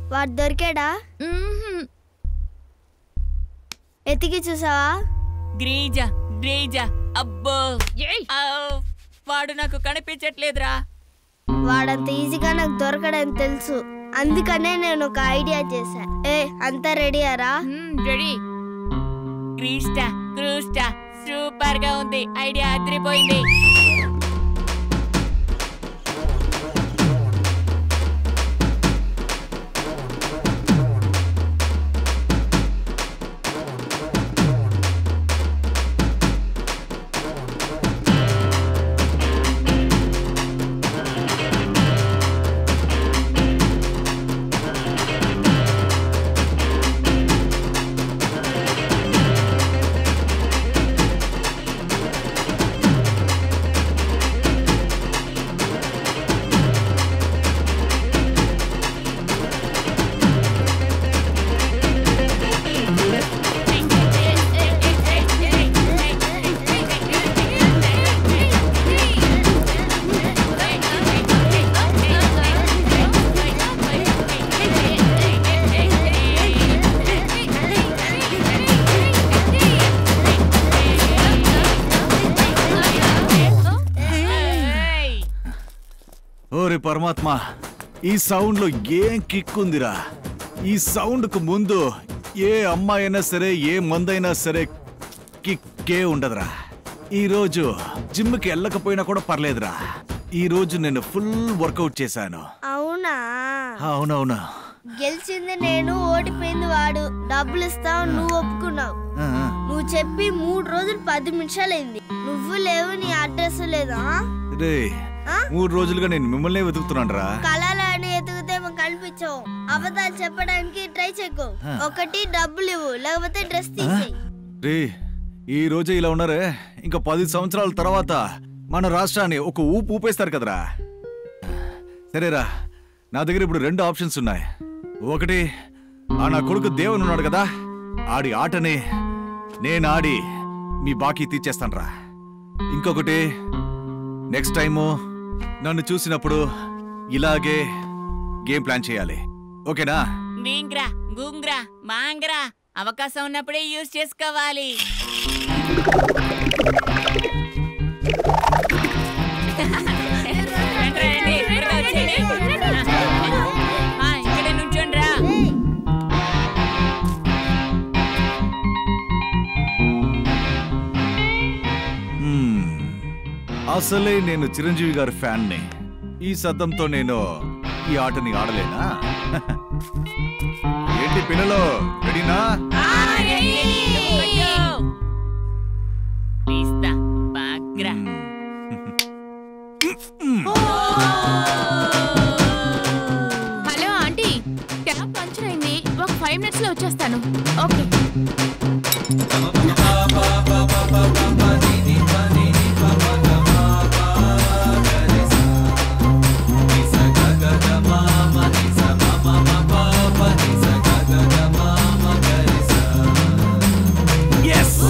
వాడు దొరికాడా మ్మ్హ్మ్. ఎతికి చూసావా గ్రీజా గ్రీజా అబ్బో ఏయ్ ఆ, వాడు నాకు కనిపించట్లేదురా వాడంత ఈజీగా నాకు దొరకడని తెలుసు అందుకనే నేను ఒక ఐడియా చేశా ఏ అంతా రెడీయారా మ్మ్, రెడీ క్రీస్టా క్రూస్టా సూపర్ గా ఉంది ఐడియా అదిరిపోయింది ఏయ్! ఓరే పరమాత్మ ఈ సౌండ్ లో ఏం కిక్ ఉందిరా ఈ సౌండ్ కు ముందు ఏ అమ్మాయి అయినా సరే ఏ మందైనా సరే కిక్కే ఉండదురా ఈ రోజు జిమ్ కి వెళ్ళకపోయినా కూడా పర్లేదురా ఈ రోజు నేను ఫుల్ వర్కౌట్ చేశాను అవునా అవునవునా గెలిచింది నేను ఓడిపోయింది వాడు డబ్బులు ఇస్తావు నువ్వు ఒప్పుకున్నావు ఆ, ఆ. నువ్వు చెప్పి మూడు రోజులు పది నిమిషాలైంది నువ్వు లేవు నీ అడ్రస్ లేదా రే ఆ? మూడు రోజులుగా నేను మిమ్మల్ని వెతుకుతున్నాను రా కళలని ఎతికితే మాకు కనిపించవు అబద్ధాలు చెప్పడానికి ట్రై చేయకు ఆ. ఒకటి డబ్బులు ఇవ్వు లేకపోతే డ్రెస్ తీసేయి రే ఈ రోజే ఇలా ఉన్నారే ఇంకా పది సంవత్సరాల తర్వాత మన రాష్ట్రాన్ని ఒక ఊపు ఊపేస్తారు కదరా సరేరా నా దగ్గర ఇప్పుడు రెండు ఆప్షన్స్ ఉన్నాయి ఒకటి ఆ నా కొడుకు దేవుని ఉన్నాడు కదా ఆడి ఆటని నేను ఆడి మీ బాకీ తీర్చేస్తానురా ఇంకొకటి నెక్స్ట్ టైము నన్ను చూసినప్పుడు ఇలాగే గేమ్ ప్లాన్ చేయాలి ఓకేనా వీంగ్రా గూంగ్రా మాంగ్రా అవకాశం ఉన్నప్పుడే యూజ్ చేసుకోవాలి రండి, రండి, త్వరగా వచ్చేయండి. ఆ, ఇక్కడే నుంచోండ్రా. హ్మ్. అసలే నేను చిరంజీవి గారి ఫ్యాన్ని ఈ శబ్దంతో నేను ఈ ఆటని ఆడలేనా ఏంటి పిల్లలు రెడీనా అయ్యో. తీస్తా బాగ్రా హలో ఆంటీ ట్యాప్ పంచర్ అయింది ఒక ఫైవ్ మినిట్స్ లో వచ్చేస్తాను ఓకే ఎస్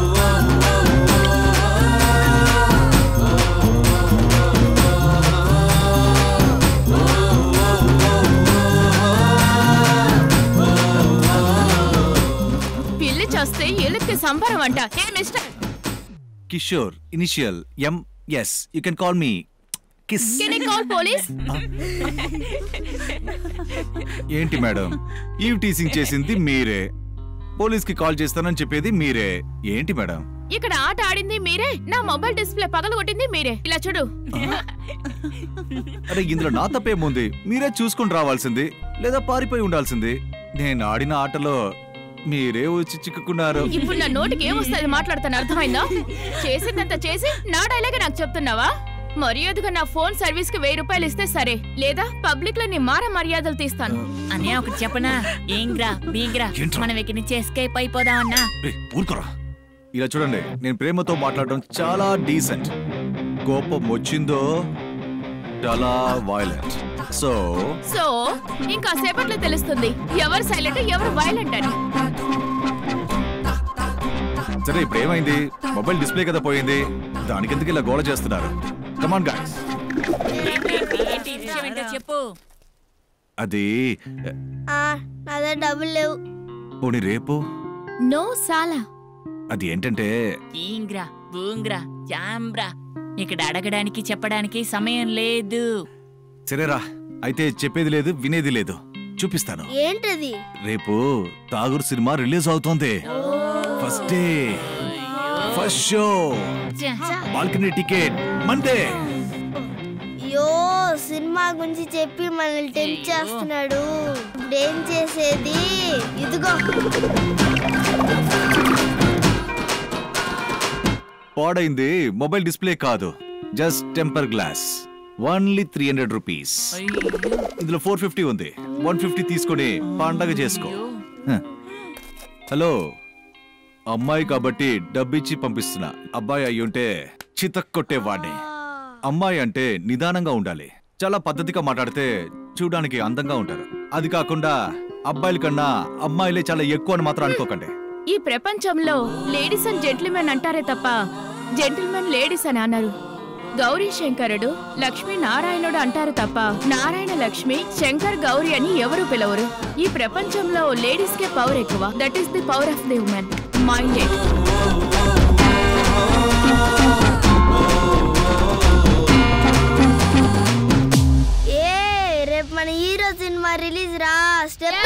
పిల్లి చేస్తే ఎలుక్కి సంబరం అంట ఏ Mister Kishore initial M S you can call me kiss can I call police ఏంటి మేడం ఈవ్ టీసింగ్ చేసింది మీరే పోలీస్ కి కాల్ చేస్తానని చెప్పేది మీరే ఏంటి మేడం ఇక్కడ ఆట ఆడింది మీరే నా మొబైల్ డిస్ప్లే పగలగొట్టింది మీరే ఇలా చూడు అరే ఇందులో నా తప్పేముంది మీరే చూసుకొని రావాల్సింది లేదా పారిపోయి ఉండాల్సింది నేను ఆడిన ఆటలో మీరే వచ్చి చిక్కుకున్నారు ఇప్పుడు నా నోటికి ఏమొస్తుంది మాట్లాడతాను అర్థమైందా చేసిందంతా చేసి నా డైలాగే నాకు చెప్తున్నావా మర్యాదగా నా ఫోన్ సర్వీస్ కి వెయ్యి రూపాయలు ఇస్తే సరే లేదా పబ్లిక్ లో నీ మార మర్యాదలు తీస్తాను అన్నయ్య ఒకటి చెప్పనా ఏంగ్రా బీంగ్రా ఏంట్రా? మనం ఇక్కడి నుంచి ఎస్కేప్ అయిపోదామన్నా ఏయ్, ఊరుకోరా ఇలా చూడండి నేను ప్రేమతో మాట్లాడడం చాలా డీసెంట్ కోపం వచ్చిందో చాలా వైలెంట్ సో సో ఇంకా సేపట్లో తెలుస్తుంది ఎవరు సైలెంట్ ఎవరు వైలెంట్ అని సరే ఇప్పుడు ఏమైంది మొబైల్ డిస్ప్లే కదా పోయింది దానికి ఎందుకు ఇలా గోల చేస్తున్నారు కమాన్ గాయస్ ఏంటి విషయం ఏంటో చెప్పు అది ఆ, నా దగ్గర డబ్బులు లేవు పోనీ రేపు నో సాలా అది ఏంటంటే ఈంగ్రా బూంగ్రా జాంబ్రా ఇక్కడ అడగడానికి చెప్పడానికి సమయం లేదు సరేరా అయితే చెప్పేది లేదు వినేది లేదు చూపిస్తాను ఏంటది రేపు తాగురు సినిమా రిలీజ్ అవుతోంది ఫస్ట్ డే ఫస్ట్ షో ఛ, బాల్కనీ టికెట్ మండే అయ్యో సినిమా గురించి చెప్పి మనల్ని టెంప్ చేస్తున్నాడు ఇప్పుడు ఏం చేసేది ఇదిగో పాడైంది మొబైల్ డిస్ప్లే కాదు just temper glass only three hundred rupees అయ్యో, ఇందులో ఫోర్ ఫిఫ్టీ ఉంది వన్ ఫిఫ్టీ తీసుకొని పండగ చేసుకో హ. హలో అమ్మాయి కాబట్టి డబ్బిచ్చి పంపిస్తున్నా అబ్బాయి అయ్యుంటే చితక్ కొట్టేవాడిని అమ్మాయి అంటే నిదానంగా ఉండాలి చాలా పద్ధతిగా మాట్లాడితే చూడడానికి అందంగా ఉంటారు అది కాకుండా అబ్బాయిల కన్నా అమ్మాయిలే చాలా ఎక్కువ అని మాత్రం అనుకోకండి ఈ ప్రపంచంలో లేడీస్ అండ్ జెంటిల్మెన్ అంటారే తప్ప జెంటిల్మెన్ లేడీస్ అని అన్నారు గౌరీ శంకరుడు లక్ష్మీ నారాయణుడు అంటారు తప్ప నారాయణ లక్ష్మి శంకర్ గౌరీ అని ఎవరు పిలవరు ఈ ప్రపంచంలో లేడీస్ కే పవర్ ఎక్కువ that is the power of the women mind it ఏ రేపు మన హీరో సినిమా రిలీజ్ రా స్టెప్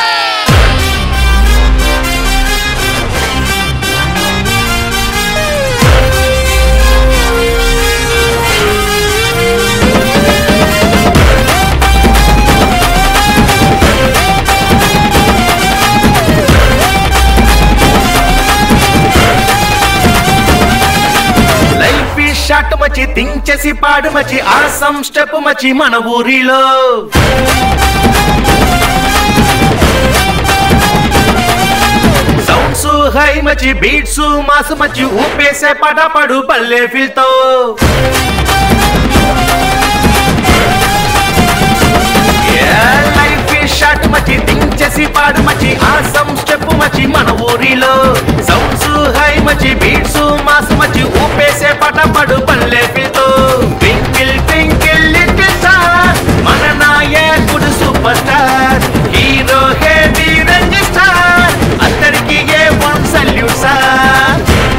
లైఫ్ ఈ షాట్ మచి తించేసి పాడు మచి ఆసం స్టెప్ మచి మన ఊరిలో సౌండ్స్ హై మచి బీట్స్ మాస్ మచి ఊపేసే పాట పాడు పల్లె ఫీల్ తో లైఫ్ ఈ షాట్ మచి తించేసి పాడు మచి ఆసం స్టెప్ మచి మన ఊరిలో సౌండ్స్ హై మచి బీట్స్ మాస్ మచి ఊపేసే పాట పాడు పల్లె ఫీల్ తో ట్వింకిల్ ట్వింకిల్ లిటిల్ స్టార్ మన నాయకుడు super star hero heavy range star అందరికి ఏ వన్ సల్యూట్ సార్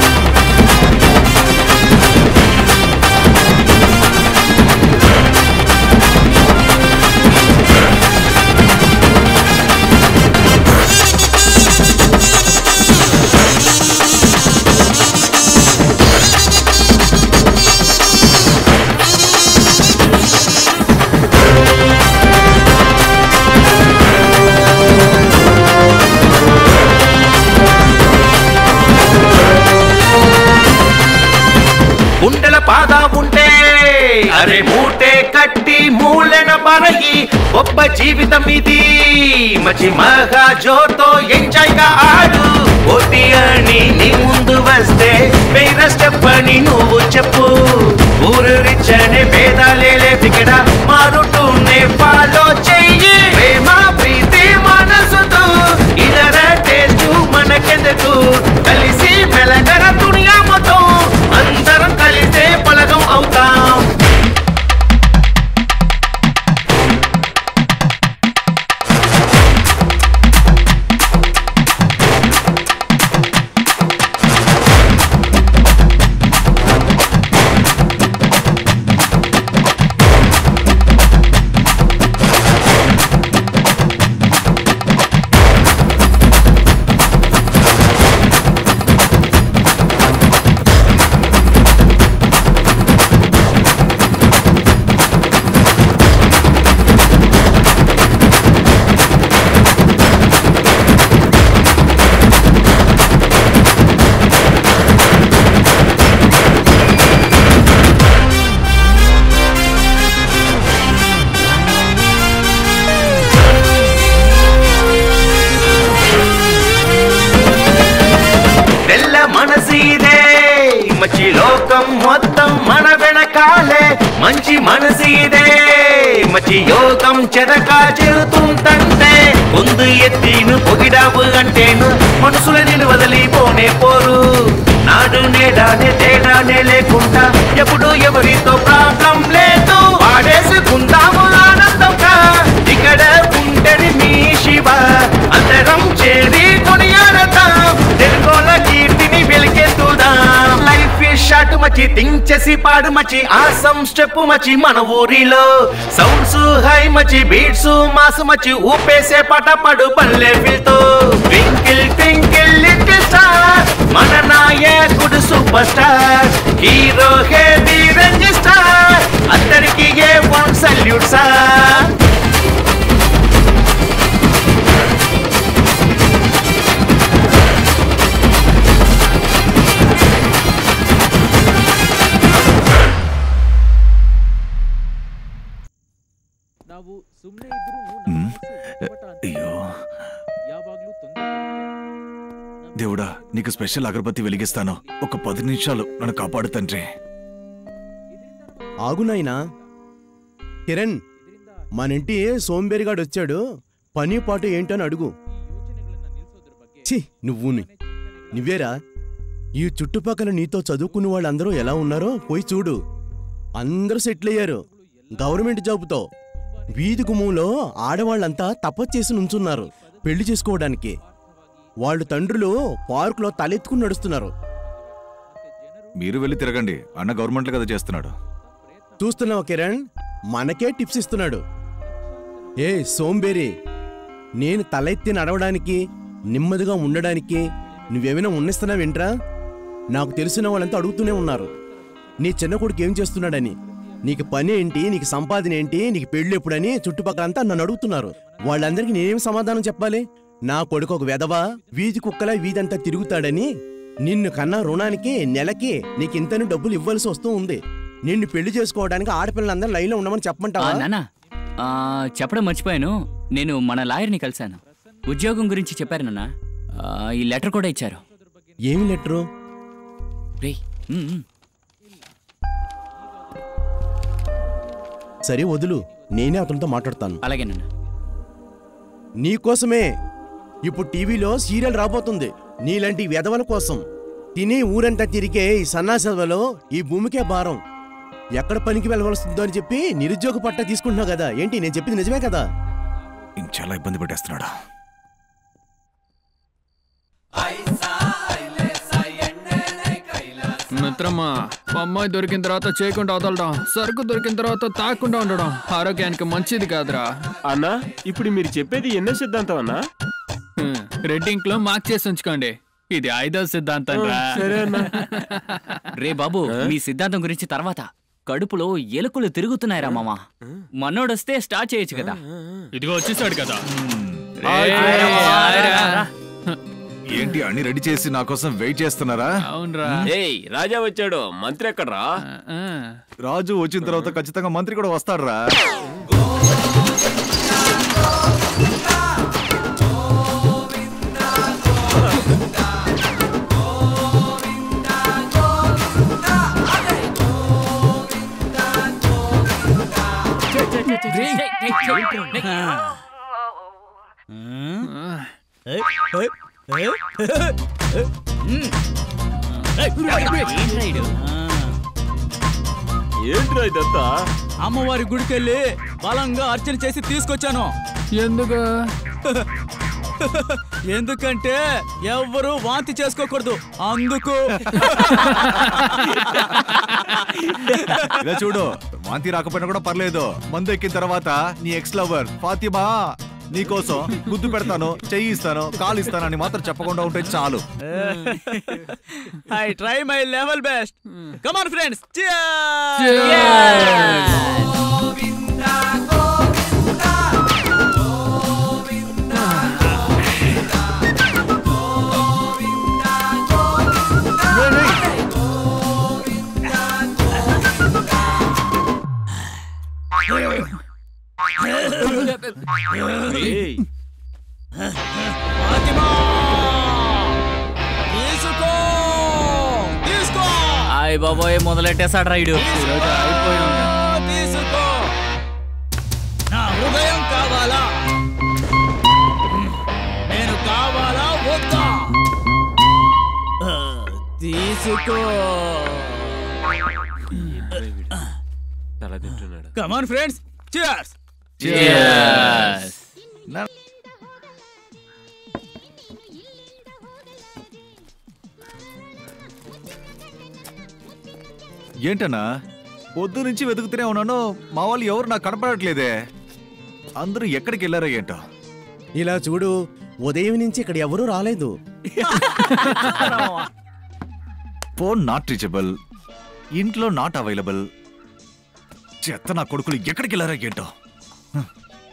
గుండెల పాద ఉంటే అరే మూటే కట్టి మూలెన పరగి గొప్ప జీవితం ఇది మచి మహా జోతో ఎంజాయ్ గా ఆడు పోటీ అని నీ ముందు వస్తే వేరే స్టెప్ అని నువ్వు చెప్పు ఊరు రిచ్చనే భేదాలే లేపికడ మారుతూనే ఫాలో చెయ్యి ప్రేమ ప్రీతి మనసుతో ఇదర టేస్ట్ మనకెందుకు కలిసి మెలగర దునియా మొత్తం అందరం కలిసే పలకం అవుతాం తెల్ల మనసీదే మంచి లోకం మొత్తం మన వెనకాలే మంచి మనసీదే మంచి యోగం చెదక చెరుతుందంటే ముందు ఎత్తిను పొగిడావు అంటేను మనసుల నిన్ను వదిలిపోనే పోరు నాడు నేడానే తేడానే లేకుండా ఎప్పుడు ఎవరితో ప్రాబ్లం లేదు వాడేసుకుందాము ఆనందంగా ఇక్కడ మచి థింక్ చేసి పాడు మచి ఆసం స్టెప్ మచి మన ఊరిలో సౌండ్స్ హై మచి బీట్స్ మాస్ మచి ఊపేసే పాట పడు పల్లె ఫిల్తో ట్వింకిల్ ట్వింకిల్ లిటిల్ స్టార్ మన నాయకుడు super star hero heavy range star అందరికి ఏ వన్ సల్యూట్ సార్ ನಾವು ಸುಮ್ಮನೆ ಇದ್ರು ನಮ್ಮ ಹ್ಮ್. ಮನಸ್ಸು ಒಪ್ಪಟ ಅಂತ అయ్యో ಯಾವಾಗ್ಲೂ ತೊಂದರೆ ಕೊಡುತ್ತೆ. దేవుడా నీకు స్పెషల్ అగరబత్తి వెలిగిస్తాను ఒక పది నిమిషాలు నన్ను కాపాడు తండ్రి ఆగు నాయనా కిరణ్ మనింటి సోంబేరిగాడు వచ్చాడు పని పాటు ఏంటని అడుగు ఛీ నువ్వు నువ్వేరా ఈ చుట్టుపక్కల నీతో చదువుకున్న వాళ్ళందరూ ఎలా ఉన్నారో పోయి చూడు అందరూ సెటిల్ అయ్యారు గవర్నమెంట్ జాబుతో వీధి గుమ్మంలో ఆడవాళ్ళంతా తపస్సు చేసి నుంచున్నారు పెళ్లి చేసుకోవడానికి వాళ్ళు తండ్రులు పార్కులో తలెత్తుకుని నడుస్తున్నారు మీరు వెళ్ళి తిరగండి అన్న గవర్నమెంట్ కదా చేస్తున్నాడు చూస్తున్నావా కిరణ్ మనకే టిప్స్ ఇస్తున్నాడు ఏ సోంబేరి నేను తలెత్తి నడవడానికి నెమ్మదిగా ఉండడానికి నువ్వేమైనా ఉన్నిస్తున్నావేంట్రా నాకు తెలిసిన వాళ్ళంతా అడుగుతూనే ఉన్నారు నీ చిన్న కొడుకు ఏం చేస్తున్నాడని నీకు పని ఏంటి నీకు సంపాదన ఏంటి నీకు పెళ్ళి ఎప్పుడని చుట్టుపక్కలంతా నన్ను అడుగుతున్నారు వాళ్ళందరికీ నేనేం సమాధానం చెప్పాలి నా కొడుకు ఒక వెధవా వీధి కుక్కలా వీధంతా తిరుగుతాడని నిన్ను కన్నా రుణానికి నెలకి నీకింతని డబ్బులు ఇవ్వాల్సి వస్తూ ఉంది నిన్ను పెళ్లి చేసుకోవడానికి ఆడపిల్లలందరూ లైన్లో ఉండమని ఆ, చెప్పమంటావా నాన్న ఆ, చెప్పడం మర్చిపోయాను నేను మన లాయర్ని కలిశాను ఉద్యోగం గురించి చెప్పారు నాన్న ఆ, ఈ లెటర్ కూడా ఇచ్చారు ఏమి లెటరు రేయ్ ఉమ్, ఉమ్. సరే వదులు నేనే అతనితో మాట్లాడతాను అలాగే నాన్న నీకోసమే ఇప్పుడు టీవీలో సీరియల్ రాబోతుంది నీలాంటి వెధవల కోసం తిని ఊరంతా తిరిగే ఈ సన్నాసభలో ఈ భూమికే భారం ఎక్కడ పనికి వెళ్ళవలసిందో అని చెప్పి నిరుద్యోగ పట్ట తీసుకుంటున్నావు కదా ఏంటి నేను చెప్పింది నిజమే కదా ఇంక చాలా ఇబ్బంది పెట్టేస్తున్నాడు మిత్రమా మా అమ్మాయి దొరికిన తర్వాత చేయకుండా వదలడం సరుకు దొరికిన తర్వాత తాకుండా ఉండడం ఆరోగ్యానికి మంచిది కాదురా అన్నా ఇప్పుడు మీరు చెప్పేది ఎన్నో సిద్ధాంతం అన్నా హ్మ్, రెడ్ ఇంక్ లో మార్క్ చేసి ఉంచుకోండి ఇది ఐదో సిద్ధాంతం రా సరే అన్నా రే బాబు మీ సిద్ధాంతం గురించి తర్వాత కడుపులో ఎలుకలు తిరుగుతున్నాయిరా మామ మనోడొస్తే స్టార్ట్ చేయొచ్చు కదా ఇదిగో వచ్చేసాడు కదా ఏంటి అన్ని రెడీ చేసి నా కోసం వెయిట్ చేస్తున్నారా అవునరా ఏయ్ రాజా వచ్చాడు మంత్రి ఎక్కడ్రా ఆ, రాజు వచ్చిన తర్వాత ఖచ్చితంగా మంత్రి కూడా వస్తాడురా ఏంట్రా ఈడు? ఏంట్రా ఇదంతా అమ్మవారి గుడికెళ్ళి బలంగా అర్చన చేసి తీసుకొచ్చాను ఎందుకు ఎందుకంటే ఎవ్వరూ వాంతి చేసుకోకూడదు అందుకు ఇలా చూడు వాంతి రాకపోయినా కూడా పర్లేదు మందు ఎక్కిన తర్వాత నీ ఎక్స్ లవర్ ఫాతిమా నీకోసం గుద్దు పెడతాను చెయ్యి ఇస్తాను కాలు ఇస్తాను అని మాత్రం చెప్పకుండా ఉంటే చాలు I try my level best come on friends ఏయ్ ఫాతిమా తీసుకో తీసుకో ఆయ్ బాబోయ్ మొదలెట్టేశాడు రైడు తీసుకో నా హృదయం కావాలా నేను కావాలా వద్దా ఆ, తీసుకో తల తింటున్నాడు కమాన్ ఫ్రెండ్స్ చియర్స్ ఏంటన్నా పొద్దు నుంచి వెతుకుతూనే ఉన్నాను మా వాళ్ళు ఎవరు నాకు కనపడట్లేదే అందరూ ఎక్కడికి వెళ్ళారో ఏంటో ఇలా చూడు ఉదయం నుంచి ఇక్కడ ఎవరూ రాలేదు ఫోన్ నాట్ రీచబుల్ ఇంట్లో నాట్ అవైలబుల్ చెత్త నా కొడుకులు ఎక్కడికి వెళ్ళారో ఏంటో హ్మ్.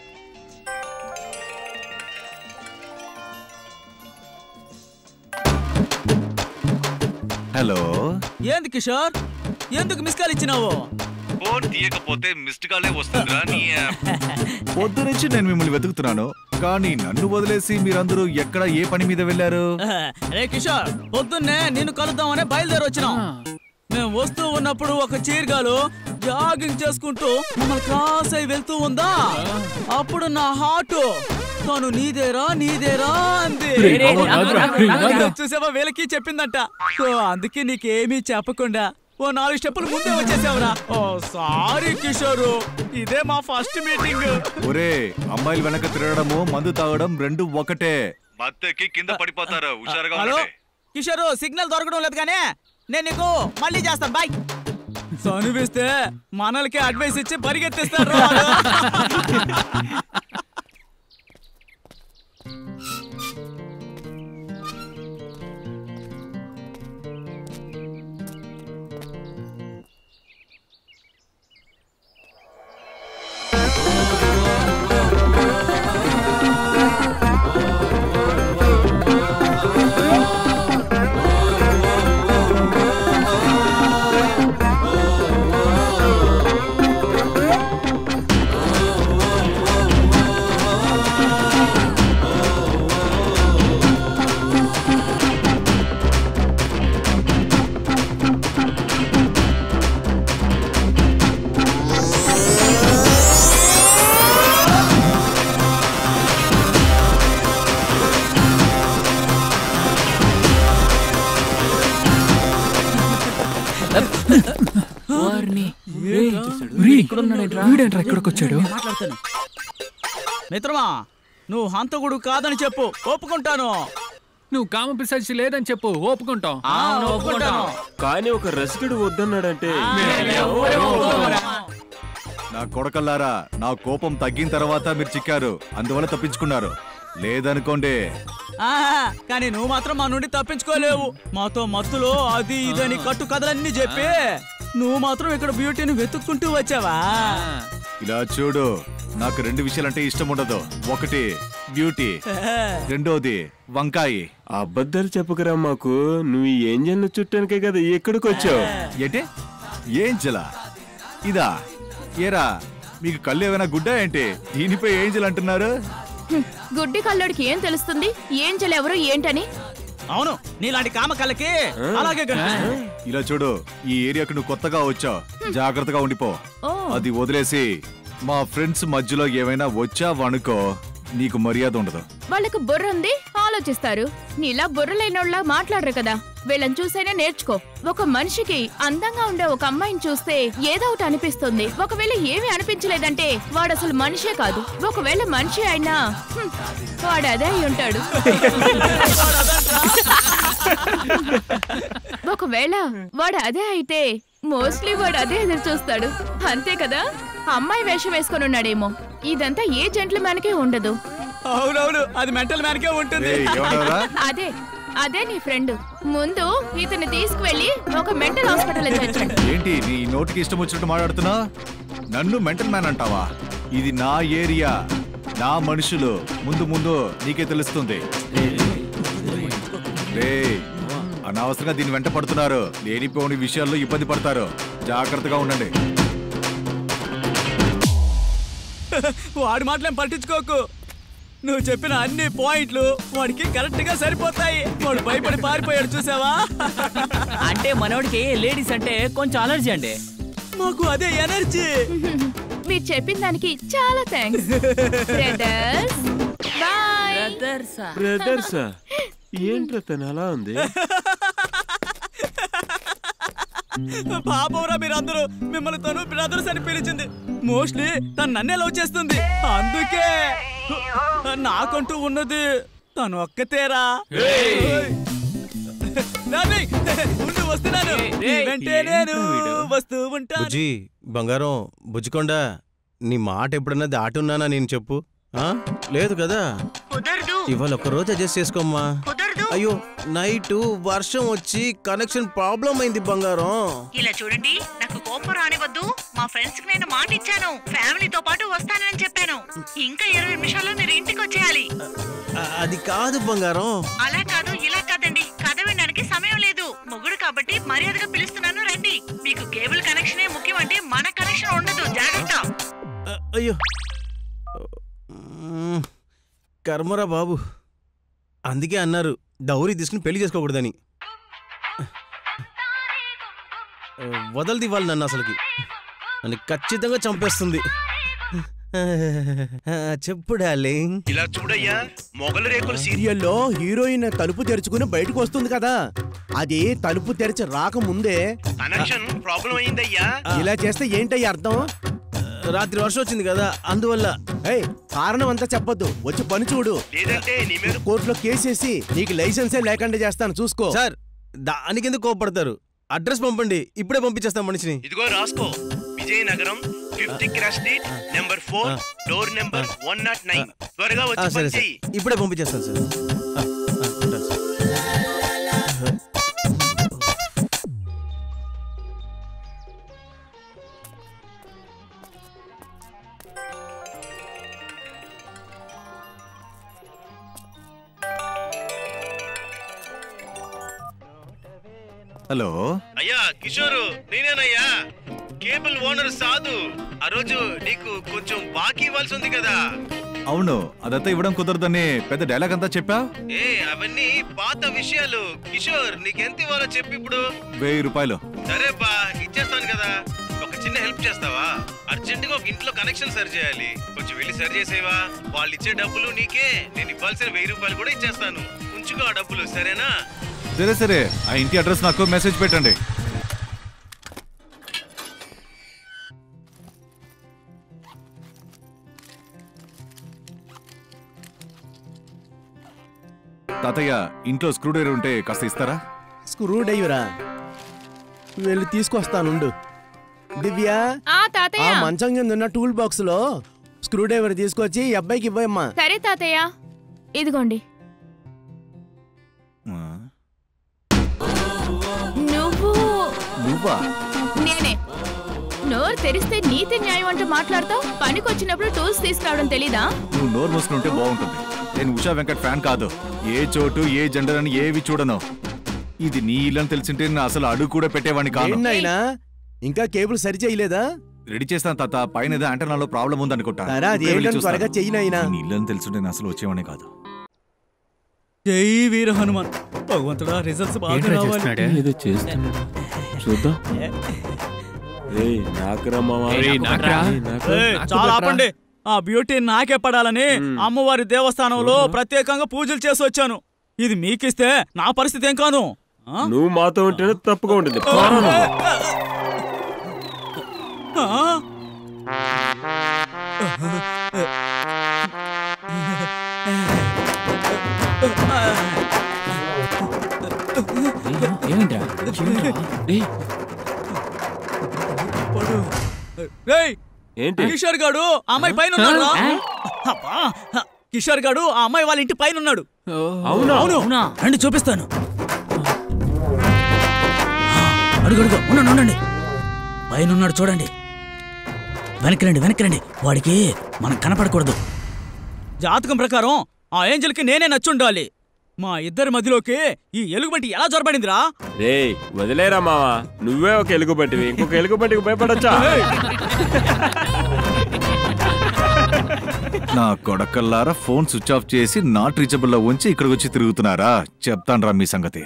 హలో ఏంది కిషోర్ ఎందుకు మిస్ కాల్ ఇచ్చినావు ఫోన్ తీయకపోతే మిస్డ్ కాలే వస్తుందిరా నీ పొద్దు నుంచి నేను మిమ్మల్ని వెతుకుతున్నాను కానీ నన్ను వదిలేసి మీరందరూ ఎక్కడ ఏ పని మీద వెళ్ళారు రే కిషోర్ పొద్దున్నే నిన్ను కలుద్దామని బయలుదేరి వచ్చినాం మేము వస్తూ ఉన్నప్పుడు ఒక చీరగాలు జాగింగ్ చేసుకుంటూ మమ్మల్ని క్రాస్ అయి వెళ్తూ ఉందా అప్పుడు నా హార్ట్ తను నీదేరా నీదేరా అంది రే, రే, రే, ఆగురా, రే, ఆగురా. చూసావా వీళ్ళకి చెప్పిందంట సో అందుకే నీకేమీ చెప్పకుండా ఓ నాలుగు స్టెప్పులు ముందే వచ్చేసావురా ఓ సారీ కిషోరు ఇదే మా ఫస్ట్ మీటింగ్ ఒరే అమ్మాయిలు వెనక తిరగడము మందు తాగడం రెండు ఒకటే మత్తెక్కి కింద పడిపోతారు హుషారుగా హలో ఉండండి. కిషోరు సిగ్నల్ దొరకడం లేదు కానీ నేను నీకు మళ్ళీ చేస్తాను బాయ్ చనిపిస్తే మనలకి అడ్వైస్ ఇచ్చి పరిగెత్తిస్తారు వారిని వీడేంట్రా ఇక్కడికి వచ్చాడు మాట్లాడతాను మిత్రమా నువ్వు హంతకుడు కాదని చెప్పు ఒప్పుకుంటాను నువ్వు కామ పిశాచి లేదని చెప్పు ఒప్పుకుంటాం ఆ, ఒప్పుకుంటాను కానీ ఒక రసికుడు వద్దన్నాడంటే నా కొడకల్లారా నా కోపం తగ్గిన తర్వాత మీరు చిక్కారు అందువల్ల తప్పించుకున్నారు లేదనుకోండి ఆ, కానీ నువ్వు మాత్రం మా నుండి తప్పించుకోలేవు మాతో మత్తులో అది ఇదని కట్టు కథలన్నీ చెప్పి నువ్వు మాత్రం ఇక్కడ బ్యూటీని వెతుక్కుంటూ వచ్చావా ఇలా చూడు నాకు రెండు విషయాలంటే ఇష్టం ఉండదు ఒకటి బ్యూటీ రెండోది వంకాయి అబద్ధాలు చెప్పకరా మాకు నువ్వు ఈ ఏంజల్ చుట్టానికే కదా ఎక్కడికి వచ్చావు ఏంటి ఏం చలా ఇదా ఏరా మీకు కళ్ళు ఏమైనా గుడ్డా ఏంటి దీనిపై ఏంజల్ అంటున్నారు హ్మ్, గుడ్డి కల్లోడికి ఏం తెలుస్తుంది ఏం ఎవరు ఏంటని అవును నీలాంటి కామ కళ్ళకి అలాగే కనిపిస్తుంది. ఇలా చూడు ఈ ఏరియాకు నువ్వు కొత్తగా వచ్చావు జాగ్రత్తగా ఉండిపో ఓ అది వదిలేసి మా ఫ్రెండ్స్ మధ్యలో ఏమైనా వచ్చావనుకో నీకు మర్యాద ఉండదు వాళ్ళకు బుర్ర ఉంది ఆలోచిస్తారు నీలా బుర్ర లేనోళ్ళ మాట్లాడరు కదా వీళ్ళని చూసైనా నేర్చుకో ఒక మనిషికి అందంగా ఉండే ఒక అమ్మాయిని చూస్తే ఏదో ఒకటి అనిపిస్తుంది ఒకవేళ ఏమీ అనిపించలేదంటే వాడు అసలు మనిషే కాదు ఒకవేళ మనిషి అయినా హ్మ్, వాడు అదే అయి ఉంటాడు ఒకవేళ వాడు అదే అయితే మోస్ట్లీ వాడు అదే ఎదురు చూస్తాడు అంతే కదా అమ్మాయి వేషం వేసుకొని ఉన్నాడేమో ఇదంతా ఏ జెంట్లమ్యాన్ కే ఉండదు అవునవును అది మెంటల్ మ్యాన్కే ఉంటుంది ఏయ్, ఏమన్నావురా? అదే అదే నీ ఫ్రెండ్ ముందు ఇతన్ని తీసుకువెళ్ళి ఒక మెంటల్ హాస్పిటల్ చేర్చండి ఏంటి నీ నోటికి ఇష్టం వచ్చినట్టు మాట్లాడుతున్నా నన్ను మెంటల్ మ్యాన్ అంటావా ఇది నా ఏరియా నా మనుషులు ముందు ముందు నీకే తెలుస్తుంది రే అనవసరంగా దీని వెంట పడుతున్నారు లేనిపోని విషయాల్లో ఇబ్బంది పడతారు జాగ్రత్తగా ఉండండి వాడి మాటలేం పట్టించుకోకు నువ్వు చెప్పిన అన్ని పాయింట్లు వాడికి కరెక్ట్ గా సరిపోతాయి వాడు భయపడి పారిపోయాడు చూసావా అంటే మనోడికి లేడీస్ అంటే కొంచెం అలర్జీ అండి మాకు అదే ఎనర్జీ మీరు చెప్పిన దానికి చాలా థ్యాంక్స్ బ్రదర్స్ బాయ్ బ్రదర్సా ఏంట్రా తను అలా ఉంది పాపంరా మీరందరూ మిమ్మల్ని తను బ్రదర్స్ అని పిలిచింది మోస్ట్లీ తను నన్నే లవ్ చేస్తుంది అందుకే నాకంటూ ఉన్నది తను ఒక్కతేరా డార్లింగ్, ఉండు వస్తున్నాను నీ వెంటే నేను వస్తూ ఉంటాను బుజ్జి బంగారం బుజ్జికొండ నీ మాట ఎప్పుడన్నా దాటి ఉన్నానా నేను చెప్పు ఆ? లేదు కదా కుదరదు ఇవాళ ఒక్క రోజు అడ్జస్ట్ చేసుకోమ్మా కుదరదు అయ్యో నైట్ వర్షం వచ్చి కనెక్షన్ ప్రాబ్లం అయింది బంగారం ఇలా చూడండి నాకు కోపం రానివద్దు మా ఫ్రెండ్స్ కి నేను మాట ఇచ్చాను ఫ్యామిలీతో పాటు వస్తానని చెప్పాను ఇంకా ఇరవై నిమిషాల్లో మీరు ఇంటికి వచ్చేయాలి అ- అది కాదు బంగారం అలా కాదు ఇలా కాదండి కథ వినడానికి సమయం లేదు మొగుడు కాబట్టి మర్యాదగా పిలుస్తున్నాను రండి మీకు కేబుల్ కనెక్షనే ముఖ్యం అంటే మన కనెక్షన్ ఉండదు జాగ్రత్త అ- అయ్యో మ్మ్. కర్మరా బాబు అందుకే అన్నారు దౌరీ తీసుకుని పెళ్లి చేసుకోకూడదని వదలది ఇవ్వాలి నన్ను అసలుకి నన్ను ఖచ్చితంగా చంపేస్తుంది ఆ, చెప్పు డార్లింగ్ ఇలా చూడయ్యా మొగల రేకుల సీరియల్లో హీరోయిన్ తలుపు తెరుచుకుని బయటకు వస్తుంది కదా అది తలుపు తెరిచి రాకముందే కనెక్షన్ ప్రాబ్లం అయిందయ్యా ఇలా చేస్తే ఏంటయ్య అర్థం రాత్రి వర్షం వచ్చింది కదా అందువల్ల ఏయ్ కారణం అంతా చెప్పొద్దు వచ్చి పని చూడు లేదంటే నీ మీద కోర్టులో కేసేసి నీకు లైసెన్సే లేకుండా చేస్తాను చూసుకో సార్ దానికి ఎందుకు కోపడతారు అడ్రస్ పంపండి ఇప్పుడే పంపించేస్తాం మనిషిని ఇదిగో రాసుకో Vijayanagaram fifth cross street number four door number one not nine త్వరగా ఆ, వచ్చి సరే పని సార్ చెయ్యి ఇప్పుడే పంపించేస్తాను సార్ ఆ, ఆ, ఉంటాను సార్. హలో అయ్యా కిషోరు నేనేనయ్యా కేబుల్ ఓనర్ సాధు ఆ రోజు నీకు కొంచెం బాకీ ఇవ్వాల్సి ఉంది కదా అవును అదంతా ఇవ్వడం కుదరదని పెద్ద డైలాగ్ అంతా చెప్పా ఏ అవన్నీ పాత విషయాలు కిషోర్ నీకెంత ఇవ్వాలో చెప్పు ఇప్పుడు వెయ్యి రూపాయలు సరే బా ఇచ్చేస్తాను కదా ఒక చిన్న హెల్ప్ చేస్తావా అర్జెంట్ గా ఒక ఇంట్లో కనెక్షన్ సరి చేయాలి కొంచెం వెళ్ళి సరి చేసేవా వాళ్ళు ఇచ్చే డబ్బులు నీకే నేను ఇవ్వాల్సిన వెయ్యి రూపాయలు కూడా ఇచ్చేస్తాను ఉంచుకో ఆ డబ్బులు సరేనా సరే సరే ఆ ఇంటి అడ్రస్ నాకు మెసేజ్ పెట్టండి తాతయ్య ఇంట్లో స్క్రూ డ్రైవర్ ఉంటే కాస్త ఇస్తారా స్క్రూ డ్రైవరా వెళ్ళి తీసుకొస్తానుండు దివ్య ఆ ఆ తాతయ్య మంచం కింద ఉన్న టూల్ బాక్స్ లో స్క్రూ డ్రైవర్ తీసుకొచ్చి ఈ అబ్బాయికి ఇవ్వమ్మా సరే తాతయ్య ఇదిగోండి నువ్వు నువ్వా నేనే నోరు తెరిస్తే నీతి న్యాయం అంటూ మాట్లాడతావు పనికొచ్చినప్పుడు టూల్స్ తీసుకురావడం తెలీదా నువ్వు నోరు మూసుకుని ఉంటే బాగుంటుంది నేను ఉషా వెంకట్ ఫ్యాన్ కాదు ఏ చోటు ఏ జెండర్ అని ఏవి చూడను ఇది నీ ఇల్లని తెలిసింటే నేను అసలు అడుగు కూడా పెట్టేవాడిని కాదు ఏంటైనా ఇంకా కేబుల్ సరి చేయలేదా రెడీ చేస్తాను తాత పైన ఏదో యాంటనాలో ప్రాబ్లం ఉందనుకుంటా సరే, అది ఇప్పుడే వెళ్ళి ఏంటని త్వరగా చూస్తాను. చెయ్యి నాయనా. నీ ఇల్లని తెలుసుంటే నేను అసలు వచ్చేవాడిని కాదు జై వీర హనుమాన్ భగవంతుడా రిజల్ట్స్ బాగా రావాలి ఏదో చేస్తున్నాడు చూద్దాం ఏయ్ నాకురా మావా ఏయ్, నాకురా. ఏయ్, నాకు. ఏయ్, చాలా ఆపండి ఆ బ్యూటీ నాకే పడాలని అమ్మవారి దేవస్థానంలో ప్రత్యేకంగా పూజలు చేసి వచ్చాను ఇది మీకిస్తే నా పరిస్థితి ఏం కాను ఆ? నువ్వు మాతో ఉంటేనే తప్పుగా ఉంటుంది పోరా నువ్వు. ఆ? ఏమింద్రా రేయ్ ఏంటి కిషోర్ గాడు ఆ అమ్మాయి పైన ఉన్నాడు రా. అబ్బా, కిషోర్ గాడు ఆ అమ్మాయి వాళ్ళ ఇంటి పైన ఉన్నాడు అవునా అవును రండి చూపిస్తాను అడుగు అడుగు ఉండండి ఉండండి పైన ఉన్నాడు చూడండి వెనక్కి రండి వెనక్కి రండి వాడికి మనం కనపడకూడదు జాతకం ప్రకారం ఆ ఏంజల్కి నేనే నచ్చుండాలి మా ఇద్దరి మధ్యలోకి ఈ ఎలుగుబంటి ఎలా జొరబడిందిరా రే వదిలేరా మావా నువ్వే ఒక ఎలుగుబంటివి ఇంకొక ఎలుగుబంటికి భయపడొచ్చా నా కొడకల్లారా ఫోన్ స్విచ్ ఆఫ్ చేసి నాట్ రీచబుల్ లో ఉంచి ఇక్కడికి వచ్చి తిరుగుతున్నారా చెప్తాను మీ సంగతి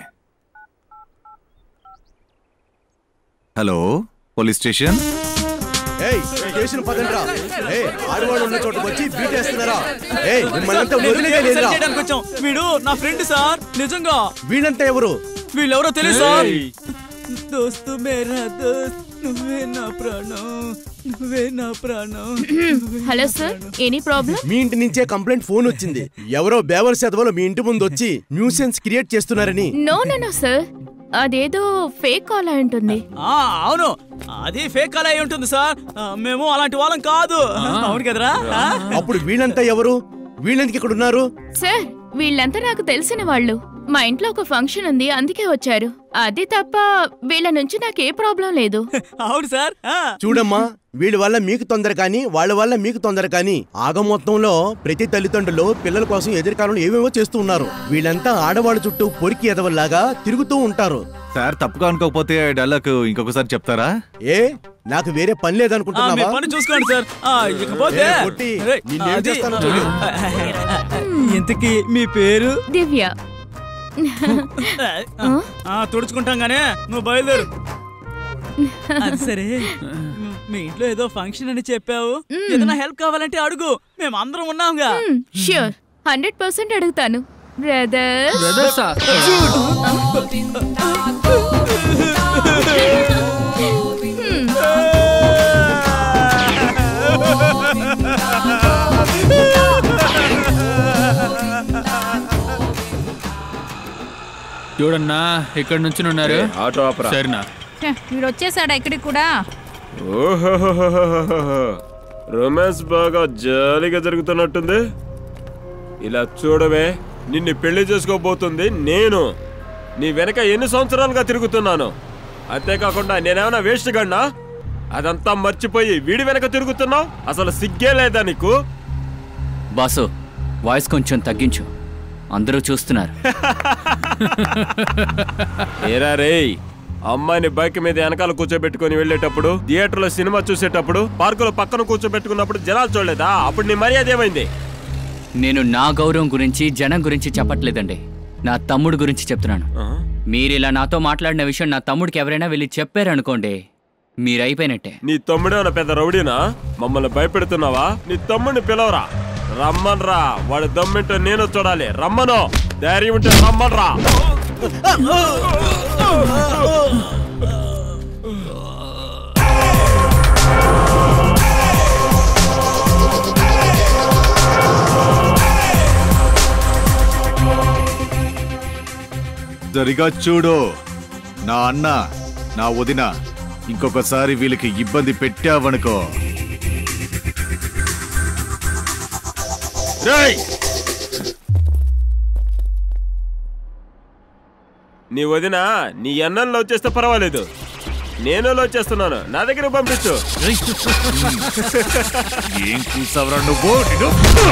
హలో పోలీస్ స్టేషన్ ఏయ్ స్టేషన్ పదండ్రా ఏయ్ ఆడవాడు ఉన్న చోటకు వచ్చి బీటేస్తున్నారా ఏయ్ మిమ్మల్నంతా వదిలేదే లేదురా చేయడానికి వచ్చాం వీడు నా ఫ్రెండ్ సార్ నిజంగా వీళ్ళంతా ఎవరు వీళ్ళెవరో తెలుసు సార్ ఏయ్. దోస్తు మేరా దోస్త్ నువ్వే నా ప్రాణం నువ్వే నా ప్రాణం హలో సార్ ఎనీ ప్రాబ్లం మీ ఇంటి నుంచే కంప్లైంట్ ఫోన్ వచ్చింది ఎవరో బేవర్ సెదవలో మీ ఇంటి ముందు వచ్చి న్యూసెన్స్ క్రియేట్ చేస్తున్నారని నో నో నో సార్ అదేదో ఫేక్ కాల్ అయి ఉంటుంది ఆ, అవును అది ఫేక్ కాల్ అయి ఉంటుంది సార్ ఆ, మేము అలాంటి వాళ్ళం కాదు అవును కదరా ఆ? అప్పుడు వీళ్ళంతా ఎవరు వీళ్ళెందుకు ఇక్కడ ఉన్నారు సార్ వీళ్ళంతా నాకు తెలిసిన వాళ్ళు మా ఇంట్లో ఒక ఫంక్షన్ ఉంది అందుకే వచ్చారు అది తప్ప వీళ్ళ నుంచి నాకు ఏ ప్రాబ్లం లేదు అవును సార్ ఆ. చూడమ్మా వీళ్ళ వల్ల మీకు తొందర కానీ వాళ్ళ వల్ల మీకు తొందర కానీ ఆగ మొత్తంలో ప్రతి తల్లిదండ్రులు పిల్లల కోసం ఎదురుకాలంలో ఏవేవో చేస్తూ ఉన్నారు వీళ్ళంతా ఆడవాళ్ళ చుట్టూ పొరికి ఎదవల్లాగా తిరుగుతూ ఉంటారు సార్ తప్పుగా అనుకోకపోతే డైలాగ్ ఇంకొకసారి చెప్తారా ఏ నాకు వేరే పని ఆ, మీ లేదనుకుంటున్నావా పని చూసుకోండి సార్ ఆ, ఇకపోతే ఏ, పొట్టి, అరే, నిన్నేం అది- చేస్తానో చూడు. ఇంతకీ మీ పేరు దివ్య ఆ, తుడుచుకుంటాం గానే నువ్వు బయలుదేరు అది సరే మీ ఇంట్లో ఏదో ఫంక్షన్ అని చెప్పావు ఏదైనా హెల్ప్ కావాలంటే అడుగు మేము అందరం ఉన్నాంగా ష్యూర్ హండ్రెడ్ పర్సెంట్ అడుగుతాను బ్రదర్స్ బ్రదర్సా చూడన్నా ఇక్కడ నుంచి ఉన్నారు ఏ, ఆటో ఆపరా. సరేనా ఛే, వీడు వచ్చేసాడా ఇక్కడికి కూడా ఓహోహోహోహోహో. రొమాన్స్ బాగా జాలీగా జరుగుతున్నట్టుంది ఇలా చూడవే నిన్ను పెళ్లి చేసుకోబోతుంది నేను నీ వెనక ఎన్ని సంవత్సరాలుగా తిరుగుతున్నాను అంతేకాకుండా నేనేమైనా వేస్ట్ గన్నా అదంతా మర్చిపోయి వీడి వెనక తిరుగుతున్నావు అసలు సిగ్గే లేదా నీకు బాసు వాయిస్ కొంచెం తగ్గించు అందరూ చూస్తున్నారు ఏరా రేయ్ అమ్మాయిని బైక్ మీద వెనకాల కూర్చోబెట్టుకొని వెళ్ళేటప్పుడు థియేటర్లో సినిమా చూసేటప్పుడు పార్కులో పక్కన కూర్చోబెట్టుకున్నప్పుడు జనాలు చూడలేదా అప్పుడు నీ మర్యాద ఏమైంది నేను నా గౌరవం గురించి జనం గురించి చెప్పట్లేదండి నా తమ్ముడు గురించి చెప్తున్నాను మీరు ఇలా నాతో మాట్లాడిన విషయం నా తమ్ముడికి ఎవరైనా వెళ్ళి చెప్పారనుకోండి మీరు అయిపోయినట్టే నీ తమ్ముడేమన్నా పెద్ద రౌడీనా మమ్మల్ని భయపెడుతున్నావా నీ తమ్ముడిని పిలవరా రమ్మన్రా వాడి దమ్మింటో నేను చూడాలి రమ్మను ధైర్యం ఉంటే రమ్మన్రా సరిగా చూడు నా అన్న నా వదిన ఇంకొకసారి వీళ్ళకి ఇబ్బంది పెట్టావనుకో రేయ్ నీ వదిన నీ అన్నంలో వచ్చేస్తే పర్వాలేదు నేను వచ్చేస్తున్నాను నా దగ్గర పంపించు ఏం చూసావురా నువ్వు నిన్ను?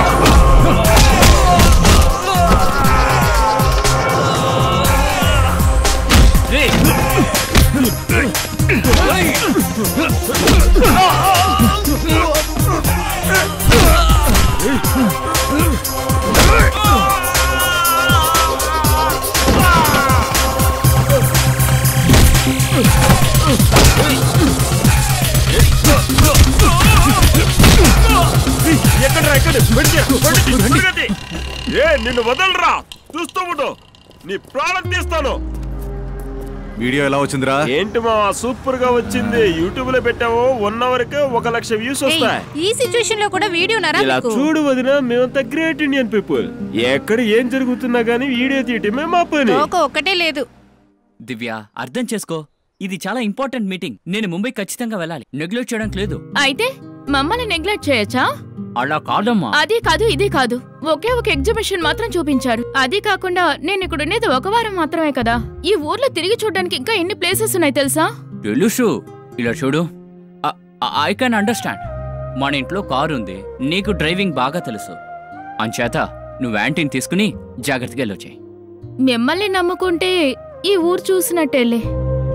ఎక్కడ్రా ఎక్కడ వెండి, వెండి, వెండి. ఏ నిన్ను వదలరా చూస్తూ ఉండు నీ ప్రాణం తీస్తాను వీడియో ఎలా వచ్చిందిరా ఏంటి మా సూపర్ గా వచ్చింది యూట్యూబ్ లో పెట్టావు వన్ అవర్ కి ఒక లక్ష వ్యూస్ వస్తాయి ఈ సిచ్యువేషన్ లో కూడా వీడియో నరా ఇలా మీకు చూడు వదిన మేమంతా గ్రేట్ ఇండియన్ పీపుల్ ఎక్కడ ఏం జరుగుతున్నా గానీ వీడియో తీయటమే మా పని తోక ఒక్కటే లేదు దివ్య అర్థం చేసుకో ఇది చాలా ఇంపార్టెంట్ మీటింగ్ నేను ముంబై ఖచ్చితంగా వెళ్ళాలి నెగ్లెక్ట్ చేయడానికి లేదు అయితే మమ్మల్ని నెగ్లెక్ట్ చేయొచ్చా అలా కాదమ్మా అది కాదు ఇది కాదు ఒకే ఒక ఎగ్జిబిషన్ మాత్రం చూపించారు అది కాకుండా నేను ఇక్కడ ఉండేది ఒక వారం మాత్రమే కదా ఈ ఊర్లో తిరిగి చూడడానికి ఇంకా ఎన్ని ప్లేసెస్ ఉన్నాయి తెలుసా తెలుసు ఇలా చూడు ఐ కెన్ అండర్స్టాండ్ మన ఇంట్లో కారు ఉంది నీకు డ్రైవింగ్ బాగా తెలుసు అంచేత నువ్వు యాంటీని తీసుకుని జాగ్రత్తగా వెళ్ళొచ్చాయి మిమ్మల్ని నమ్ముకుంటే ఈ ఊరు చూసినట్టేలే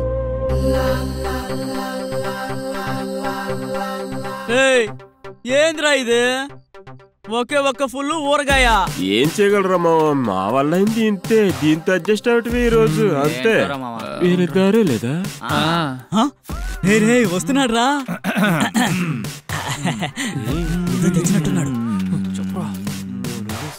ఏయ్, ఏందిరా ఇది ఒకే ఒక్క ఫుల్ ఊరగాయ ఏం చేయగలరా మా మా వల్ల అయింది ఇంతే దీంతో అడ్జస్ట్ అవటమే ఈ రోజు అంతే ఏంటోరా మావా. వేరే దారే లేదా రే రే వస్తున్నాడు రా తెచ్చినట్టున్నాడు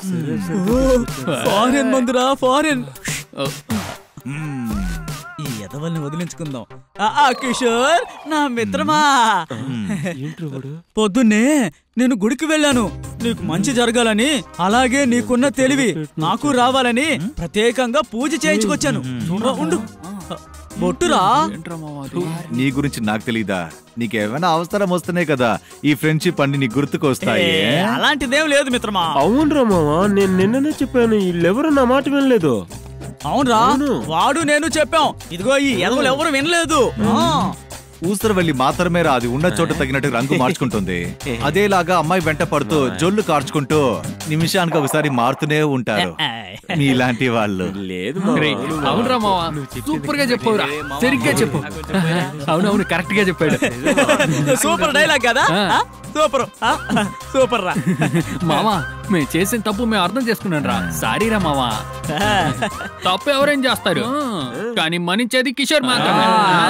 ఫారెన్ మందురా ఫారెన్ ఈ ఎద గొడవల్ని వదిలించుకుందాం ఆ, ఆ, కిషోర్ నా మిత్రమా పొద్దున్నే నేను గుడికి వెళ్ళాను నీకు మంచి జరగాలని అలాగే నీకున్న తెలివి నాకు రావాలని ప్రత్యేకంగా పూజ చేయించుకొచ్చాను చూడరా, ఉండు బొట్టురా నీ గురించి నాకు తెలీదా నీకేమైనా అవసరం వస్తేనే కదా ఈ ఫ్రెండ్షిప్ అన్ని నీ గుర్తుకొస్తాయి ఏ, అలాంటిదేం లేదు మిత్రమా అవునరా మావా నేను నిన్ననే చెప్పాను వీళ్ళెవరు నా మాట వినలేదు అవునరా వాడు నేను చెప్పాం ఇదిగో ఈ ఎదవలు ఎవరు వినలేదు ఆ. ఊసరవెల్లి మాత్రమే రా అది ఉన్న చోట తగినట్టు రంగు మార్చుకుంటుంది అదేలాగా అమ్మాయి వెంట పడుతూ జొల్లు కార్చుకుంటూ నిమిషానికి ఒకసారి మారుతూనే ఉంటారు మీలాంటి వాళ్ళు లేదు అవునరా మావా సూపర్ గా చెప్పవురా సరిగ్గా చెప్పు అవునవును కరెక్ట్ గా చెప్పాడు సూపర్ డైలాగ్ కదా ఆ? సూపర్ ఆ? సూపర్ రా మావా మేము చేసిన తప్పు మేము అర్థం చేసుకున్నాం రా సారీరా మావా తప్పు ఎవరేం చేస్తారు కానీ మనించేది కిషోర్ మాత్రమే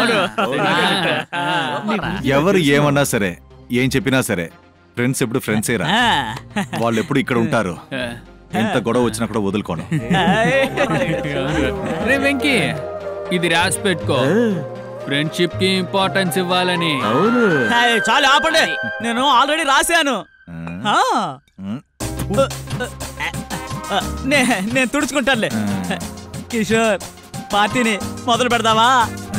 ఎవరు ఏమన్నా సరే ఏం చెప్పినా సరే ఫ్రెండ్స్ ఎప్పుడు ఫ్రెండ్సేరా వాళ్ళు ఎప్పుడు ఇక్కడ ఉంటారు ఎంత గొడవ వచ్చినా కూడా వదులుకోను రే వెంకీ ఇది రాసి పెట్టుకో ఫ్రెండ్షిప్ కి ఇంపార్టెన్స్ ఇవ్వాలని అవును ఏయ్, చాలు ఆపండి నేను ఆల్రెడీ రాశాను ఆ. ఆ, నే- నేను తుడుచుకుంటానులే కిషోర్ పార్టీని మొదలు పెడదామా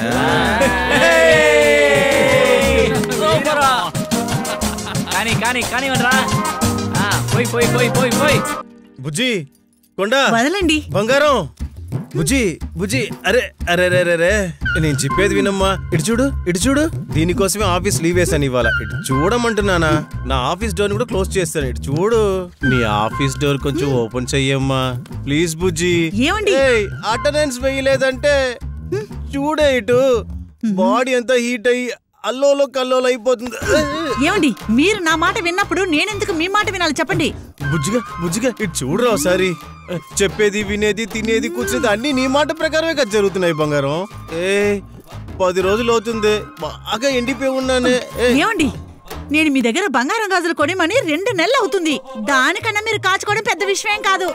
సూపరా. కానీ కానీ కానీ రా పోయి పోయి పోయి పోయి పోయి బుజ్జి కొండ వదలండి బంగారం బుజ్జి బుజ్జి అరే అరే అరే అరే అరే నేను చెప్పేది వినమ్మా ఇటు చూడు ఇటు చూడు దీనికోసమే ఆఫీస్ లీవ్ వేసాను ఇవాళ ఇటు చూడమంటున్నానా నా ఆఫీస్ డోర్ కూడా క్లోజ్ చేస్తాను ఇటు చూడు నీ ఆఫీస్ డోర్ కొంచెం ఓపెన్ చెయ్యమ్మా ప్లీజ్ బుజ్జి ఏమండి? అటెండెన్స్ వేయలేదంటే చూడే ఇటు బాడీ అంతా హీట్ అయ్యి అల్లోలో కల్లోలో అయిపోతుంది ఏమండి మీరు నా మాట విన్నప్పుడు నేనెందుకు మీ మాట వినాలి చెప్పండి బుజ్జిగా బుజ్జిగా ఇటు చూడరా ఒకసారి చెప్పేది వినేది తినేది కూర్చునేది అన్ని నీ మాట ప్రకారమే కదా జరుగుతున్నాయి బంగారం ఏ పది రోజులు అవుతుంది బాగా ఎండిపోయి ఉన్నానే ఏ, ఏమండి నేను మీ దగ్గర బంగారం గాజులు కొనిమని రెండు నెలలు అవుతుంది దానికన్నా మీరు కాచుకోవడం పెద్ద విషయం కాదు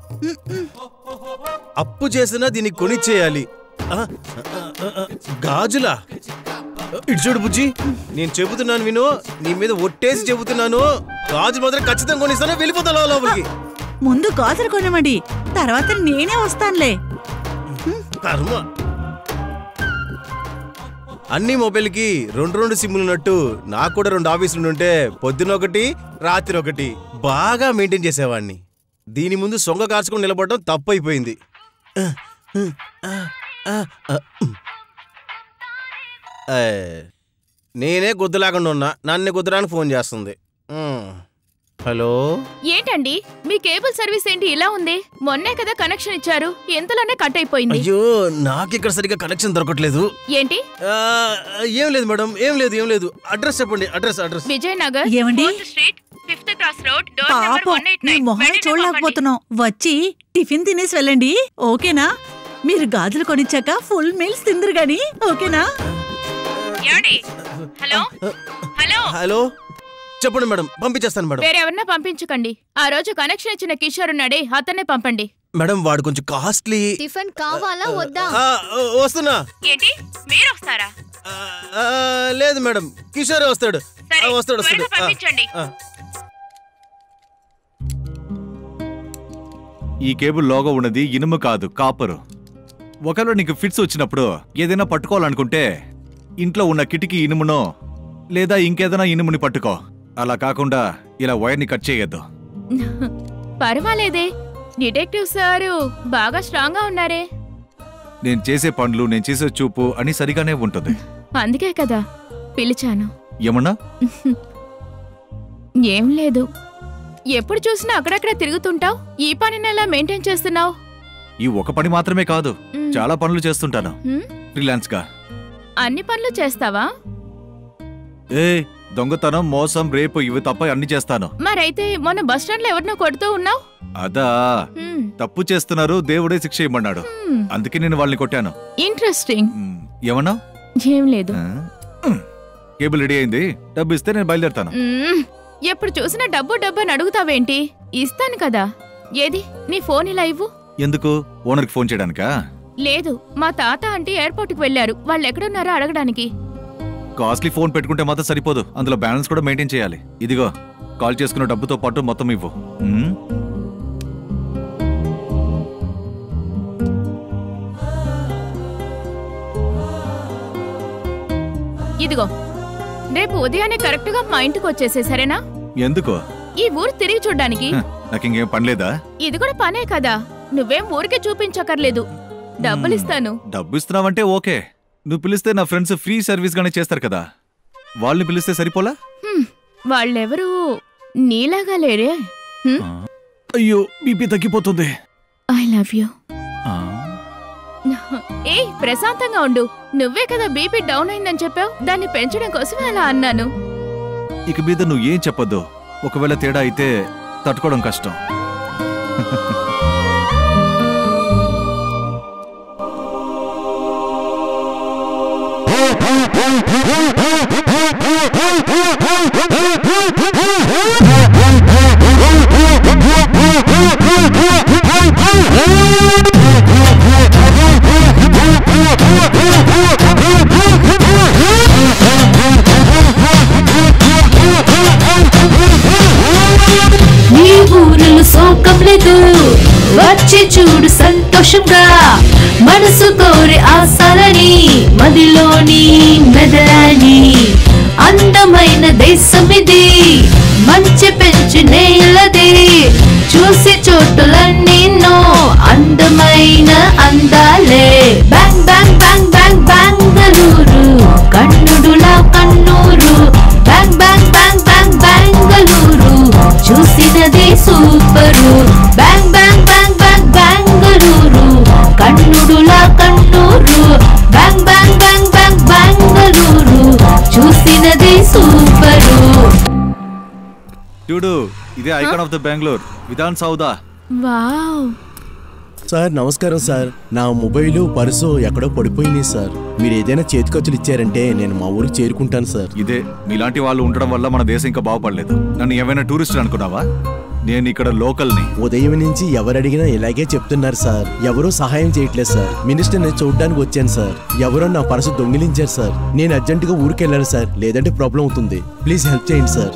అప్పు చేసినా దీనికి కొనిచ్చేయాలి ఆ, ఆ, ఆ, ఆ, గాజులా ఇటు చూడు బుజ్జి నేను చెబుతున్నాను విను నీ మీద ఒట్టేసి చెబుతున్నాను గాజు మాత్రం ఖచ్చితంగా కొనిస్తాను వెళ్ళిపోతా లోపలికి ముందు గాజులు కొనమండి తర్వాత నేనే వస్తానులే కర్మ అన్ని మొబైల్కి రెండు రెండు సిమ్లు ఉన్నట్టు నాకు కూడా రెండు ఆఫీసులు ఉంటే పొద్దున ఒకటి రాత్రి ఒకటి బాగా మెయింటైన్ చేసేవాడిని దీని ముందు సొంగ కార్చుకొని నిలబడడం తప్పు అయిపోయింది ఏ, నేనే గుద్దు లేకుండా ఉన్నా నన్ను గుద్దడానికి ఫోన్ చేస్తుంది ఉమ్. హలో ఏంటండి మీ కేబుల్ సర్వీస్ ఏంటి ఇలా ఉంది మొన్నే కదా కనెక్షన్ ఇచ్చారు ఎంతలోనే కట్ అయిపోయింది అయ్యో నాకు ఇక్కడ సరిగ్గా కనెక్షన్ దొరకట్లేదు ఏంటి ఆ, ఏం లేదు మేడం ఏం లేదు ఏం లేదు అడ్రస్ చెప్పండి అడ్రస్ అడ్రస్ విజయనగర్ ఏమండి? Street fifth cross road door number పాపం వన్ ఎయిట్ మీ నైన్ మొహం చూడలేకపోతున్నాం వచ్చి టిఫిన్ తినేసి వెళ్ళండి ఓకేనా మీరు గాజులు కొనిచ్చాక ఫుల్ మీల్స్ తిందరు గాని ఓకేనా హలో హలో హలో చెప్పండి మేడం పంపించేస్తాను మేడం వేరెవరన్నా పంపించకండి ఆ రోజు కనెక్షన్ ఇచ్చిన కిషోర్ ఉన్నాడే అతనే పంపండి మేడం వాడు కొంచెం కాస్ట్లీ టిఫిన్ కావాలా వద్దా వస్తున్నా ఏంటి మీరు వస్తారా ఆ, లేదు మేడం కిషోరే వస్తాడు సరే, ఆ, వస్తాడు వస్తాడు త్వరగా ఆ, పంపించండి. ఆ. ఈ కేబుల్ లోగో ఉన్నది ఇనుము కాదు కాపరు ఒకవేళ నీకు ఫిట్స్ వచ్చినప్పుడు ఏదైనా పట్టుకోవాలనుకుంటే ఇంట్లో ఉన్న కిటికీ ఇనుమునో లేదా ఇంకేదైనా ఇనుముని పట్టుకో అలా కాకుండా ఇలా వైర్ని కట్ చేయొద్దు పర్వాలేదే డిటెక్టివ్ సారు బాగా స్ట్రాంగ్ గా ఉన్నారే నేను చేసే పనులు నేను చేసే చూపు అని సరిగానే ఉంటుంది అందుకే కదా పిలిచాను ఏమన్నా ఏం లేదు ఎప్పుడు చూసినా అక్కడక్కడ తిరుగుతుంటావు ఈ పనిని ఎలా మెయింటైన్ చేస్తున్నావు ఈ ఒక పని మాత్రమే కాదు చాలా పనులు చేస్తుంటాను ఫ్రీలాన్స్ గా అన్ని పనులు చేస్తావా ఏ దొంగతనం మోసం రేపు ఇవి తప్ప అన్ని చేస్తాను మరైతే మొన్న బస్ స్టాండ్ లో ఎవరినో కొడుతూ ఉన్నావు అదా తప్పు చేస్తున్నారు దేవుడే శిక్ష ఇమ్మన్నాడు అందుకే నేను వాళ్ళని కొట్టాను ఇంట్రెస్టింగ్ ఏమన్నా ఏం లేదు కేబుల్ రెడీ అయింది డబ్బు ఇస్తే నేను బయలుదేరుతాను మ్మ్. ఎప్పుడు చూసినా డబ్బు డబ్బు అని అడుగుతావేంటి ఇస్తాను కదా ఏది నీ ఫోన్ ఇలా ఇవ్వు ఎందుకు ఓనర్కి ఫోన్ చేయడానికా లేదు మా తాత అంటే ఎయిర్పోర్ట్కి వెళ్ళారు వాళ్ళు ఎక్కడున్నారో అడగడానికి కాస్ట్లీ ఫోన్ పెట్టుకుంటే మాత్రం సరిపోదు అందులో బ్యాలెన్స్ కూడా మెయింటైన్ చేయాలి ఇదిగో కాల్ చేసుకున్న డబ్బుతో పాటు మొత్తం ఇవ్వు ఉమ్? ఇదిగో రేపు ఉదయాన్నే కరెక్ట్ గా మా ఇంటికి వచ్చేసే సరేనా ఎందుకు ఈ ఊరు తిరిగి చూడ్డానికి హ, నాకు ఇంకేం పనిలేదా ఇది కూడా పనే కదా నువ్వేం ఊరికే చూపించక్కర్లేదు డబ్బులు ఇస్తాను డబ్బు ఇస్తున్నావంటే ఓకే నువ్వు పిలిస్తే నా ఫ్రెండ్స్ ఫ్రీ సర్వీస్ గానే చేస్తారు కదా వాళ్ళని పిలిస్తే సరిపోలా హ్మ్, వాళ్ళెవరూ నీలాగా లేరే హ్మ్? అయ్యో బీపీ తగ్గిపోతుంది ఐ లవ్ యూ ఏ ప్రశాంతంగా ఉండు నువ్వే కదా బీపీ డౌన్ అయిందని చెప్పావు దాన్ని పెంచడం కోసం అలా అన్నాను ఇక మీద నువ్వు ఏం చెప్పొద్దు ఒకవేళ తేడా అయితే తట్టుకోవడం కష్టం నీ ఊరిలో సోకం లేదు వచ్చి చూడు సంతోషంగా మనసు కోరి ఆశలని మదిలోని మెదలని అందమైన దేశం ఇది మంచి పెంచి నేలది చూసి చోటులన్నీనో అందమైన అందాలే bang bang bang bang Bengaluru కన్నుడులా Kannur bang bang bang bang Bengaluru చూసినది super bang bang bang bang Bengaluru కన్నుడులా Kannur bang bang bang bang Bengaluru చూసినది సూపరు చూడు ఇదే icon of the Bengaluru Vidhana Soudha wow sir నమస్కారం సార్ నా మొబైల్ పర్సు ఎక్కడో పడిపోయినాయి సార్ మీరు ఏదైనా చేతికొచ్చులు ఇచ్చారంటే నేను మా ఊరికి చేరుకుంటాను సార్ ఇదే మీలాంటి వాళ్ళు ఉండడం వల్ల మన దేశం ఇంకా బాగుపడలేదు నన్ను ఏమైనా టూరిస్ట్ అనుకున్నావా నేను ఇక్కడ లోకల్ని ఉదయం నుంచి ఎవరు అడిగినా ఇలాగే చెప్తున్నారు సార్ ఎవరూ సహాయం చేయట్లేదు సార్ మినిస్టర్ నేను చూడడానికి వచ్చాను సార్ ఎవరో నా పర్సు దొంగిలించారు సార్ నేను అర్జెంటుగా ఊరికి వెళ్ళాను సార్ లేదంటే ప్రాబ్లం అవుతుంది ప్లీజ్ హెల్ప్ చేయండి సార్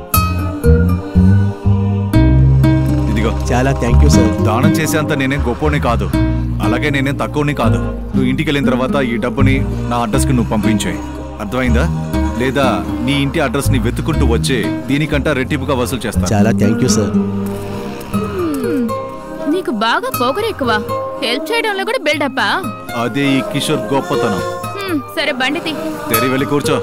ఇదిగో చాలా థ్యాంక్ యూ సార్ దానం చేసేంత నేనేం గొప్పని కాదు అలాగే నేనేం తక్కువని కాదు నువ్వు ఇంటికి వెళ్ళిన తర్వాత ఈ డబ్బుని నా అడ్రస్కి నువ్వు పంపించే అర్థమైందా లేదా నీ ఇంటి అడ్రస్ ని వెతుకుంటూ వచ్చి దీనికంట రెట్టింపుగా వసూలు చేస్తా చాలా థ్యాంక్ యూ సార్ హ్మ్, నీకు బాగా పొగరు ఎక్కువ హెల్ప్ చేయడంలో కూడా బిల్డప్పా అదే ఈ కిషోర్ గొప్పతనం హ్మ్, సరే బండి తీ తెరి వెళ్ళి కూర్చో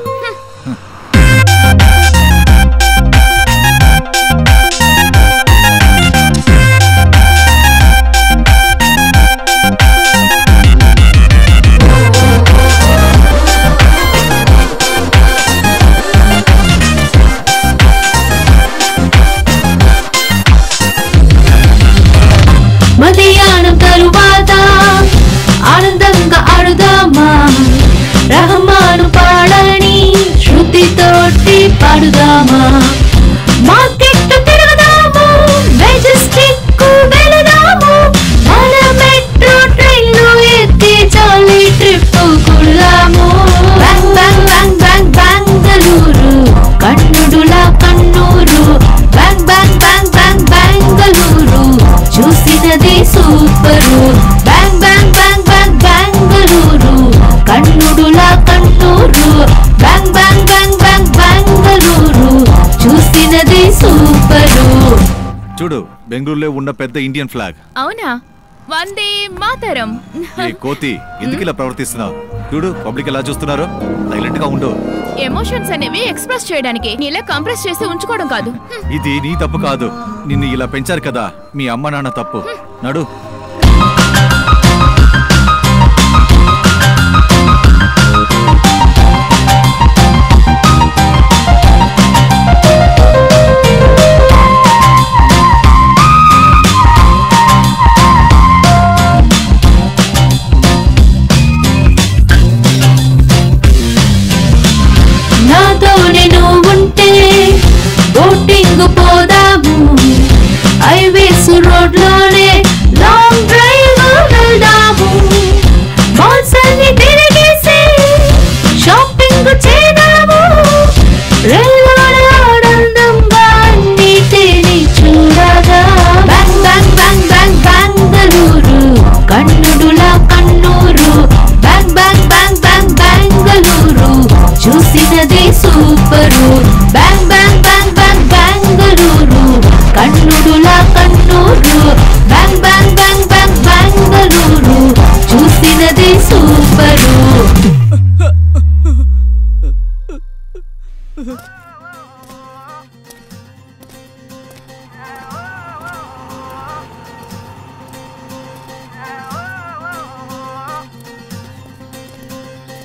మధ్యాహ్నం తరువాత ఆనందంగా ఆడుదామా రహమాను పాడని శృతితోటి పాడుదామా మార్కెట్ తిరుగుదాము మెజెస్టిక్ వెళదాము మన మెట్రో ట్రైన్లు ఎక్కి చాలి ట్రిప్ కుడదాము bang bang bang bang Bengaluru కన్నుడులా Kannur bang bang bang bang Bengaluru చూసినది super bang bang bang bang Bengaluru కన్నుడులా Kannur bang bang bang bang Bengaluru చూసినది సూపరు చూడు బెంగళూరులో ఉన్న పెద్ద ఇండియన్ ఫ్లాగ్ అవునా వందే మాతరం ఏ కోతి ఎందుకు ఇలా ప్రవర్తిస్తున్నావు చూడు పబ్లిక్ ఎలా చూస్తున్నారు సైలెంట్ గా ఉండు ఎమోషన్స్ అనేవి ఎక్స్ప్రెస్ చేయడానికి నీలా కంప్రెస్ చేసి ఉంచుకోవడం కాదు ఇది నీ తప్పు కాదు నిన్ను ఇలా పెంచారు కదా మీ అమ్మ నాన్న తప్పు నడు నాతోనే నువ్వు ఉంటే బోటింగ్ పోదాము హైవేస్ రోడ్ లోనే లాంగ్ డ్రైవ్ వెళ్దాము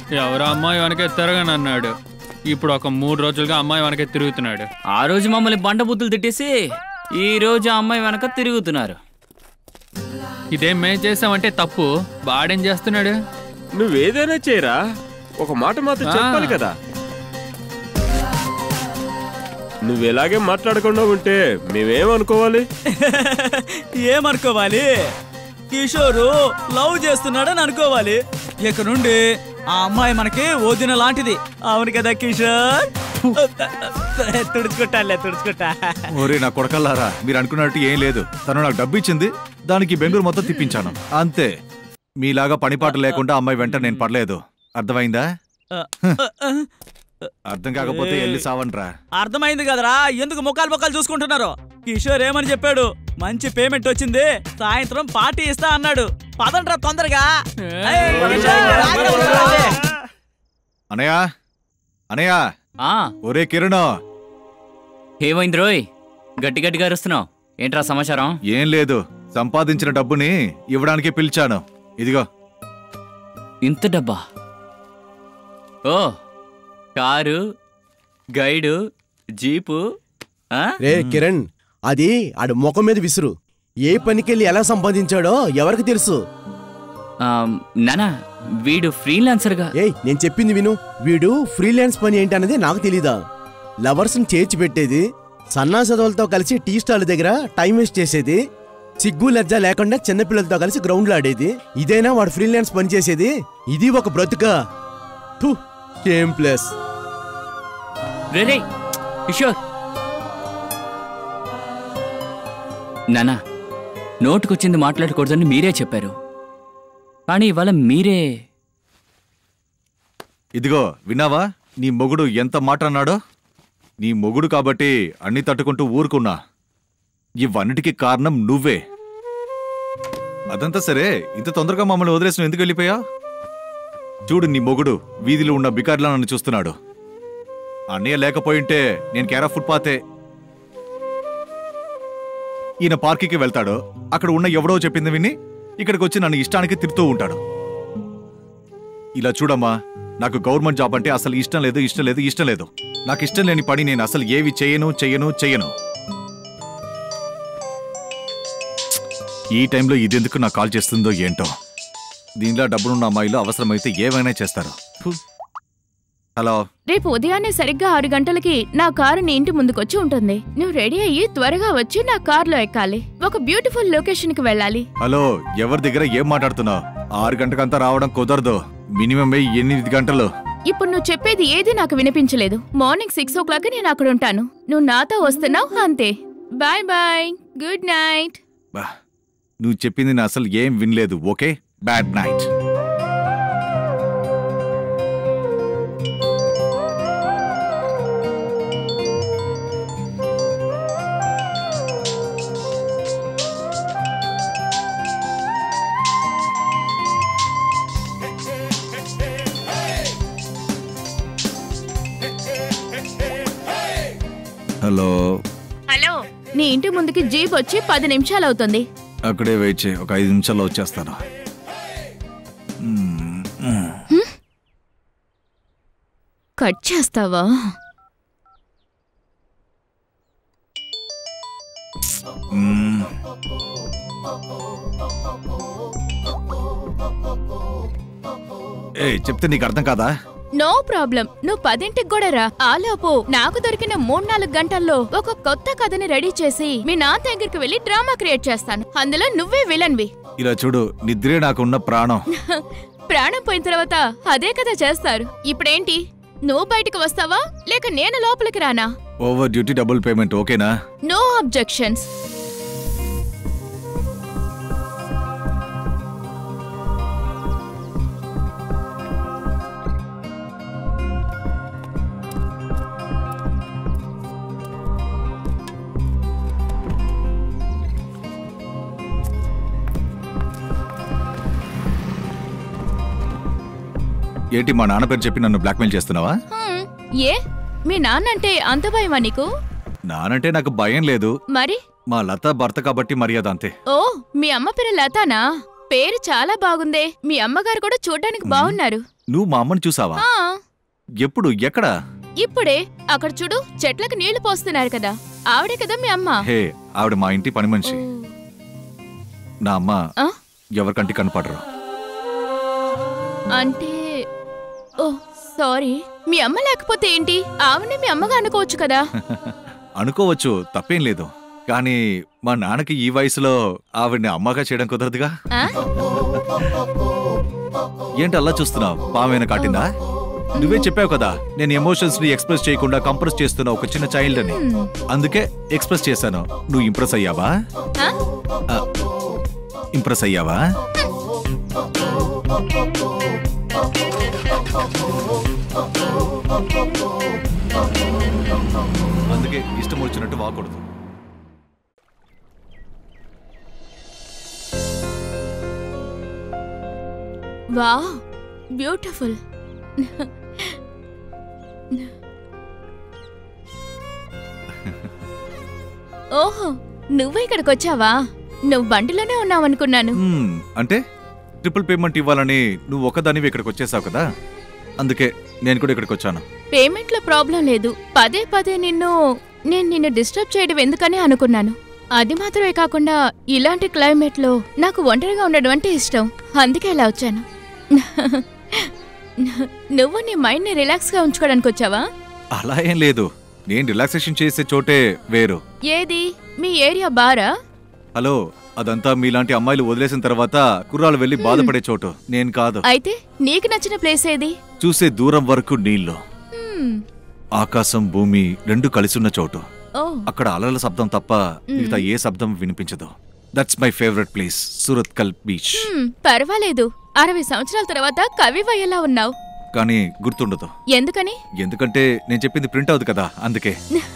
ఎవరో అమ్మాయి వెనకే తిరగనన్నాడు ఇప్పుడు ఒక మూడు రోజులుగా అమ్మాయి వెనకే తిరుగుతున్నాడు ఆ రోజు మమ్మల్ని బండ బుద్ధులు తిట్టేసి ఈ రోజు ఆ అమ్మాయి వెనక తిరుగుతున్నారు ఇదేం మేం చేసామంటే తప్పు వాడేం చేస్తున్నాడు నువ్వేదైనా చేయరా ఒక మాట మాత్రం ఆ. చెప్పాలి కదా నువ్వు ఎలాగే మాట్లాడకుండా ఉంటే మేమేమనుకోవాలి ఏమనుకోవాలి కిషోరు లవ్ చేస్తున్నాడని అనుకోవాలి ఇక నుండి ఆ అమ్మాయి మనకి వదిన లాంటిది అవును కదా కిషోర్ తుడుచుకుంటాలే తుడుచుకుంటా ఓరే నా కొడకల్లారా మీరు అనుకున్నట్టు ఏం లేదు తను నాకు డబ్బు ఇచ్చింది దానికి బెంగళూరు మొత్తం తిప్పించాను అంతే మీలాగా పనిపాటు లేకుండా అమ్మాయి వెంట నేను పడలేదు అర్థమైందా అర్థం కాకపోతే వెళ్ళి సావండ్రా అర్థమైంది కదరా ఎందుకు ముఖాలు ముఖాలు చూసుకుంటున్నారు కిషోర్ ఏమని చెప్పాడు మంచి పేమెంట్ వచ్చింది సాయంత్రం పార్టీ ఇస్తా అన్నాడు పదండ్రా తొందరగా ఏయ్, కిషోర్, ఆగ్రా, అనయా అనయా ఆ ఒరే కిరణ్ ఏమైంది రోయ్ గట్టి గట్టిగా అరుస్తున్నావు ఏంట్రా సమాచారం ఏం లేదు సంపాదించిన డబ్బుని ఇవ్వడానికి పిలిచాను ఇదిగో ఇంత డబ్బా ఓ కారు గైడు జీపు ఆ? రే కిరణ్ అది ఆడు ముఖం మీద విసురు ఏ పనికెళ్ళి ఎలా సంపాదించాడో ఎవరికి తెలుసు ఆ, నానా వీడు ఫ్రీలాన్సర్గా ఏయ్ నేను చెప్పింది విను వీడు ఫ్రీలాన్స్ పని ఏంటి అన్నది నాకు తెలీదా లవర్స్ని చేర్చి పెట్టేది సన్నా చదువులతో కలిసి టీ స్టాల్ దగ్గర టైం వేస్ట్ చేసేది సిగ్గు లజ్జ లేకుండా చిన్నపిల్లలతో కలిసి గ్రౌండ్లో ఆడేది ఇదేనా వాడు ఫ్రీలాన్స్ పని చేసేది ఇది ఒక బ్రతుక థు, షేమ్ ప్లస్ రే రే కిషోర్ నానా నోటుకొచ్చింది మాట్లాడకూడదని మీరే చెప్పారు కానీ ఇవాళ మీరే ఇదిగో విన్నావా నీ మొగుడు ఎంత మాట అన్నాడో నీ మొగుడు కాబట్టి అన్ని తట్టుకుంటూ ఊరుకున్నా ఇవన్నిటికీ కారణం నువ్వే అదంతా సరే ఇంత తొందరగా మమ్మల్ని వదిలేసిన ఎందుకు వెళ్ళిపోయా చూడు నీ మొగుడు వీధిలో ఉన్న బికార్లా నన్ను చూస్తున్నాడు అన్నయ్య లేకపోయింటే నేను కేరా ఫుట్పాతే ఈయన పార్కికి వెళ్తాడు అక్కడ ఉన్న ఎవడో చెప్పింది విని ఇక్కడికి వచ్చి నన్ను ఇష్టానికి తిడుతూ ఉంటాడు ఇలా చూడమ్మా నాకు గవర్నమెంట్ జాబ్ అంటే అసలు ఇష్టం లేదు ఇష్టం లేదు ఇష్టం లేదు నాకు ఇష్టం లేని పని నేను అసలు ఏవి చేయను చెయ్యను చెయ్యను ఈ టైంలో ఇదెందుకు నాకు కాల్ చేస్తుందో ఏంటో దీనిలో డబ్బులున్న అమ్మాయిలు అవసరమైతే ఏమైనా చేస్తారు ఫు. హలో రేపు ఉదయాన్నే సరిగ్గా ఆరు గంటలకి నా కారు నీ ఇంటి ముందుకొచ్చి ఉంటుంది నువ్వు రెడీ అయ్యి త్వరగా వచ్చి నా కారులో ఎక్కాలి ఒక బ్యూటిఫుల్ లొకేషన్ కి వెళ్ళాలి హలో ఎవరి దగ్గర ఏం మాట్లాడుతున్నావు ఆరు గంటకంతా రావడం కుదరదు మినిమం ఎనిమిది గంటలు ఇప్పుడు నువ్వు చెప్పేది ఏది నాకు వినిపించలేదు మార్నింగ్ సిక్స్ ఓ క్లాక్ నేను అక్కడ ఉంటాను నువ్వు నాతో వస్తున్నావు అంతే బాయ్ బాయ్ గుడ్ నైట్ బా, నువ్వు చెప్పింది నేను అసలు ఏం వినలేదు okay bad night hello hello నీ ఇంటి ముందుకి జీప్ వచ్చి పది నిమిషాలు అవుతుంది అక్కడే వెయిట్ చేయి ఒక ఐదు నిమిషాల్లో వచ్చేస్తాను మ్మ్, మ్మ్. కట్ చేస్తావా మ్మ్. ఏ చెప్తే నీకు అర్థం కాదా నో ప్రాబ్లం నువ్వు పదింటికి కూడా రా ఆలోపు నాకు దొరికిన మూడు నాలుగు గంటల్లో ఒక కొత్త కథని రెడీ చేసి మీ నాన్న దగ్గరికి వెళ్ళి డ్రామా క్రియేట్ చేస్తాను అందులో నువ్వే విలన్వి ఇలా చూడు నిద్రే నాకున్న ప్రాణం ప్రాణం పోయిన తర్వాత అదే కదా చేస్తారు ఇప్పుడేంటి నువ్వు బయటికి వస్తావా లేక నేను లోపలికి రానా ఓవర్ డ్యూటీ డబుల్ పేమెంట్ ఓకేనా నో అబ్జెక్షన్స్ ఏంటి మా నాన్న పేరు చెప్పి నన్ను బ్లాక్మెయిల్ చేస్తున్నావా హ్మ్, ఏ మీ నాన్న అంటే అంత భయమా నీకు నానంటే నాకు భయం లేదు మరి మా లత భర్త కాబట్టి మర్యాద అంతే ఓ మీ అమ్మ పేరు లతానా పేరు చాలా బాగుందే మీ అమ్మగారు కూడా చూడ్డానికి బాగున్నారు నువ్వు మా అమ్మని చూసావా ఆ ఎప్పుడు ఎక్కడ ఇప్పుడే అక్కడ చూడు చెట్లకు నీళ్లు పోస్తున్నారు కదా ఆవిడే కదా మీ అమ్మ హే ఆవిడ మా ఇంటి పని మనిషి నా అమ్మ ఆ? ఎవరికంటి కనపడరు అంటే ఓ సారీ మీ అమ్మ లేకపోతే ఏంటి ఆవిడని మీ అమ్మగా అనుకోవచ్చు కదా అనుకోవచ్చు తప్పేం లేదు కానీ మా నాన్నకి ఈ వయసులో ఆవిడ్ని అమ్మగా చేయడం కుదరదుగా ఆ? ఏంటి అలా చూస్తున్నావు పామైనా కాటిందా నువ్వే చెప్పావు కదా నేను ఎమోషన్స్ ని ఎక్స్ప్రెస్ చేయకుండా కంప్రెస్ చేస్తున్న ఒక చిన్న చైల్డ్ అని హ్మ్. అందుకే ఎక్స్ప్రెస్ చేశాను నువ్వు ఇంప్రెస్ అయ్యావా ఆ? ఆ, ఇంప్రెస్ అయ్యావా అందుకే ఇష్టం వచ్చినట్టు వాకూడదు వావ్ బ్యూటిఫుల్ ఓహో నువ్వు ఇక్కడికి వచ్చావా నువ్వు బండిలోనే ఉన్నావనుకున్నాను హ్మ్, అంటే ట్రిపుల్ పేమెంట్ ఇవ్వాలని నువ్వు ఒకదానివి ఇక్కడికి వచ్చేసావు కదా అందుకే నేను కూడా ఇక్కడికి వచ్చాను పేమెంట్లో ప్రాబ్లం లేదు పదే పదే నిన్ను నేను నిన్ను డిస్టర్బ్ చేయడం ఎందుకని అనుకున్నాను అది మాత్రమే కాకుండా ఇలాంటి క్లైమేట్లో నాకు ఒంటరిగా ఉండడం అంటే ఇష్టం అందుకే ఇలా వచ్చాను నువ్వు నీ మైండ్ని రిలాక్స్గా ఉంచుకోవడానికి వచ్చావా అలా ఏం లేదు నేను రిలాక్సేషన్ చేసే చోటే వేరు ఏది మీ ఏరియా బారా హలో అదంతా మీలాంటి అమ్మాయిలు వదిలేసిన తర్వాత కుర్రాలు వెళ్ళి బాధపడే చోటు నేను కాదు అయితే నీకు నచ్చిన ప్లేస్ ఏది చూసే దూరం వరకు నీళ్లు హ్మ్, ఆకాశం భూమి రెండు కలిసున్న చోటు ఓ అక్కడ అలల శబ్దం తప్ప మిగతా ఏ శబ్దం వినిపించదు that's my favourite place Surathkal beach హ్మ్, పర్వాలేదు అరవై సంవత్సరాల తర్వాత కవివయ్యేలా ఉన్నావు కానీ గుర్తుండదు ఎందుకని ఎందుకంటే నేను చెప్పింది ప్రింట్ అవుతుంది కదా అందుకే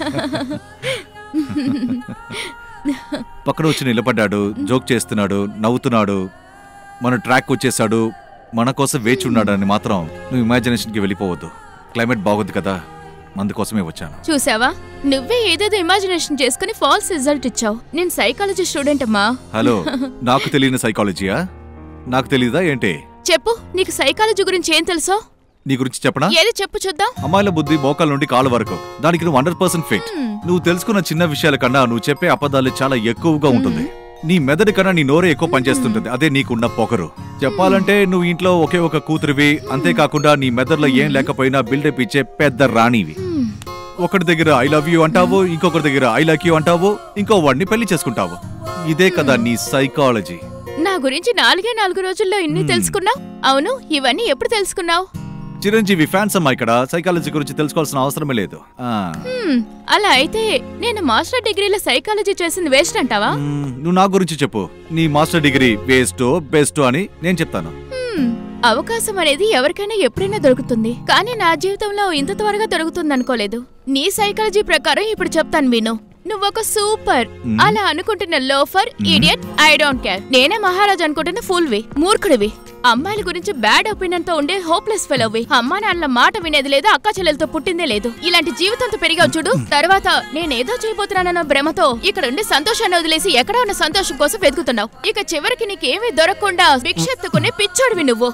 పక్కన వచ్చి నిలబడ్డాడు జోక్ చేస్తున్నాడు నవ్వుతున్నాడు మన ట్రాక్ వచ్చేసాడు మన కోసం వేచి ఉన్నాడు అని మాత్రం నువ్వు ఇమాజినేషన్కి వెళ్ళిపోవద్దు క్లైమేట్ బాగుంది కదా అందుకోసమే వచ్చాను చూసావా నువ్వే ఏదేదో ఇమాజినేషన్ చేసుకుని ఫాల్స్ రిజల్ట్ ఇచ్చావు నేను సైకాలజీ స్టూడెంట్ అమ్మా హలో నాకు తెలియని సైకాలజీయా నాకు తెలియదా ఏంటి చెప్పు నీకు సైకాలజీ గురించి ఏం తెలుసో నీ గురించి చెప్పనా ఏది చెప్పు చూద్దాం అమ్మాయిల బుద్ధి మోకాల నుండి కాళ్ళ వరకు దానికి నువ్వు హండ్రెడ్ పర్సెంట్ ఫిట్ నువ్వు తెలుసుకున్న చిన్న విషయాల కన్నా నువ్వు చెప్పే అబద్ధాలు చాలా ఎక్కువగా ఉంటుంది నీ మెదడు కన్నా నీ నోరే ఎక్కువ పనిచేస్తుంటుంది అదే నీకున్న పొగరు చెప్పాలంటే నువ్వు ఇంట్లో ఒకే ఒక కూతురివి అంతేకాకుండా నీ మెదడులో ఏం లేకపోయినా బిల్డప్ ఇచ్చే పెద్ద రాణివి ఒకటి దగ్గర ఐ లవ్ యూ అంటావు ఇంకొకరి దగ్గర ఐ లైక్ యూ అంటావు ఇంకో వాడిని పెళ్లి చేసుకుంటావు ఇదే కదా నీ సైకాలజీ నా గురించి నాలుగే నాలుగు రోజుల్లో ఇన్ని తెలుసుకున్నావు అవును ఇవన్నీ ఎప్పుడు తెలుసుకున్నావు చిరంజీవి ఫ్యాన్స్ అమ్మా ఇక్కడ సైకాలజీ గురించి తెలుసుకోవాల్సిన అవసరమే లేదు ఆ, హ్మ్, అలా అయితే నేను మాస్టర్ డిగ్రీలో సైకాలజీ చేసింది వేస్ట్ అంటావా మ్, నువ్వు నా గురించి చెప్పు నీ మాస్టర్ డిగ్రీ వేస్ట్ బెస్ట్ అని నేను చెప్తాను హ్మ్, అవకాశం అనేది ఎవరికైనా ఎప్పుడైనా దొరుకుతుంది కానీ నా జీవితంలో ఇంత త్వరగా దొరుకుతుంది అనుకోలేదు నీ సైకాలజీ ప్రకారం ఇప్పుడు చెప్తాను విను నువ్వొక సూపర్ మ్మ్. అలా అనుకుంటున్న loafer idiot I don't care నేనే మహారాజ్ అనుకుంటున్న ఫుల్వి మూర్ఖుడివి అమ్మాయిల గురించి బ్యాడ్ ఒపీనియన్ తో ఉండే హోప్లెస్ ఫెలోవి అమ్మా నాన్నల మాట వినేది లేదు అక్క చెల్లెలతో పుట్టిందే లేదు ఇలాంటి జీవితంతో పెరిగావు చూడు తర్వాత నేనేదో చేయబోతున్నానన్న భ్రమతో ఇక్కడ ఉండి సంతోషాన్ని వదిలేసి ఎక్కడ ఉన్న సంతోషం కోసం వెతుకుతున్నావు ఇక చివరికి నీకేమీ దొరకకుండా భిక్షెత్తుకునే పిచ్చోడివి నువ్వు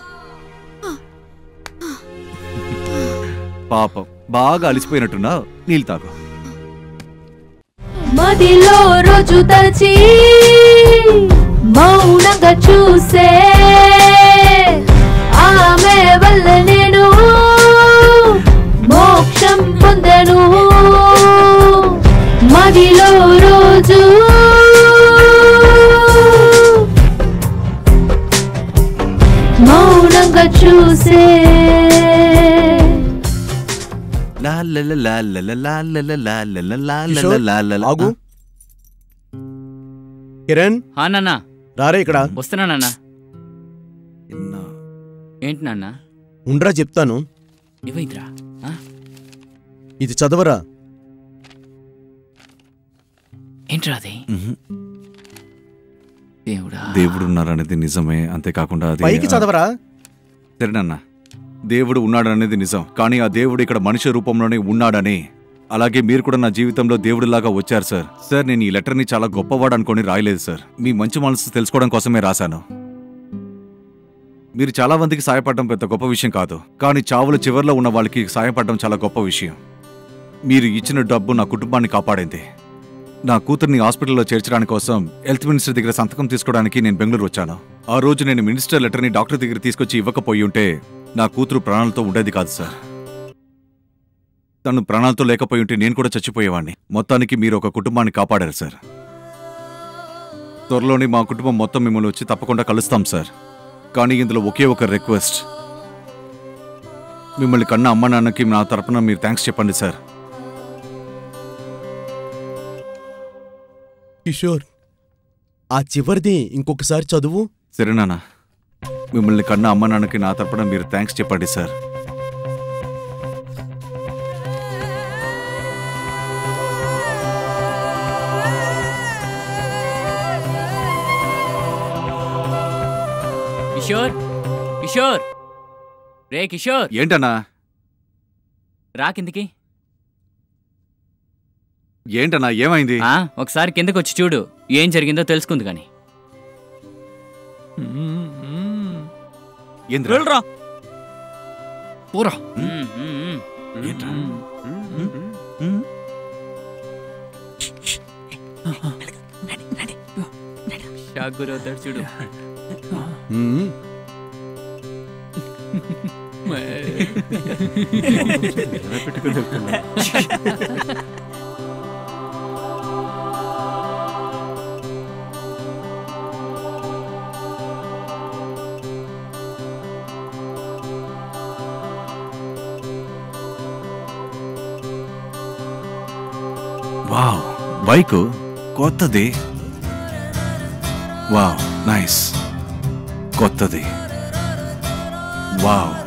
పాపం బాగా అలిసిపోయినట్టున్నా నీళ్ళు తాగు మదిలో రోజు తలచి మౌనంగా చూసే ఆమె వల్ల నేను మోక్షం పొందను మదిలో రోజు మౌనంగా చూసే లా లా లా లా లా లా లా లా లా లా లా లా లా కిషోర్, లా లా లా. ఆగు కిరణ్ ఆ నాన్న రారే ఇక్కడ వస్తున్నా నాన్న ఏంటి నాన్న ఉండ్రా చెప్తాను ఏమైందిరా ఆ? ఇది చదవరా ఏంట్రా అది మ్హూ. దేవుడా దేవుడు ఉన్నారనేది నిజమే అంతేకాకుండా అది పైకి చదవరా సరేనన్నా దేవుడు ఉన్నాడనేది నిజం కానీ ఆ దేవుడు ఇక్కడ మనిషి రూపంలోనే ఉన్నాడని అలాగే మీరు కూడా నా జీవితంలో దేవుడిలాగా వచ్చారు సార్ సార్ నేను ఈ లెటర్ని చాలా గొప్పవాడు అనుకొని రాయలేదు సార్ మీ మంచి మనసు తెలుసుకోవడం కోసమే రాశాను మీరు చాలా మందికి సాయపడడం పెద్ద గొప్ప విషయం కాదు కానీ చావుల చివర్లో ఉన్న వాళ్ళకి సాయపడడం చాలా గొప్ప విషయం మీరు ఇచ్చిన డబ్బు నా కుటుంబాన్ని కాపాడింది నా కూతుర్ని హాస్పిటల్లో చేర్చడానికి కోసం హెల్త్ మినిస్టర్ దగ్గర సంతకం తీసుకోవడానికి నేను బెంగళూరు వచ్చాను ఆ రోజు నేను మినిస్టర్ లెటర్ని డాక్టర్ దగ్గర తీసుకొచ్చి ఇవ్వకపోయి ఉంటే నా కూతురు ప్రాణాలతో ఉండేది కాదు సార్ తను ప్రాణాలతో లేకపోయి ఉంటే నేను కూడా చచ్చిపోయేవాడిని మొత్తానికి మీరు ఒక కుటుంబాన్ని కాపాడారు సార్ త్వరలోనే మా కుటుంబం మొత్తం మిమ్మల్ని వచ్చి తప్పకుండా కలుస్తాం సార్ కానీ ఇందులో ఒకే ఒక రిక్వెస్ట్ మిమ్మల్ని కన్న అమ్మ నాన్నకి నా తరపున మీరు థ్యాంక్స్ చెప్పండి సార్ కిషోర్ ఆ చివరిది ఇంకొకసారి చదువు సరే నాన్న మిమ్మల్ని కన్న అమ్మ నాన్నకి నా తరపున మీరు థ్యాంక్స్ చెప్పండి సార్ కిషోర్ కిషోర్ రే కిషోర్ ఏంటన్నా రా కిందికి ఏంటన్నా ఏమైంది ఆ, ఒకసారి కిందకి వచ్చి చూడు ఏం జరిగిందో తెలుసుకుంది కానీ వెళ్ళరా పోరా షాక్ గురవుతాడు చూడు మ్మ్. వావ్ బైక్ కొత్తది వావ్ నైస్ కొత్తది వావ్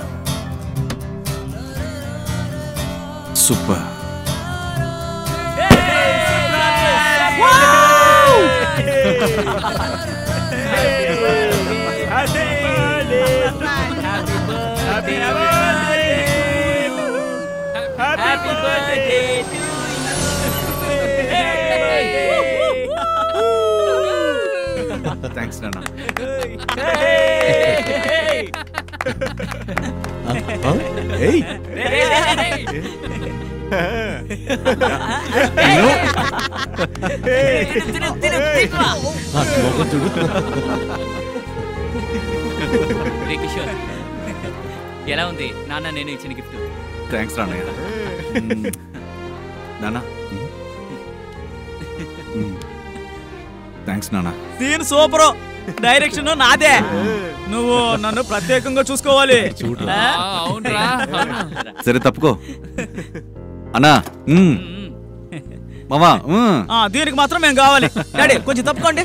సూపర్ థ్యాంక్స్ నాన్న ఆ? ఏయ్ ఆ, మొహం చూడు. రే కిషోర్ ఎలా ఉంది నాన్న నేను ఇచ్చిన గిఫ్ట్ థ్యాంక్స్ నాన్నయ్య మ్మ్. నాన్న థ్యాంక్స్ నాన్న సీన్ సూపర్ డైరెక్షన్ నాదే నువ్వు నన్ను ప్రత్యేకంగా చూసుకోవాలి ఆ? అవునరా సరే తప్పుకో అన్నా మ్మ్. మామా మ్మ్. ఆ, దీనికి మాత్రం మేము కావాలి డాడీ కొంచెం తప్పుకోండి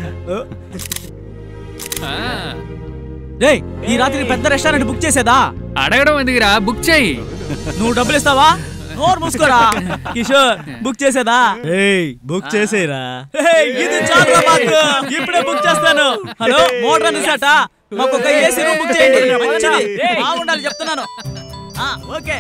రేయ్ ఈ రాత్రి పెద్ద రెస్టారెంట్ బుక్ చేసేదా అడగడం ఎందుకురా బుక్ చేయి నువ్వు డబ్బులు ఇస్తావా నోరు మూసుకోరా కిషోర్ బుక్ చేసేదా ఏయ్ బుక్ చేసేరా ఇది చాలా మాకు ఇప్పుడే బుక్ చేస్తాను హలో మోటార్ అనేసాట మాకు ఒక ఏసీ రూమ్ బుక్ చేయండి మంచిది బాగుండాలి చెప్తున్నాను ఆ, ఓకే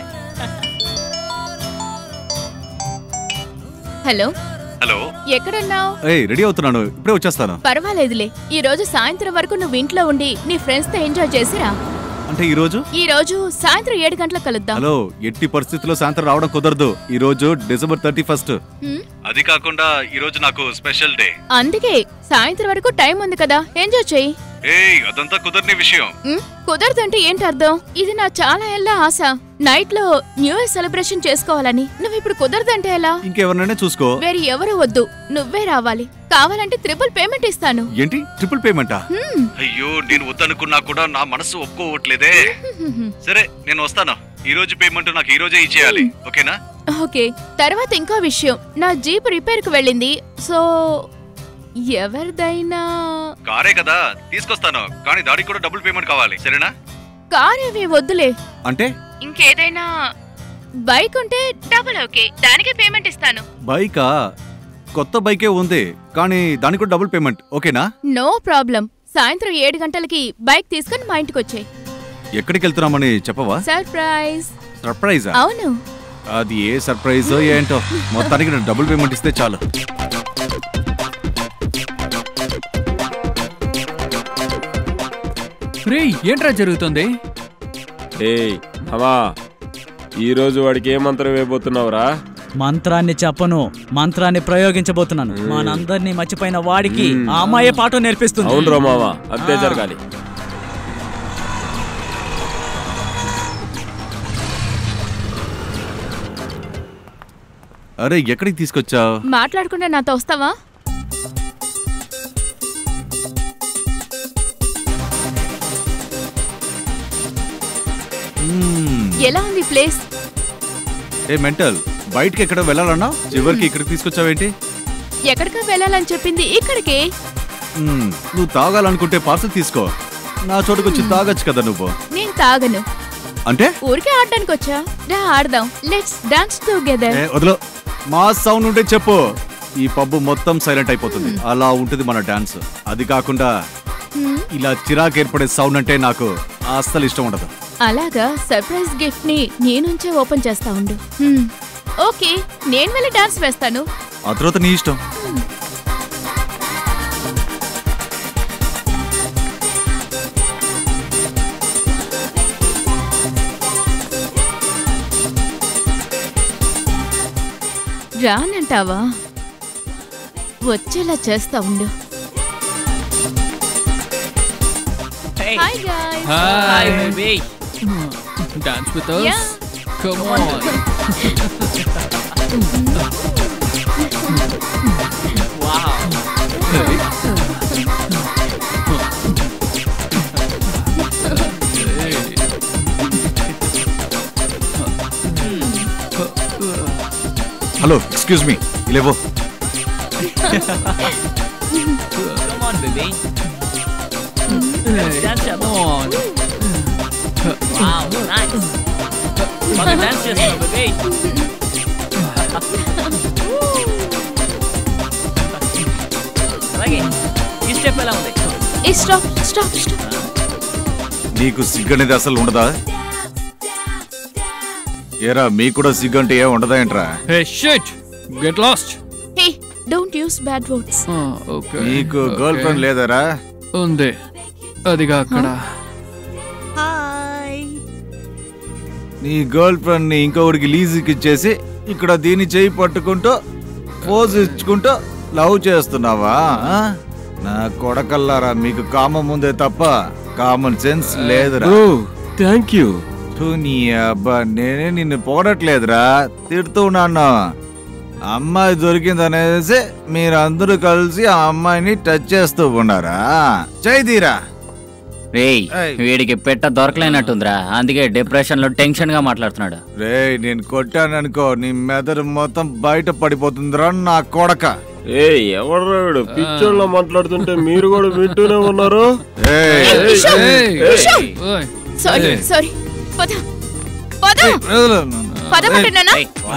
హలో హలో ఎక్కడున్నావు ఏయ్ రెడీ అవుతున్నాను ఇప్పుడే వచ్చేస్తాను పర్వాలేదులే ఈ రోజు సాయంత్రం వరకు నువ్వు ఇంట్లో ఉండి నీ ఫ్రెండ్స్ తో ఎంజాయ్ చేసిరా అంటే ఈ రోజు ఈ రోజు సాయంత్రం ఏడు గంటలకు కలుద్దాం హలో ఎట్టి పరిస్థితుల్లో సాయంత్రం రావడం కుదరదు ఈ రోజు డిసెంబర్ థర్టీ ఫస్ట్ హ్మ్? అది కాకుండా ఈ రోజు నాకు స్పెషల్ డే అందుకే సాయంత్రం వరకు టైం ఉంది కదా ఎంజాయ్ చెయ్యి ఏయ్ అదంతా కుదరని విషయం ఉమ్, కుదరదంటే ఏంటి అర్థం ఇది నా చాలా ఏళ్ళ ఆశ నైట్ లో న్యూ ఇయర్ సెలబ్రేషన్ చేసుకోవాలని నువ్వు ఇప్పుడు కుదరదంటే ఎలా ఇంకెవరినైనా చూసుకో వేరే ఎవరు వద్దు నువ్వే రావాలి కావాలంటే త్రిపుల్ పేమెంట్ ఇస్తాను ఏంటి ట్రిపుల్ పేమెంటా హ్మ్. అయ్యో నేను వద్దనుకున్నా కూడా నా మనసు ఒప్పుకోవట్లేదే సరే నేను వస్తాను ఈ రోజు పేమెంట్ నాకు ఈ రోజే ఇచ్చేయాలి ఓకేనా ఓకే తర్వాత ఇంకో విషయం నా జీప్ రిపేర్ కు వెళ్ళింది సో ఎవరిదైనా కారే కదా తీసుకొస్తాను కానీ దానికి కూడా డబుల్ పేమెంట్ కావాలి సరేనా కార్ ఏవి వద్దులే అంటే ఇంకేదైనా బైక్ ఉంటే డబుల్ ఓకే దానికి పేమెంట్ ఇస్తాను బైకా కొత్త బైకే ఉంది కానీ దానికి కూడా డబుల్ పేమెంట్ ఓకేనా నో ప్రాబ్లం సాయంత్రం ఏడు గంటలకి బైక్ తీసుకుని మా ఇంటికి వచ్చాయి ఎక్కడికి వెళ్తున్నామని చెప్పవా సర్ప్రైజ్ సర్ప్రైజా అవును అది ఏ సర్ప్రైజ్ ఏంటో మొత్తానికి నేను డబుల్ పేమెంట్ ఇస్తే చాలు రే ఏంట్రా జరుగుతుంది ఏయ్ అవా ఈ రోజు వాడికి ఏ మంత్రం వేయబోతున్నావురా మంత్రాన్ని చెప్పను మంత్రాన్ని ప్రయోగించబోతున్నాను మనందరినీ మర్చిపోయిన వాడికి ఆ అమ్మాయే పాఠం నేర్పిస్తుంది అవును రా మావా అంతే ఆ. జరగాలి అరే ఎక్కడికి తీసుకొచ్చావు మాట్లాడకుండా నాతో వస్తావా ఎలా ఉంది ప్లేస్ ఏ మెంటల్ బయటికి ఎక్కడ వెళ్ళాలన్నా చివరికి ఇక్కడికి తీసుకొచ్చావేంటి ఎక్కడికి వెళ్ళాలని చెప్పింది ఇక్కడికి మ్మ్, నువ్వు తాగాలనుకుంటే పార్సల్ తీసుకో నా చోటుకు వచ్చి తాగొచ్చు కదా నువ్వు నేను తాగను అంటే ఊరికే ఆడడానికి వచ్చా రా ఆడదాం లెట్స్ డాన్స్ టుగెదర్ ఏ, వదిలో మా సౌండ్ ఉంటే చెప్పు ఈ పబ్బు మొత్తం సైలెంట్ అయిపోతుంది అలా ఉంటుంది మన డాన్స్ అది కాకుండా ఇలా చిరాకు ఏర్పడే సౌండ్ అంటే నాకు అస్సలు ఇష్టం ఉండదు అలాగా సర్ప్రైజ్ గిఫ్ట్ ని నీ నుంచే ఓపెన్ చేస్తా ఉండు హ్మ్. ఓకే నేను వెళ్ళి డాన్స్ వేస్తాను ఆ తర్వాత నీ ఇష్టం రానంటావా వచ్చేలా చేస్తా ఉండు hi guys hi baby. Dance with Yeah. us come on hello excuse me లేవో Come on, baby. Let's dance చేద్దాం. Wow, nice. బాగా dance చేస్తున్నావు, baby. అలాగే ఈ స్టెప్ ఎలా ఉంది ఏ స్టాప్ స్టాప్ స్టాప్ నీకు సిగ్గనేది అసలు ఉండదా ఏరా మీకు కూడా సిగ్గు అంటే ఏం ఉండదా ఏంట్రా hey shit get lost hey don't use bad words okay నీకు గర్ల్ ఫ్రెండ్ లేదరా ఉంది అదిగా అక్కడ హాయ్ నీ గర్ల్ ఫ్రెండ్ ని ఇంకొకటికి లీజుకి ఇచ్చేసి ఇక్కడ దీన్ని చేయి పట్టుకుంటూ పోజ్ ఇచ్చుకుంటూ లవ్ చేస్తున్నావా ఆ? నా కొడకల్లారా మీకు కామం ఉందే తప్ప కామన్ సెన్స్ లేదురా థ్యాంక్ యూ థు, నీ అబ్బా నేనే నిన్ను పొగడట్లేదురా తిడుతున్నాను అమ్మాయి దొరికిందనేసి మీరందరూ కలిసి ఆ అమ్మాయిని టచ్ చేస్తూ ఉన్నారా చైదీరా రేయ్ ఏయ్. వీడికి పెట్ట దొరకలేనట్టుందిరా అందుకే డిప్రెషన్ లో టెన్షన్ గా మాట్లాడుతున్నాడు రే నేను కొట్టాననుకో నీ మెదడు మొత్తం బయట పడిపోతుందిరా నా కొడక ఏ ఎవర్రా వీడు పిచ్చోళ్ళ మాట్లాడుతుంటే మీరు కూడా వింటూనే ఉన్నారు ఏయ్, ఇషో! ఏయ్, ఇషో! ఏయ్. సారీ ఏయ్. సారీ పద పద వదలు నన్ను. పదమంటున్నానా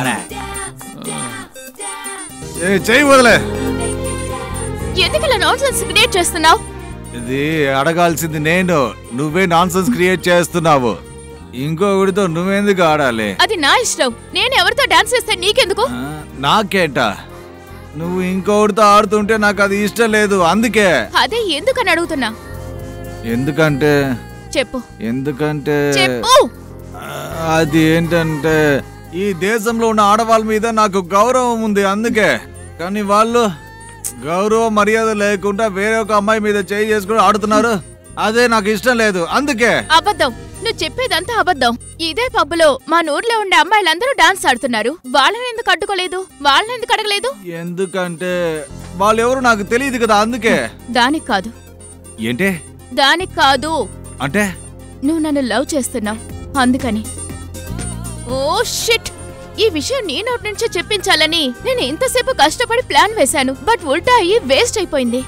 ఏ చెయ్యి వదలే ఎందుకు ఇలా నాన్సెన్స్ క్రియేట్ చేస్తున్నావు ఇది అడగాల్సింది నేను నువ్వే నాన్సెన్స్ క్రియేట్ చేస్తున్నావు ఇంకొకటితో నువ్వెందుకు ఆడాలి అది నా ఇష్టం నేను ఎవరితో డాన్స్ చేస్తే నీకెందుకు నాకేట నువ్వు ఇంకొకటితో ఆడుతుంటే నాకు అది ఇష్టం లేదు అందుకే అదే ఎందుకని అడుగుతున్నా ఎందుకంటే చెప్పు ఎందుకంటే చెప్పు అది ఏంటంటే ఈ దేశంలో ఉన్న ఆడవాళ్ళ మీద నాకు గౌరవం ఉంది అందుకే కానీ వాళ్ళు గౌరవ మర్యాద లేకుండా వేరే ఒక అమ్మాయి మీద చేయి చేసుకుని ఆడుతున్నారు అదే నాకు ఇష్టం లేదు అందుకే అబద్ధం నువ్వు చెప్పేదంతా అబద్ధం ఇదే పబ్బులో మా ఊర్లో ఉండే అమ్మాయిలందరూ డాన్స్ ఆడుతున్నారు వాళ్ళని ఎందుకు అడ్డుకోలేదు వాళ్ళని ఎందుకు అడగలేదు ఎందుకంటే వాళ్ళు ఎవరు నాకు తెలియదు కదా అందుకే దానికి కాదు ఏంటే దానికి కాదు అంటే నువ్వు నన్ను లవ్ చేస్తున్నావు అందుకని ఓ షిట్ ఈ విషయం నీ నోటి నుంచే చెప్పించాలని నేను ఇంతసేపు కష్టపడి ప్లాన్ వేశాను బట్ ఉల్టా అయ్యి వేస్ట్ అయిపోయింది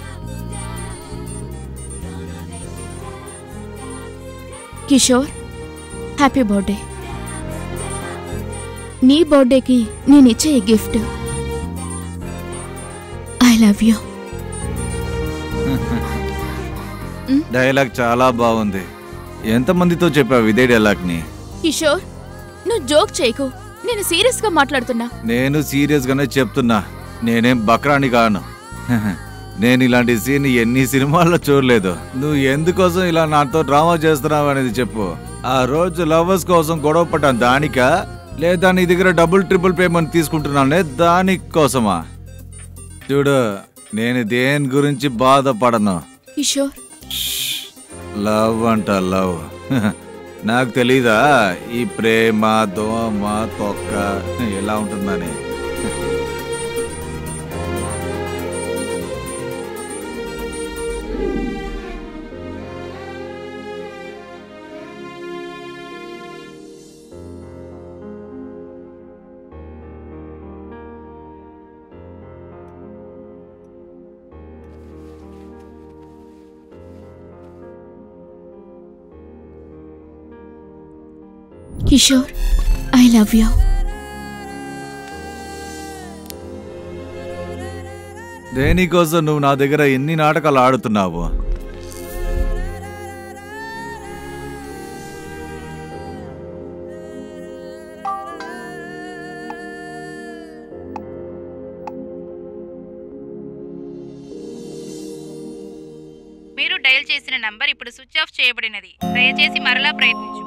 కిషోర్ హ్యాపీ బర్త్డే నీ బర్త్డేకి నేనిచ్చే ఈ gift I love you dialogue చాలా బాగుంది ఎంతమందితో చెప్పావు ఇదే డైలాగ్ ని కిషోర్ నువ్వు జోక్ చేయకు నేను సీరియస్ గా మాట్లాడుతున్నా నేను సీరియస్ గానే చెప్తున్నా నేనేం బక్రాని కాను నేను ఇలాంటి సీన్ ఎన్ని సినిమాల్లో చూడలేదు నువ్వు ఎందుకోసం ఇలా నాతో డ్రామా చేస్తున్నావు అనేది చెప్పు ఆ రోజు లవర్స్ కోసం గొడవ పడ్డాను దానికా లేదా నీ దగ్గర డబుల్ ట్రిపుల్ పేమెంట్ తీసుకుంటున్నానే దానికోసమా చూడు నేను దేని గురించి బాధపడను కిషోర్ లవ్ అంట లవ్ నాకు తెలీదా ఈ ప్రేమ దోమ తొక్క ఎలా ఉంటుందని కిషోర్ ఐ లవ్ యూ దేనికోసం నువ్వు నా దగ్గర ఎన్ని నాటకాలు ఆడుతున్నావు మీరు డయల్ చేసిన నంబర్ ఇప్పుడు స్విచ్ ఆఫ్ చేయబడినది దయచేసి మరలా ప్రయత్నించు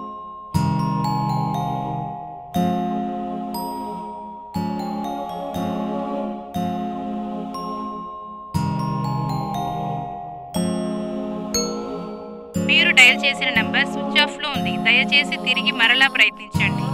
మీరు డయల్ చేసిన నంబర్ స్విచ్ ఆఫ్ లో ఉంది దయచేసి తిరిగి మరలా ప్రయత్నించండి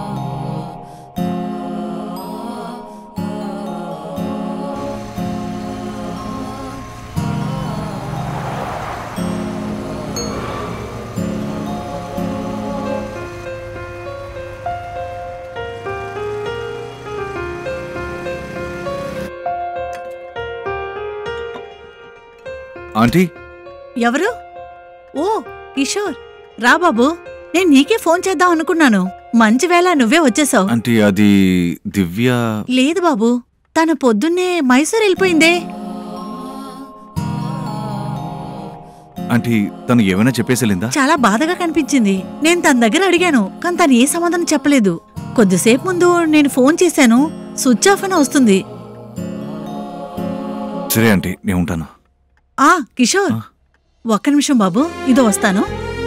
ఆంటీ ఎవరు ఓ కిషోర్ రా బాబు నేను నీకే ఫోన్ చేద్దాం అనుకున్నాను మంచి వేళ నువ్వే వచ్చేసావు ఆంటీ అది దివ్య లేదు బాబు తను పొద్దున్నే మైసూర్ వెళ్ళిపోయిందే ఆంటీ తను ఏమైనా చెప్పేసెళ్ళిందా చాలా బాధగా కనిపించింది నేను తన దగ్గర అడిగాను కానీ తను ఏ సమాధానం చెప్పలేదు కొద్దిసేపు ముందు నేను ఫోన్ చేశాను స్విచ్ ఆఫ్ అని వస్తుంది సరే ఆంటీ నేను ఉంటాను ఆ కిషోర్ ఒక్క నిమిషం బాబు ఇదో వస్తాను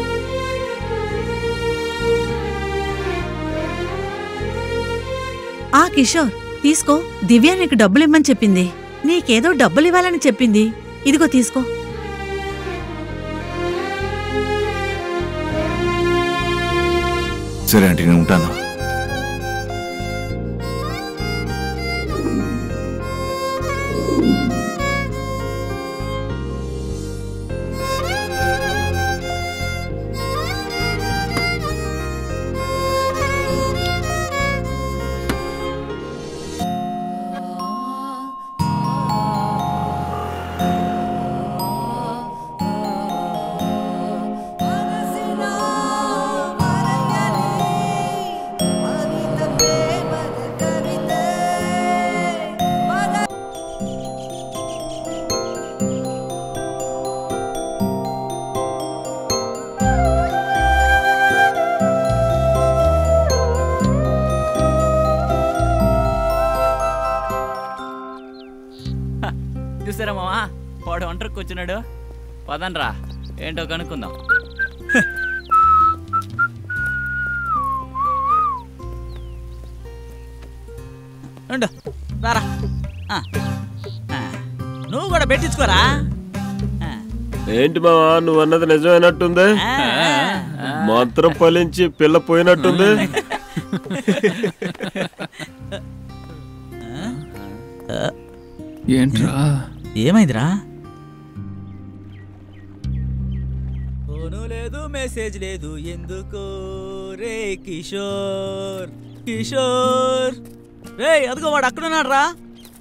ఆ కిషోర్ తీసుకో దివ్య నీకు డబ్బులు ఇమ్మని చెప్పింది నీకేదో డబ్బులు ఇవ్వాలని చెప్పింది ఇదిగో తీసుకో సరే ఆంటీ నేను ఉంటాను చూసారా మావా వాడు ఒంటరికి కూర్చున్నాడు పదండ్రా ఏంటో కనుక్కుందాం ఉండు రారా ఆ, ఆ. నువ్వు కూడా పెట్టించుకోరా ఏంటి మావా నువ్వు అన్నది నిజమైనట్టుంది మంత్రం ఫలించి పిల్ల పోయినట్టుంది ఏంట్రా ఏమైందిరా ఫోను లేదు మెసేజ్ లేదు ఎందుకో రే కిషోర్ కిషోర్ రే అదిగో వాడు అక్కడున్నాడు రా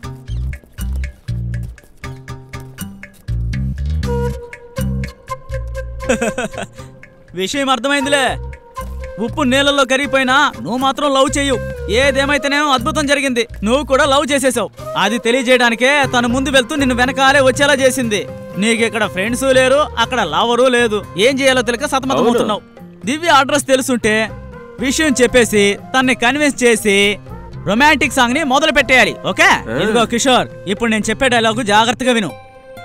విషయం అర్థమైందిలే ఉప్పు నీళ్ళల్లో కరిగిపోయినా నువ్వు మాత్రం లవ్ చెయ్యు ఏదేమైతేనేమో అద్భుతం జరిగింది నువ్వు కూడా లవ్ చేసేసావు అది తెలియజేయడానికే తను ముందు వెళ్తూ నిన్ను వెనకాలే వచ్చేలా చేసింది నీకు ఇక్కడ ఫ్రెండ్స్ లేరు అక్కడ లవరు లేదు ఏం చేయాలో తెలియక సతమతమవుతున్నావు దివ్య అడ్రస్ తెలుసుంటే విషయం చెప్పేసి తన్ని కన్విన్స్ చేసి రొమాంటిక్ సాంగ్ ని మొదలు పెట్టేయాలి ఓకే ఇదిగో కిషోర్ ఇప్పుడు నేను చెప్పే డైలాగు జాగ్రత్తగా విను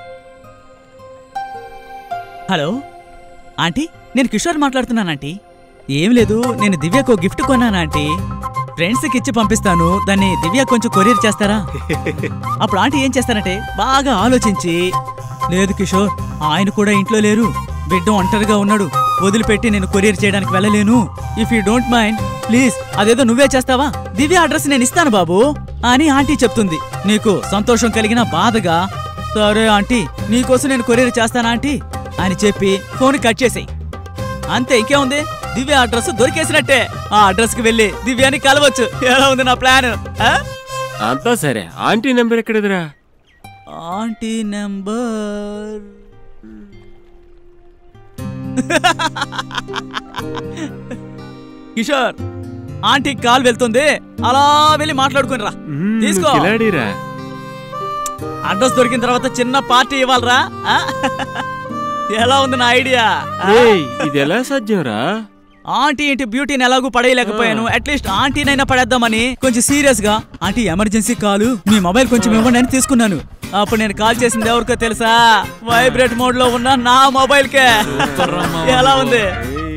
హలో ఆంటీ నేను కిషోర్ మాట్లాడుతున్నాను ఆంటీ ఏం లేదు నేను దివ్యకు ఓ గిఫ్ట్ కొన్నాను ఆంటీ ఫ్రెండ్స్కి ఇచ్చి పంపిస్తాను దాన్ని దివ్య కొంచెం కొరియర్ చేస్తారా అప్పుడు ఆంటీ ఏం చేస్తారంటే బాగా ఆలోచించి లేదు కిషోర్ ఆయన కూడా ఇంట్లో లేరు బిడ్డ ఒంటరిగా ఉన్నాడు వదిలిపెట్టి నేను కొరియర్ చేయడానికి వెళ్ళలేను if you don't mind please అదేదో నువ్వే చేస్తావా దివ్య అడ్రస్ నేను ఇస్తాను బాబు అని ఆంటీ చెప్తుంది నీకు సంతోషం కలిగిన బాధగా సరే ఆంటీ నీకోసం నేను కొరియర్ చేస్తానా ఆంటీ అని చెప్పి ఫోన్ కట్ చేసేయి అంతే ఇంకేముంది దివ్య అడ్రస్ దొరికేసినట్టే ఆ అడ్రస్ కి వెళ్ళి దివ్యాని కలవచ్చు ఎలా ఉంది నా ప్లాన్ అంతా సరే ఆంటీ నెంబర్ ఎక్కడదిరా aunty number Kishore aunty call వెళ్తుంది అలా వెళ్ళి మాట్లాడుకుని రా తీసుకో కిలాడీరా అడ్రస్ దొరికిన తర్వాత చిన్న పార్టీ ఇవ్వాలరా ఆ? ఎలా ఉంది నా ఐడియా ఆ? ఏయ్, ఇది ఎలా సాధ్యంరా ఆంటీ ఇంటి బ్యూటీని ఎలాగూ పడేయలేకపోయాను అట్లీస్ట్ ఆంటీనైనా పడేద్దామని కొంచెం సీరియస్ గా ఆంటీ ఎమర్జెన్సీ కాలు మీ మొబైల్ కొంచెం ఇవ్వండి అని తీసుకున్నాను అప్పుడు నేను కాల్ చేసింది ఎవరికో తెలుసా వైబ్రేట్ మోడ్ లో ఉన్న నా మొబైల్ కే ఎలా ఉంది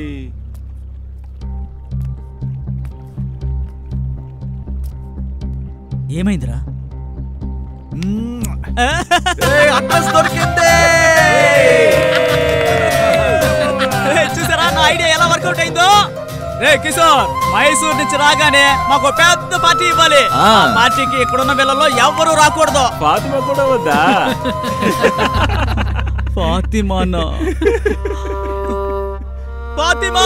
ఏమైందిరా అడ్రస్ దొరికింది ఏ, చూసారా నా ఐడియా ఎలా వర్కౌట్ అయిందో రే కిషోర్ మైసూర్ నుంచి రాగానే మాకు పెద్ద పార్టీ ఇవ్వాలి ఆ. ఆ పార్టీకి ఇక్కడున్న పిల్లల్లో ఎవ్వరూ రాకూడదు ఫాతిమా కూడా వద్దా ఫాతిమానా ఫాతిమా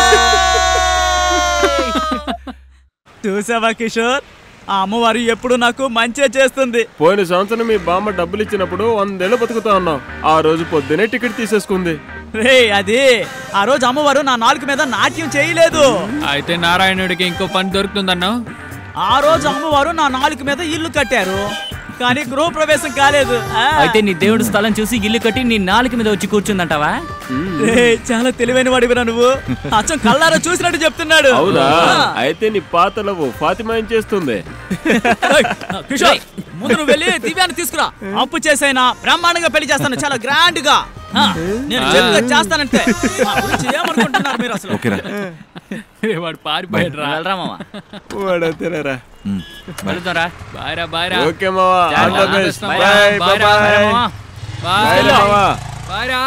చూసావా కిషోర్ ఆ అమ్మవారు ఎప్పుడు నాకు మంచే చేస్తుంది పోయిన సంవత్సరం మీ బామ్మ డబ్బులు ఇచ్చినప్పుడు వందేళ్ళు బతుకుతా ఉన్నాం ఆ రోజు పొద్దునే టికెట్ తీసేసుకుంది రే అది ఆ రోజు అమ్మవారు నా నాలుగు మీద నాట్యం చేయలేదు అయితే నారాయణుడికి ఇంకో పని దొరుకుతుందన్నావు ఆ రోజు అమ్మవారు నా నాలుగు మీద ఇల్లు కట్టారు కానీ గృహప్రవేశం కాలేదు ఆ. అయితే నీ దేవుడి స్థలం చూసి ఇల్లు కట్టి నీ నాలుక మీద వచ్చి కూర్చుందంటావా రేయ్, చాలా తెలివైన వాడివిరా నువ్వు అచ్చం కళ్ళారా చూసినట్టు చెప్తున్నాడు అవునా ఆ. అయితే నీ పాత లవ్వు ఫాతిమా ఏం చేస్తుంది ఏయ్, కిషోర్ ముందు నువ్వు వెళ్ళి దివ్యాన్ని తీసుకురా అప్పు చేసైనా బ్రహ్మాండంగా పెళ్లి చేస్తాను చాలా గ్రాండ్ గా ఆ, నేను చెప్తే చేస్తానంటే మా గురించి ఏమనుకుంటున్నారు మీరు అసలు ఓకేరా వాడు పారిపోయాడు రా వెళ్ళరా మామ వాడంతేరా వెళ్తారా బాయ్రా బాయ్రా ఓకే మావా all the best bye bye bye bye bye bye మావా బాయ్రా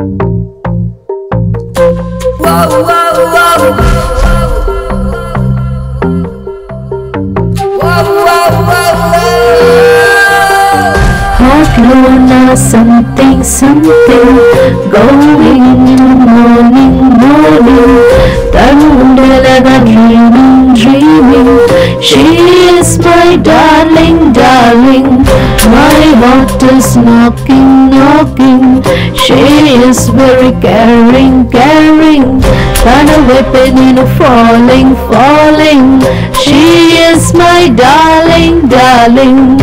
Heart Luna, something, something going in the morning, morning. Tandalaga dreaming, dreaming. She is my darling, darling. My heart is knocking, knocking. She is very caring, caring. Tana weapon falling, falling. She is my darling, darling.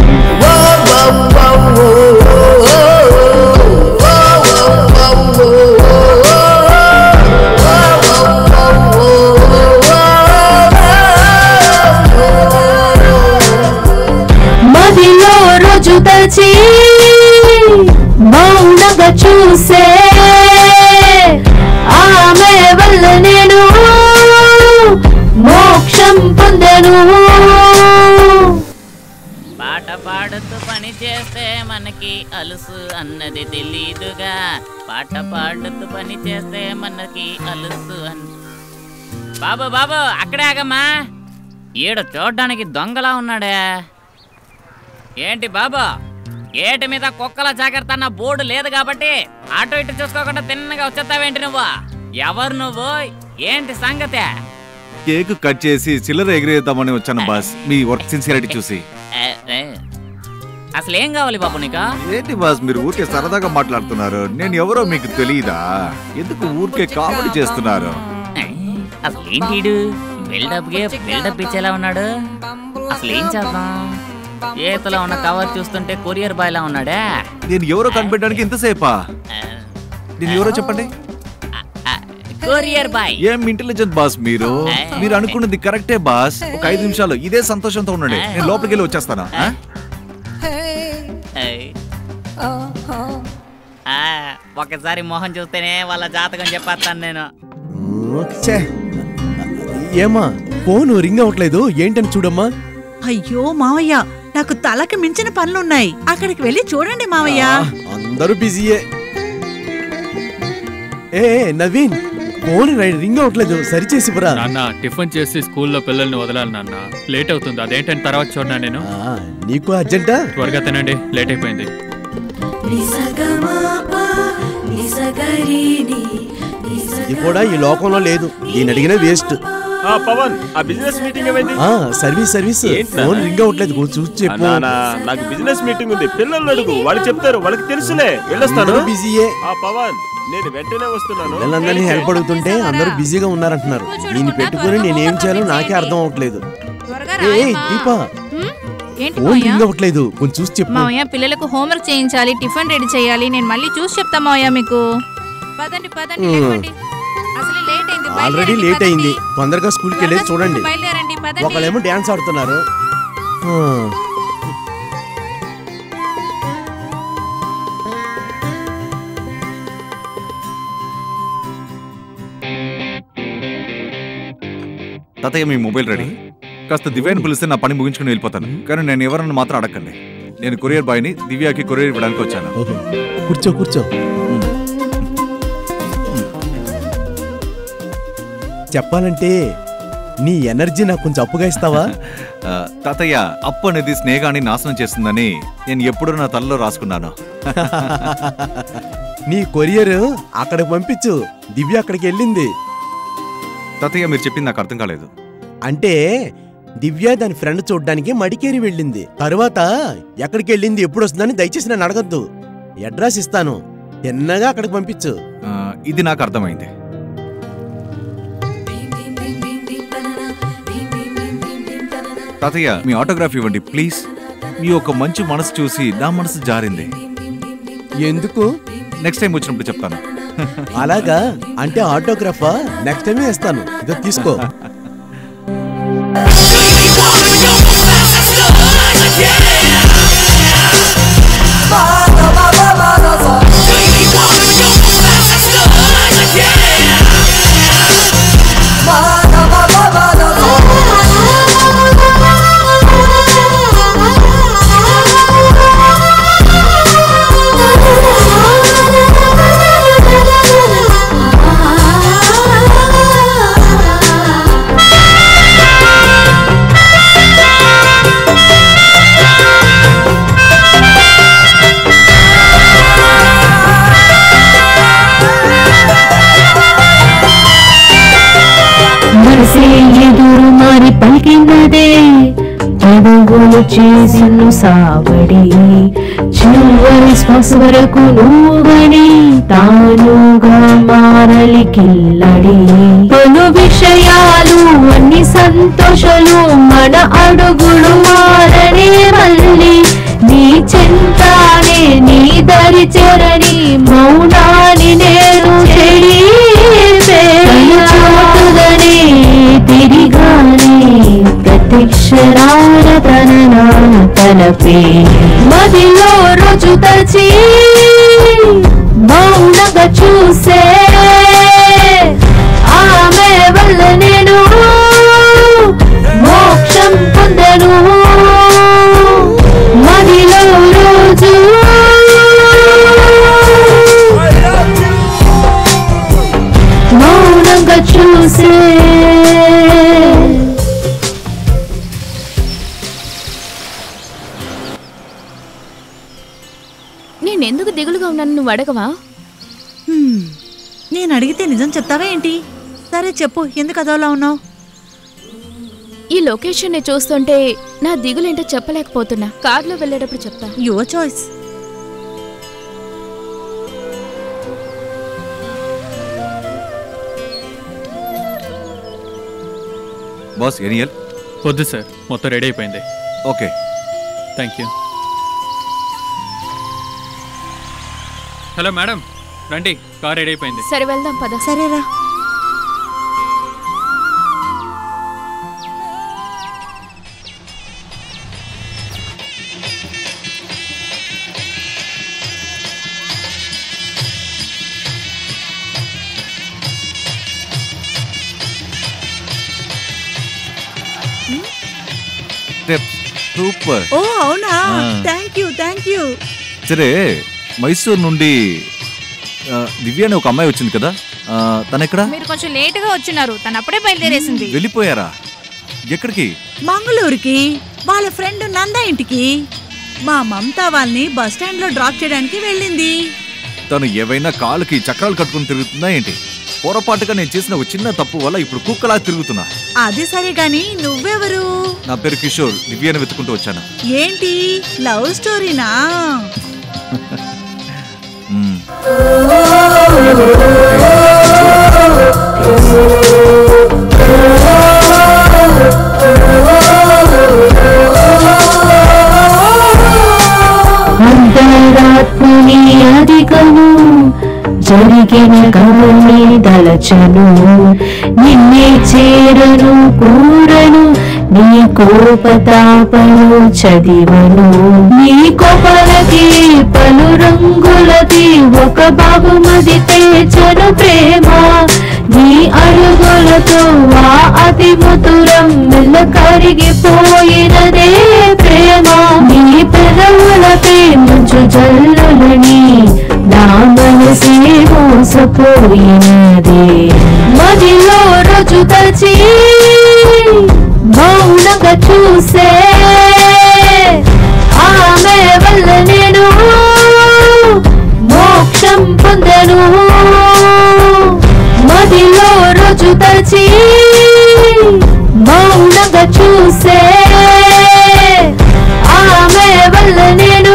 మదిలో రోజు తలచి మౌనంగా చూసే ఆమె వల్ల నేను మోక్షం పొందను పాట పాడుతూ పని చేస్తే మనకి అలుసు అన్నది తెలీదుగా పాట పాడుతూ పని చేస్తే మనకి అలుసు అన్ బాబు బాబు అక్కడే ఆగమ్మా ఈడ చూడ్డానికి దొంగలా ఉన్నాడే ఏంటి బాబు గేటు మీద కుక్కల జాగ్రత్త అన్న బోర్డు లేదు కాబట్టి అటు ఇటు చూసుకోకుండా తిన్నగా వచ్చేస్తావేంటి నువ్వు ఎవరు నువ్వు ఏంటి సంగతే కేక్ కట్ చేసి చిల్లర ఎగిరేద్దామని వచ్చాను బాస్ మీ వర్క్ సిన్సియారిటీ చూసి ఏ, ఏ. అసలు ఏం కావాలి బాబు నీకు ఏంటి బాస్ మీరు ఊరికే సరదాగా మాట్లాడుతున్నారు నేను ఎవరో మీకు తెలియదా ఎందుకు ఊరికే కామెడీ చేస్తున్నారు అసలు ఏంటి ఈడు బిల్డప్ గే బిల్డప్ ఇచ్చేలా ఉన్నాడు అసలు ఏం చేద్దాం చేతిలో ఉన్న కవర్ చూస్తుంటే కొరియర్ బాయ్ లా ఉన్నాడే నేను ఎవరో కనిపెట్టడానికి ఇంతసేపా నేను ఎవరో చెప్పండి కొరియర్ బాయ్ ఏం ఇంటెలిజెంట్ బాస్ మీరు మీరు అనుకున్నది కరెక్టే బాస్ ఒక ఐదు నిమిషాలు ఇదే సంతోషంతో ఉండండి నేను లోపలికి వెళ్ళి వచ్చేస్తాను ఆ? ఏయ్. ఆ, ఒకసారి మొహం చూస్తేనే వాళ్ళ జాతకం చెప్పేస్తాను నేను ఛే. ఏమా ఫోన్ రింగ్ అవ్వట్లేదు ఏంటని చూడమ్మా అయ్యో మావయ్య నాకు తలకి మించిన పనులున్నాయి అక్కడికి వెళ్ళి చూడండి మావయ్య అందరూ బిజీయే ఏ ఏ, నవీన్ ఫోన్ రై- రింగ్ అవ్వట్లేదు సరిచేసి బరా నాన్న టిఫిన్ చేసి స్కూల్లో పిల్లల్ని వదలాలి నాన్న లేట్ అవుతుంది అదేంటని తర్వాత చూడనా నేను నీకు అర్జెంటా త్వరగా తినండి లేట్ అయిపోయింది ఇది కూడా ఈ లోకంలో లేదు దీని అడిగినా వేస్ట్ ఆ పవన్ ఆ బిజినెస్ మీటింగ్ ఏమైంది ఆ సర్వీస్ సర్వీస్ ఏంటి నాన్న? ఫోన్ రింగ్ అవ్వట్లేదు కొంచెం చూసి చెప్పు నానా, నాకు బిజినెస్ మీటింగ్ ఉంది పిల్లల్ని అడుగు వాళ్ళు చెప్తారు వాళ్ళకి తెలుసులే వెళ్ళొస్తాను అందరూ బిజీయే ఆ పవన్ నేను వెంటనే వస్తున్నాను పిల్లలందరినీ హెల్ప్ అడుగుతుంటే అందరూ బిజీగా ఉన్నారంటున్నారు దీన్ని పెట్టుకుని నేనేం చేయాలో నాకే అర్థం అవ్వట్లేదు ఏ ఏ, దీపా ఏంటి ఫోన్ మావయ్య రింగ్ అవ్వట్లేదు కొంచెం చూసి చెప్పు మావయ్య పిల్లలకు హోంవర్క్ చేయించాలి టిఫిన్ రెడీ చేయాలి నేను మళ్ళీ చూసి చెప్తా మావయ్య మీకు పదండి పదండి మ్మ్. లేవండి అసలు లేట్ అయింది ఆల్రెడీ లేట్ అయింది తొందరగా స్కూల్కి వెళ్ళి చూడండి బయలుదేరండి పదండి ఒకళ్ళేమో డ్యాన్స్ ఆడుతున్నారు ఆ, తాతయ్య మీ మొబైల్ రెడీ కాస్త దివ్యాని పిలిస్తే నా పని ముగించుకుని వెళ్ళిపోతాను కానీ నేను ఎవరన్నా మాత్రం అడగండి నేను కొరియర్ బాయ్ని దివ్యాకి కొరియర్ ఇవ్వడానికి వచ్చాను కూర్చో కూర్చో చెప్పాలంటే నీ ఎనర్జీ నాకు కొంచెం అప్పుగా ఇస్తావా ఆ, తాతయ్య అప్పు అనేది స్నేహాన్ని నాశనం చేస్తుందని నేను ఎప్పుడూ నా తలలో రాసుకున్నాను నీ కొరియర్ అక్కడికి పంపించు దివ్య అక్కడికి వెళ్ళింది తాతయ్య మీరు చెప్పింది నాకు అర్థం కాలేదు అంటే దివ్య దాని ఫ్రెండ్ చూడ్డానికి మడికేరి వెళ్ళింది తరువాత ఎక్కడికి వెళ్ళింది ఎప్పుడు వస్తుందని దయచేసి నన్ను అడగద్దు అడ్రస్ ఇస్తాను తిన్నగా అక్కడికి పంపించు ఆ, ఇది నాకు అర్థమైంది తాతయ్య మీ ఆటోగ్రాఫ్ ఇవ్వండి ప్లీజ్ మీ ఒక మంచి మనసు చూసి నా మనసు జారింది ఎందుకు నెక్స్ట్ టైం వచ్చినప్పుడు చెప్తాను అలాగా అంటే ఆటోగ్రాఫా నెక్స్ట్ టైమే ఇస్తాను ఇదో తీసుకో మనసే ఎదురు మారి పలికినదే అడుగులు చేసిన సావడి చివరి శ్వాస వరకు నువ్వని తానుగా మారలి కిల్లడి పలు విషయాలు అన్ని సంతోషాలు మన అడుగులు మారనే మళ్ళీ నీ చింతానే నీ దరి చెరని మౌనాన్ని నేను చెడిపే చోటుదనే తిరిగానే ప్రత్యక్షరాల తన తలపే మదిలో రోజు తలచి మౌనంగా చూసే ఆమె వల్ల నేను మోక్షం పొందను మదిలో రోజు మౌనంగా చూసే నేనెందుకు దిగులుగా ఉన్నాను నువ్వు అడగవా హ్మ్. నేను అడిగితే నిజం చెప్తావా ఏంటి సరే చెప్పు ఎందుకు అదోలా ఉన్నావు ఈ లొకేషన్ ని చూస్తుంటే నా దిగులేంటో చెప్పలేకపోతున్నా కార్లో వెళ్ళేటప్పుడు చెప్తా యువర్ చాయిస్ బాస్ ఎనియల్ వద్దు సార్ మొత్తం రెడీ అయిపోయింది okay thank you hello madam రండి కార్ రెడీ అయిపోయింది సరే వెళ్దాం పద సరేరా స్టెప్ సూపర్ ఓ అవునా ఆ. థ్యాంక్ యూ థ్యాంక్ యూ సరే మైసూర్ నుండి ఆ, దివ్య అనే ఒక అమ్మాయి వచ్చింది కదా ఆ, తనెక్కడ మీరు కొంచెం లేటుగా వచ్చినారు తను అప్పుడే బయలుదేరేసింది వెళ్ళిపోయారా ఎక్కడికి మంగళూరుకి వాళ్ళ ఫ్రెండ్ నంద ఇంటికి మా మమతా వాళ్ళని బస్ స్టాండ్ లో డ్రాప్ చేయడానికి వెళ్ళింది తను ఏవైనా కాలుకి చక్రాలు కట్టుకుని తిరుగుతుందా ఏంటి పొరపాటుగా నేను చేసిన ఒక చిన్న తప్పు వల్ల ఇప్పుడు కుక్కలా తిరుగుతున్నా అది సరే గాని నువ్వెవరు నా పేరు కిషోర్ దివ్యను వెతుకుంటూ వచ్చాను ఏంటి లవ్ స్టోరీనా మ్మ్. అంతరాత్మని అధికము జరిగిన కవుని దలచను నిన్నే చేరను కూరను నీ కోపతాపను చదివను నీ కోపలకి పలు రంగులది ఒక బహుమతి తెచ్చను ప్రేమ నీ అడుగులతో ఆ అతి మధురం మెల్ల కరిగిపోయినదే ప్రేమ నీ పెదవులపై మంచు జల్లులని నా మనసే మోసపోయినదే మదిలో రోజు తచి మౌనంగా చూసే ఆమె వల్ల నేను మోక్షం పొందను మదిలో రోజు తచి మౌనంగా చూసే ఆమె వల్ల నేను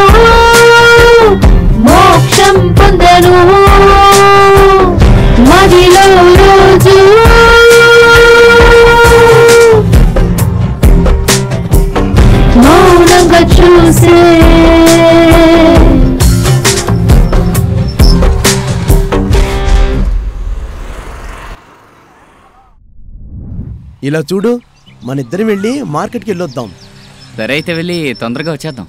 మోక్షం పొందను మదిలో రోజు మౌనంగా చూసే ఇలా చూడు మన ఇద్దరం వెళ్ళి మార్కెట్కి వెళ్ళొద్దాం సరే అయితే వెళ్ళి తొందరగా వచ్చేద్దాం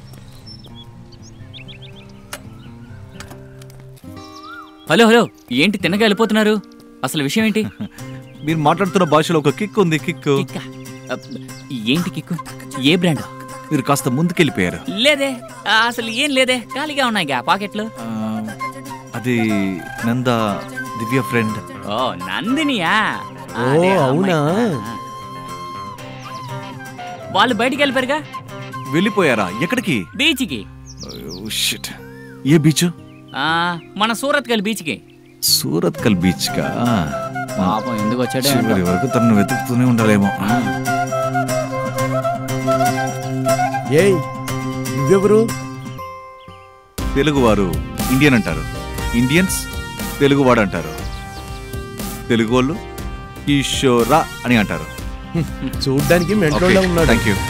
హలో హలో ఏంటి తిన్నగా వెళ్ళిపోతున్నారు అసలు విషయం ఏంటి మీరు మాట్లాడుతున్న భాషలో ఒక కిక్ ఉంది కిక్ ఏంటి కిక్కు ఏ బ్రాండ్ మీరు కాస్త ముందుకెళ్ళిపోయారు లేదే ఆ, అసలు ఏం లేదే ఖాళీగా ఉన్నాయి గా పాకెట్లు ఆ, అది నంద దివ్య ఫ్రెండ్ ఓ నందినియా ఓ అదే ఆ అవునా అమ్మాయి. వాళ్ళు బయటికి వెళ్ళిపోయారుగా వెళ్ళిపోయారా ఎక్కడికి బీచ్కి షిట్ ఏ బీచ్ ఆ, మన సూరత్ కల్ బీచ్కి సూరత్ కల్ బీచ్ కా పాపం ఎందుకు వచ్చాడో ఏంటో. చివరి వరకు తనను వెతుకుతూనే ఉండాలేమో ఏయ్ నువ్వెవరు తెలుగువారు ఇండియన్ అంటారు ఇండియన్స్ తెలుగువాడు అంటారు తెలుగు వాళ్ళు ఈశ్వరా అని అంటారు చూడ్డానికి మెంటోళ్ళ ఉన్నాడు థ్యాంక్ యూ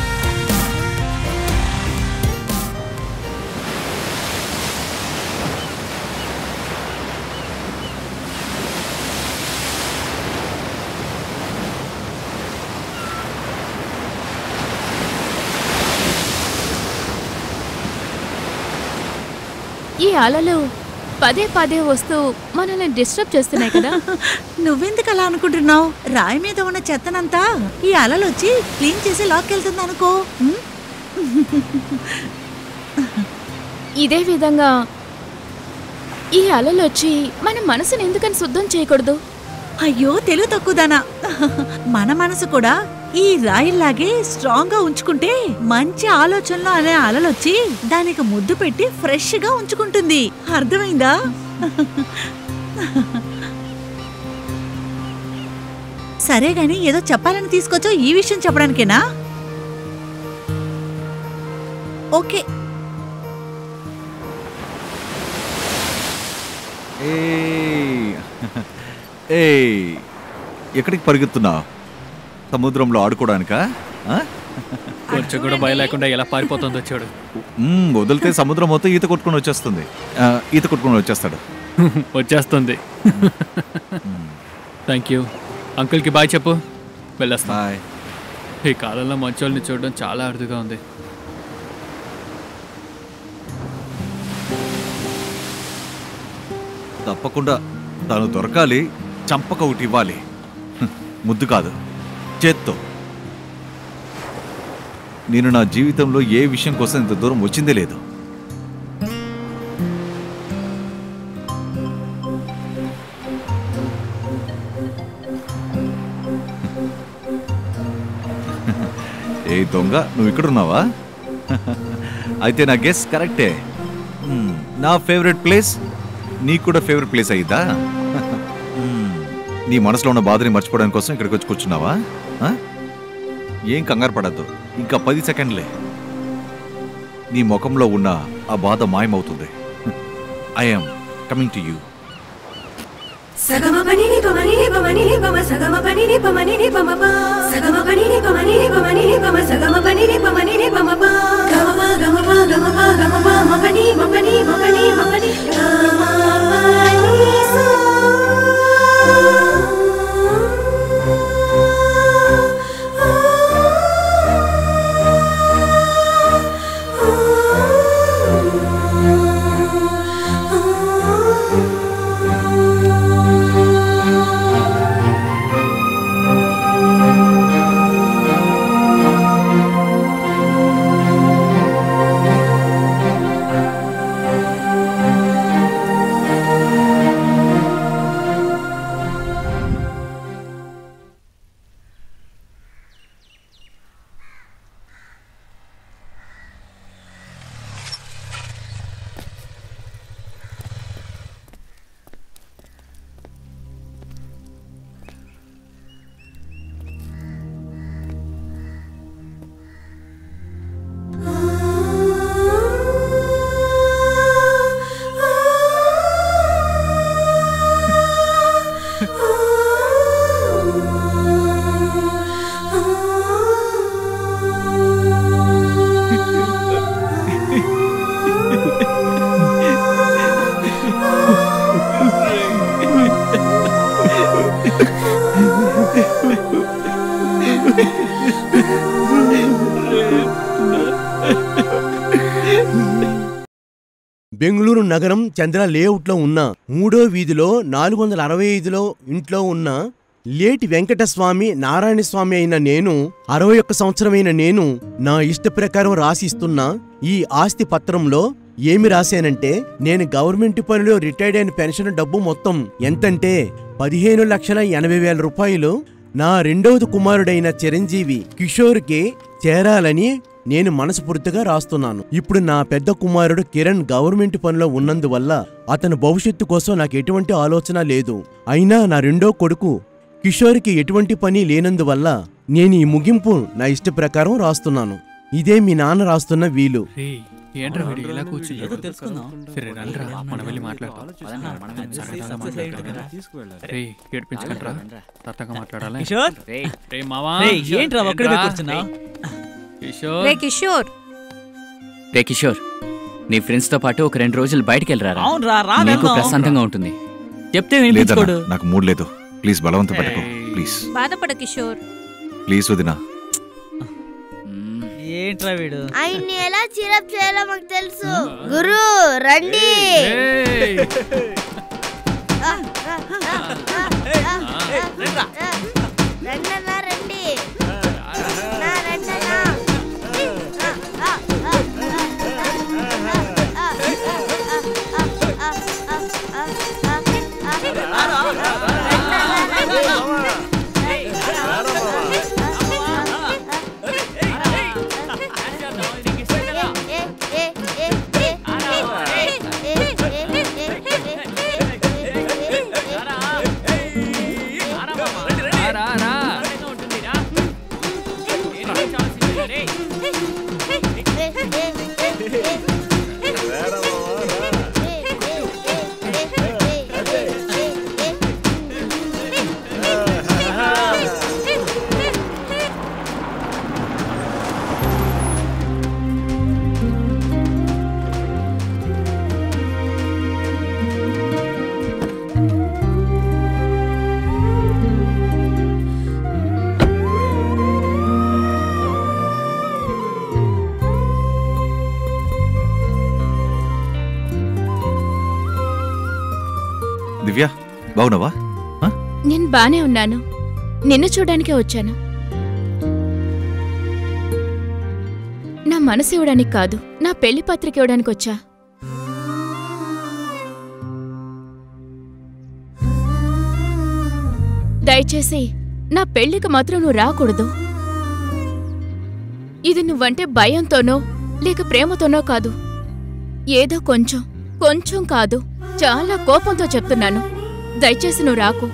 ఈ అలలు పదే పదే వస్తూ మనల్ని డిస్టర్బ్ చేస్తున్నాయి కదా నువ్వెందుకు అలా అనుకుంటున్నావు రాయి మీద ఉన్న చెత్తనంతా ఈ అలలు వచ్చి క్లీన్ చేసి లాక్కెళ్తుంది అనుకో ఉమ్? ఇదే విధంగా ఈ అలలు వచ్చి మన మనసుని ఎందుకని శుద్ధం చేయకూడదు అయ్యో తెలుగు తక్కువదానా మన మనసు కూడా ఈ రాయిల్లాగే స్ట్రాంగ్ గా ఉంచుకుంటే మంచి ఆలోచనలు అనే అలలొచ్చి దానికి ముద్దు పెట్టి ఫ్రెష్ గా ఉంచుకుంటుంది అర్థమైందా సరే గాని ఏదో చెప్పాలని తీసుకొచ్చో ఈ విషయం చెప్పడానికేనా ఓకే ఏయ్ ఏయ్ ఎక్కడికి పరిగెత్తున్నావు సముద్రంలో ఆడుకోవడానికా ఆ? కొంచెం కూడా భయం లేకుండా ఎలా పారిపోతుందో చూడు మ్మ్, వదిలితే సముద్రం మొత్తం ఈత కొట్టుకొని వచ్చేస్తుంది ఆ, ఈత కొట్టుకొని వచ్చేస్తాడు వచ్చేస్తుంది థ్యాంక్ యూ అంకుల్కి బాయ్ చెప్పు వెళ్ళొస్తా ఈ కాలంలో మంచోళ్ళని చూడడం చాలా అరుదుగా ఉంది తప్పకుండా తను దొరకాలి చంపక ఒకటి ఇవ్వాలి హ్మ్, ముద్దు కాదు చేత్తో నేను నా జీవితంలో ఏ విషయం కోసం ఇంత దూరం వచ్చిందే లేదు ఏ దొంగ నువ్వు ఇక్కడున్నావా అయితే నా గెస్ కరెక్టే మ్మ్, నా ఫేవరెట్ ప్లేస్ నీకు కూడా ఫేవరెట్ ప్లేస్ అయ్యిద్దా మ్మ్, నీ మనసులో ఉన్న బాధని మర్చిపోవడానికి కోసం ఇక్కడికి వచ్చి కూర్చున్నావా ఆ? ఏం కంగారు పడద్దు ఇంకా పది సెకండ్లే నీ ముఖంలో ఉన్న ఆ బాధ మాయమవుతుంది ఐఎమ్ కమింగ్ టు యూ సగమ పని ని పమ ని ని పమ ని ని పమ సగమ పని ని పమ ని ని పమ ప సగమ పని ని పమ ని ని పమ ని ని పమ సగమ పని ని పమ ని ని పమ ప గమ ప గమ ప గమ ప గమ ప మ పని మ పని మ పని మ పని గమ పని సా బెంగళూరు నగరం చంద్ర లేఅవుట్లో ఉన్న మూడో వీధిలో నాలుగు వందల అరవై ఐదులో ఇంట్లో ఉన్న లేటి వెంకటస్వామి నారాయణ స్వామి అయిన నేను అరవై ఒక్క సంవత్సరమైన నేను నా ఇష్ట ప్రకారం రాసిస్తున్న ఈ ఆస్తి పత్రంలో ఏమి రాశానంటే నేను గవర్నమెంట్ పనిలో రిటైర్డ్ అయిన పెన్షన్ డబ్బు మొత్తం ఎంతంటే పదిహేను లక్షల ఎనభై వేల రూపాయలు నా రెండవది కుమారుడైన చిరంజీవి కిషోర్కి చేరాలని నేను మనస్ఫూర్తిగా రాస్తున్నాను ఇప్పుడు నా పెద్ద కుమారుడు కిరణ్ గవర్నమెంట్ పనిలో ఉన్నందువల్ల అతని భవిష్యత్తు కోసం నాకు ఎటువంటి ఆలోచన లేదు అయినా నా రెండో కొడుకు కిషోర్కి ఎటువంటి పని లేనందువల్ల నేను ఈ ముగింపు నా ఇష్ట ప్రకారం రాస్తున్నాను ఇదే మీ నాన్న రాస్తున్న వీలు రేయ్, ఏంట్రా వీడు ఇలా కూర్చుని ఏదో తెలుసుకుందాం. సరే రండిరా మనం వెళ్ళి మాట్లాడతాం సరదాగా మాట్లాడతాం. రేయ్ ఏడిపించకండిరా సరదాగా మాట్లాడాలి కిషోర్? రే మావా రేయ్, ఏంట్రా ఒక్కడివే కూర్చున్నావ్? కిషోర్ రే కిషోర్ రే కిషోర్ నీ ఫ్రెండ్స్ తో పాటు ఒక రెండు రోజులు బయటికి వెళ్ళరా అవునురా, రా నీకు వెళ్దాం. ప్రశాంతంగా ఉంటుంది చెప్తే లేదన్నా వినిపించుకోడు నాకు మూడ్ లేదు ప్లీజ్ బలవంత పట్టుకో ప్లీజ్ బాధపడ కిషోర్ ప్లీజ్ వదినా ఏంట్రా వీడు ఆయన్ని ఎలా చిరప్ చేయాలో మాకు తెలుసు గురు రండి ఆ, ఆ, ఆ, ఆ, ఆ, ఆ, రండన్నా రండి నా, రండన్నా. ఆ, ఆ, ఆ, ఆ, ఆ, ఆ, ఆ, ఆ, ఆ, దివ్య బాగున్నావా నేను బానే ఉన్నాను నిన్ను చూడడానికే వచ్చాను మనసు ఇవ్వడానికి కాదు నా పెళ్లి పత్రిక ఇవ్వడానికి వచ్చా దయచేసి నా పెళ్లికి మాత్రం నువ్వు రాకూడదు ఇది నువ్వంటే భయంతోనో లేక ప్రేమతోనో కాదు ఏదో కొంచెం కొంచెం కాదు చాలా కోపంతో చెప్తున్నాను దయచేసి నువ్వు రాకు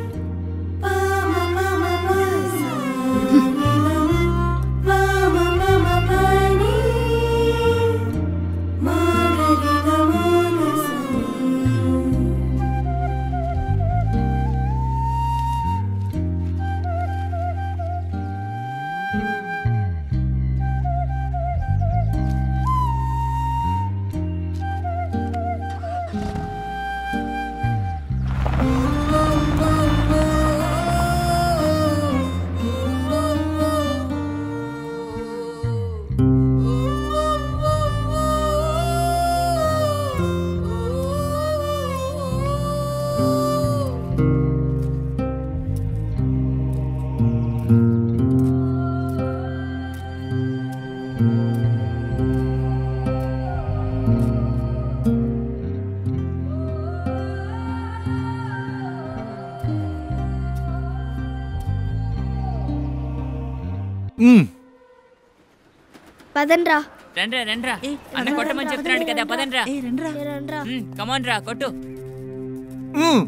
మ్మ్. పదండ్రా రండ్రా రండ్రా అన్న కొట్టమని చెప్తున్నాడు కదా పదండ్రా రండ్రా కమాన్ రా కొట్టు మ్మ్.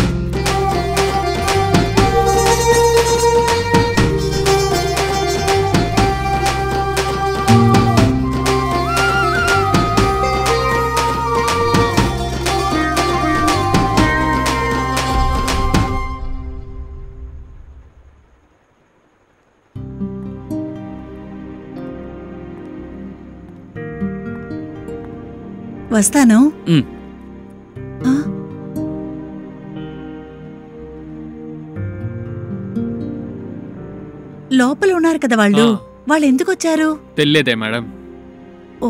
వస్తాను మ్. ఆ? లోపల ఉన్నారు కదా వాళ్ళు వాళ్ళు ఎందుకు వచ్చారు తెలియదే మేడం ఓ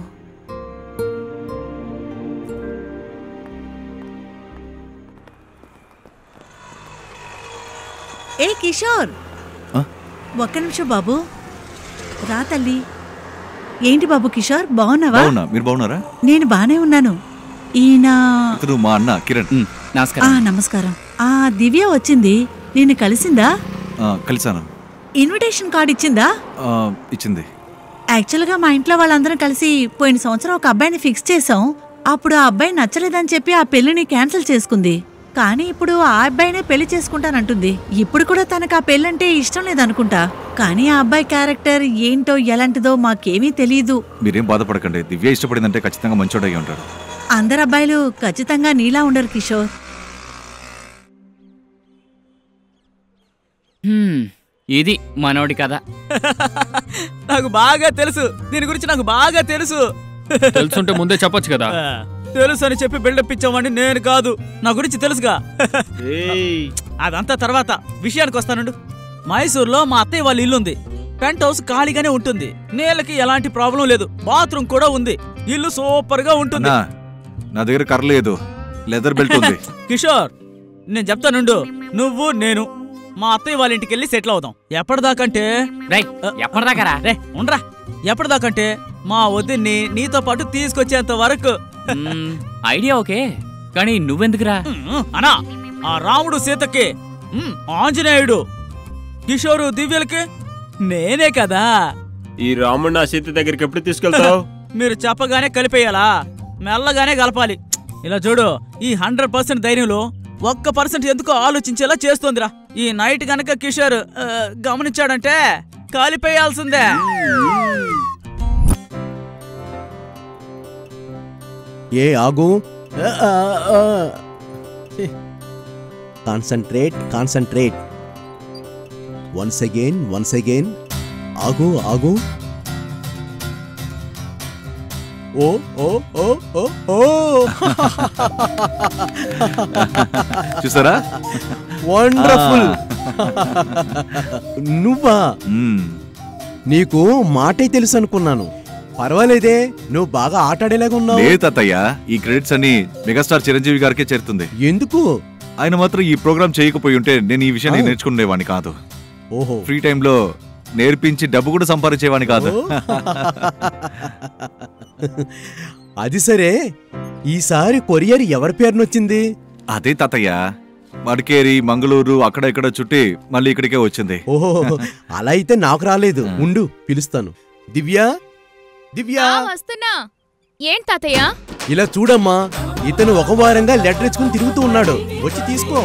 ఏ కిషోర్ ఆ? ఒక్క నిమిషం బాబు రా తల్లి ఏంటి బాబు కిషోర్ బాగున్నావా బాగున్నా మీరు బాగున్నారా నేను బానే ఉన్నాను ఈయన ఇతను మా అన్న కిరణ్ ఆ నమస్కారం ఆ దివ్య వచ్చింది నిన్ను కలిసిందా ఆ, కలిసాను ఇన్విటేషన్ కార్డ్ ఇచ్చిందా ఆ, ఇచ్చింది యాక్చువల్గా మా ఇంట్లో వాళ్ళందరం కలిసి పోయిన సంవత్సరం ఒక అబ్బాయిని ఫిక్స్ చేసాం అప్పుడు ఆ అబ్బాయి నచ్చలేదని చెప్పి ఆ పెళ్లిని క్యాన్సిల్ చేసుకుంది కానీ ఇప్పుడు ఆ అబ్బాయినే పెళ్లి చేసుకుంటానంటుంది ఇప్పుడు కూడా తనకు ఆ పెళ్ళంటే ఇష్టం లేదనుకుంటా కానీ ఆ అబ్బాయి క్యారెక్టర్ ఏంటో ఎలాంటిదో మాకేమీ తెలియదు మీరేం బాధపడకండి దివ్య ఇష్టపడిందంటే ఖచ్చితంగా మంచోడై ఉంటాడు అందరు అబ్బాయిలు ఖచ్చితంగా నీలా ఉండరు కిషోర్ హ్మ్, ఇది మనోడి కథ నాకు బాగా తెలుసు దీని గురించి నాకు బాగా తెలుసు తెలుసుంటే ముందే చెప్పొచ్చు కదా తెలుసు అని చెప్పి బిల్డప్ ఇచ్చామని నేను కాదు నా గురించి తెలుసుగా అదంతా తర్వాత విషయానికి వస్తానుండు మైసూర్లో మా అత్తయ్య వాళ్ళ ఇల్లు ఉంది పెంట్ హౌస్ ఖాళీగానే ఉంటుంది నేలకి ఎలాంటి ప్రాబ్లం లేదు బాత్రూమ్ కూడా ఉంది ఇల్లు సూపర్ గా ఉంటుంది అన్నా నా దగ్గర కర్ర లేదు లెదర్ బెల్ట్ ఉంది కిషోర్ నేను చెప్తానుండు నువ్వు నేను మా అత్తయ్య వాళ్ళ ఇంటికి వెళ్ళి సెటిల్ అవుదాం ఎప్పటిదాకంటే ఎప్పటిదాకారా రే ఉండరా ఎప్పటిదాకంటే మా వదిన్ని నీతో పాటు తీసుకొచ్చేంత వరకు మ్మ్, ఐడియా ఓకే కానీ నువ్వెందుకురా అనా ఆ రాముడు సీతకి ఉమ్, ఆంజనేయుడు కిషోరు దివ్యలకి నేనే కదా ఈ రాముడు నా సీత దగ్గరికి ఎప్పుడు తీసుకెళ్తావు మీరు చెప్పగానే కలిపేయాలా మెల్లగానే కలపాలి ఇలా చూడు ఈ హండ్రెడ్ పర్సెంట్ ధైర్యంలో ఒక్క పర్సెంట్ ఎందుకో ఆలోచించేలా చేస్తోందిరా ఈ నైట్ గనక కిషోర్ ఆ, గమనించాడంటే కాలిపోయాల్సిందే ఏ ఆగు concentrate concentrate once again once again ఆగు ఆగు ఓ ఓ ఓ ఓ ఓ చూసారా వండర్ఫుల్ నువ్వా నీకు మాటే తెలుసు అనుకున్నాను పర్వాలేదే నువ్వు బాగా ఆట ఆడేలాగా ఉన్నావు లేదు తాతయ్య ఈ క్రెడిట్స్ అన్ని మెగాస్టార్ చిరంజీవి గారికే చేరుతుంది ఎందుకు ఆయన మాత్రం ఈ ప్రోగ్రామ్ చేయకపోయి ఉంటే నేను ఈ విషయాన్ని ఆ. నేర్చుకునేవాడిని కాదు ఓహో ఫ్రీ టైంలో నేర్పించి డబ్బు కూడా సంపాదించేవాని కాదు అది సరే ఈసారి కొరియర్ ఎవరి పేరునొచ్చింది అదే తాతయ్య మడికేరి మంగళూరు అక్కడ ఇక్కడ చుట్టి మళ్ళీ ఇక్కడికే వచ్చింది ఓహో అలా అయితే నాకు రాలేదు ఉండు పిలుస్తాను దివ్య దివ్య ఆ, వస్తున్నా ఏం తాతయ్య ఇలా చూడమ్మా ఇతను ఒక వారంగా లెటర్ ఇచ్చుకుని తిరుగుతూ ఉన్నాడు వచ్చి తీసుకో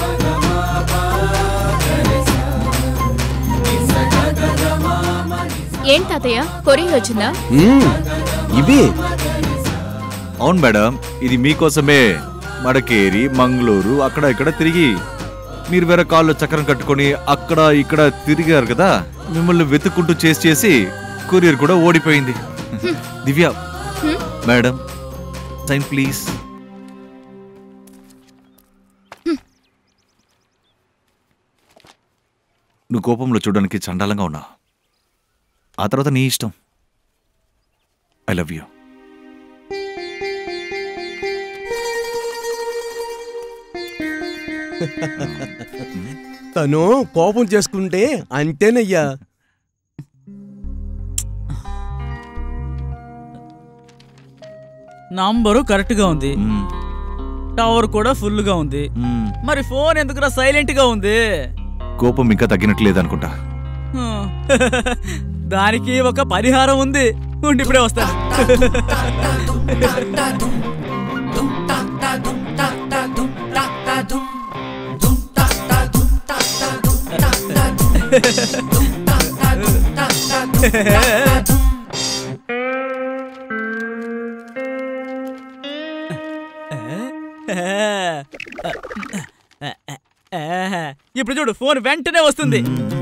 ఏం తాతయ్య కొరియర్ వచ్చిందా మ్మ్, ఇవి అవును మేడం ఇది మీకోసమే మడకేరి మంగళూరు అక్కడ ఇక్కడ తిరిగి మీరు వేరే కాళ్ళు చక్రం కట్టుకొని అక్కడ ఇక్కడ తిరిగారు కదా మిమ్మల్ని వెతుక్కుంటూ చేసి చేసి కొరియర్ కూడా ఓడిపోయింది దివ్య హ్మ్? మేడం సైన్ ప్లీజ్ నువ్వు కోపంలో చూడడానికి చండాలంగా ఉన్నావు ఆ తర్వాత నీ ఇష్టం ఐ లవ్ యూ తను కోపం చేసుకుంటే అంతేనయ్యా నంబరు కరెక్ట్ గా ఉంది టవర్ కూడా ఫుల్ గా ఉంది మరి ఫోన్ ఎందుకురా సైలెంట్ గా ఉంది కోపం ఇంకా తగ్గినట్లేదు అనుకుంటా హ్మ్. దానికి ఒక పరిహారం ఉంది ఉండి ఇప్పుడే వస్తాను ఇప్పుడు చూడు ఫోన్ వెంటనే వస్తుంది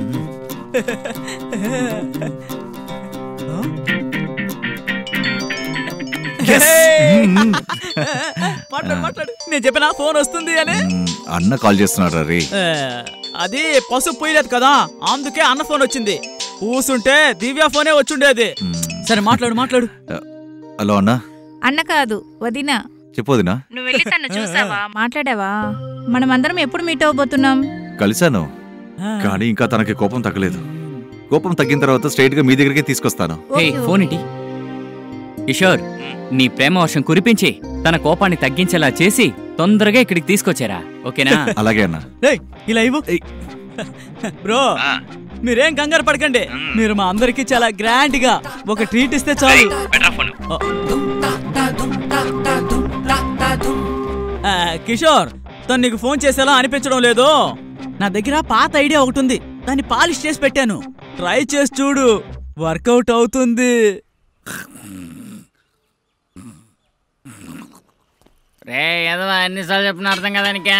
మాట్లాడు మాట్లాడు నేను చెప్పిన ఫోన్ వస్తుంది అని అన్న కాల్ చేస్తున్నాడు రే ఆ, అది పసుపు పోయలేదు కదా అందుకే అన్న ఫోన్ వచ్చింది కూసుంటే దివ్య ఫోనే వచ్చుండేది సరే మాట్లాడు మాట్లాడు హలో అన్న అన్న కాదు వదిన చెప్పోదినా నువ్వు వెళ్ళి తను చూసావా మాట్లాడావా మనమందరం ఎప్పుడు మీట్ అవబోతున్నాం కలిశాను కానీ ఇంకా తనకి కోపం తగ్గలేదు కోపం తగ్గిన తర్వాత స్ట్రైట్ గా మీ దగ్గరికే తీసుకొస్తాను హే ఫోన్ ఇటీ కిషోర్ నీ ప్రేమ వర్షం కురిపించి తన కోపాన్ని తగ్గించేలా చేసి తొందరగా ఇక్కడికి తీసుకొచ్చారా ఓకేనా అలాగే అన్న ఏయ్, ఇలా ఇవ్వు బ్రో మీరేం కంగారు పడకండి మీరు మా అందరికి చాలా గ్రాండ్ గా ఒక ట్రీట్ ఇస్తే చాలు ఆ, కిషోర్ తను నీకు ఫోన్ చేసేలా అనిపించడం లేదు నా దగ్గర పాత ఐడియా ఒకటి ఉంది దాన్ని పాలిష్ చేసి పెట్టాను ట్రై చేసి చూడు వర్కౌట్ అవుతుంది రే ఏదో ఎన్నిసార్లు చెప్పిన అర్థం కదా నీకే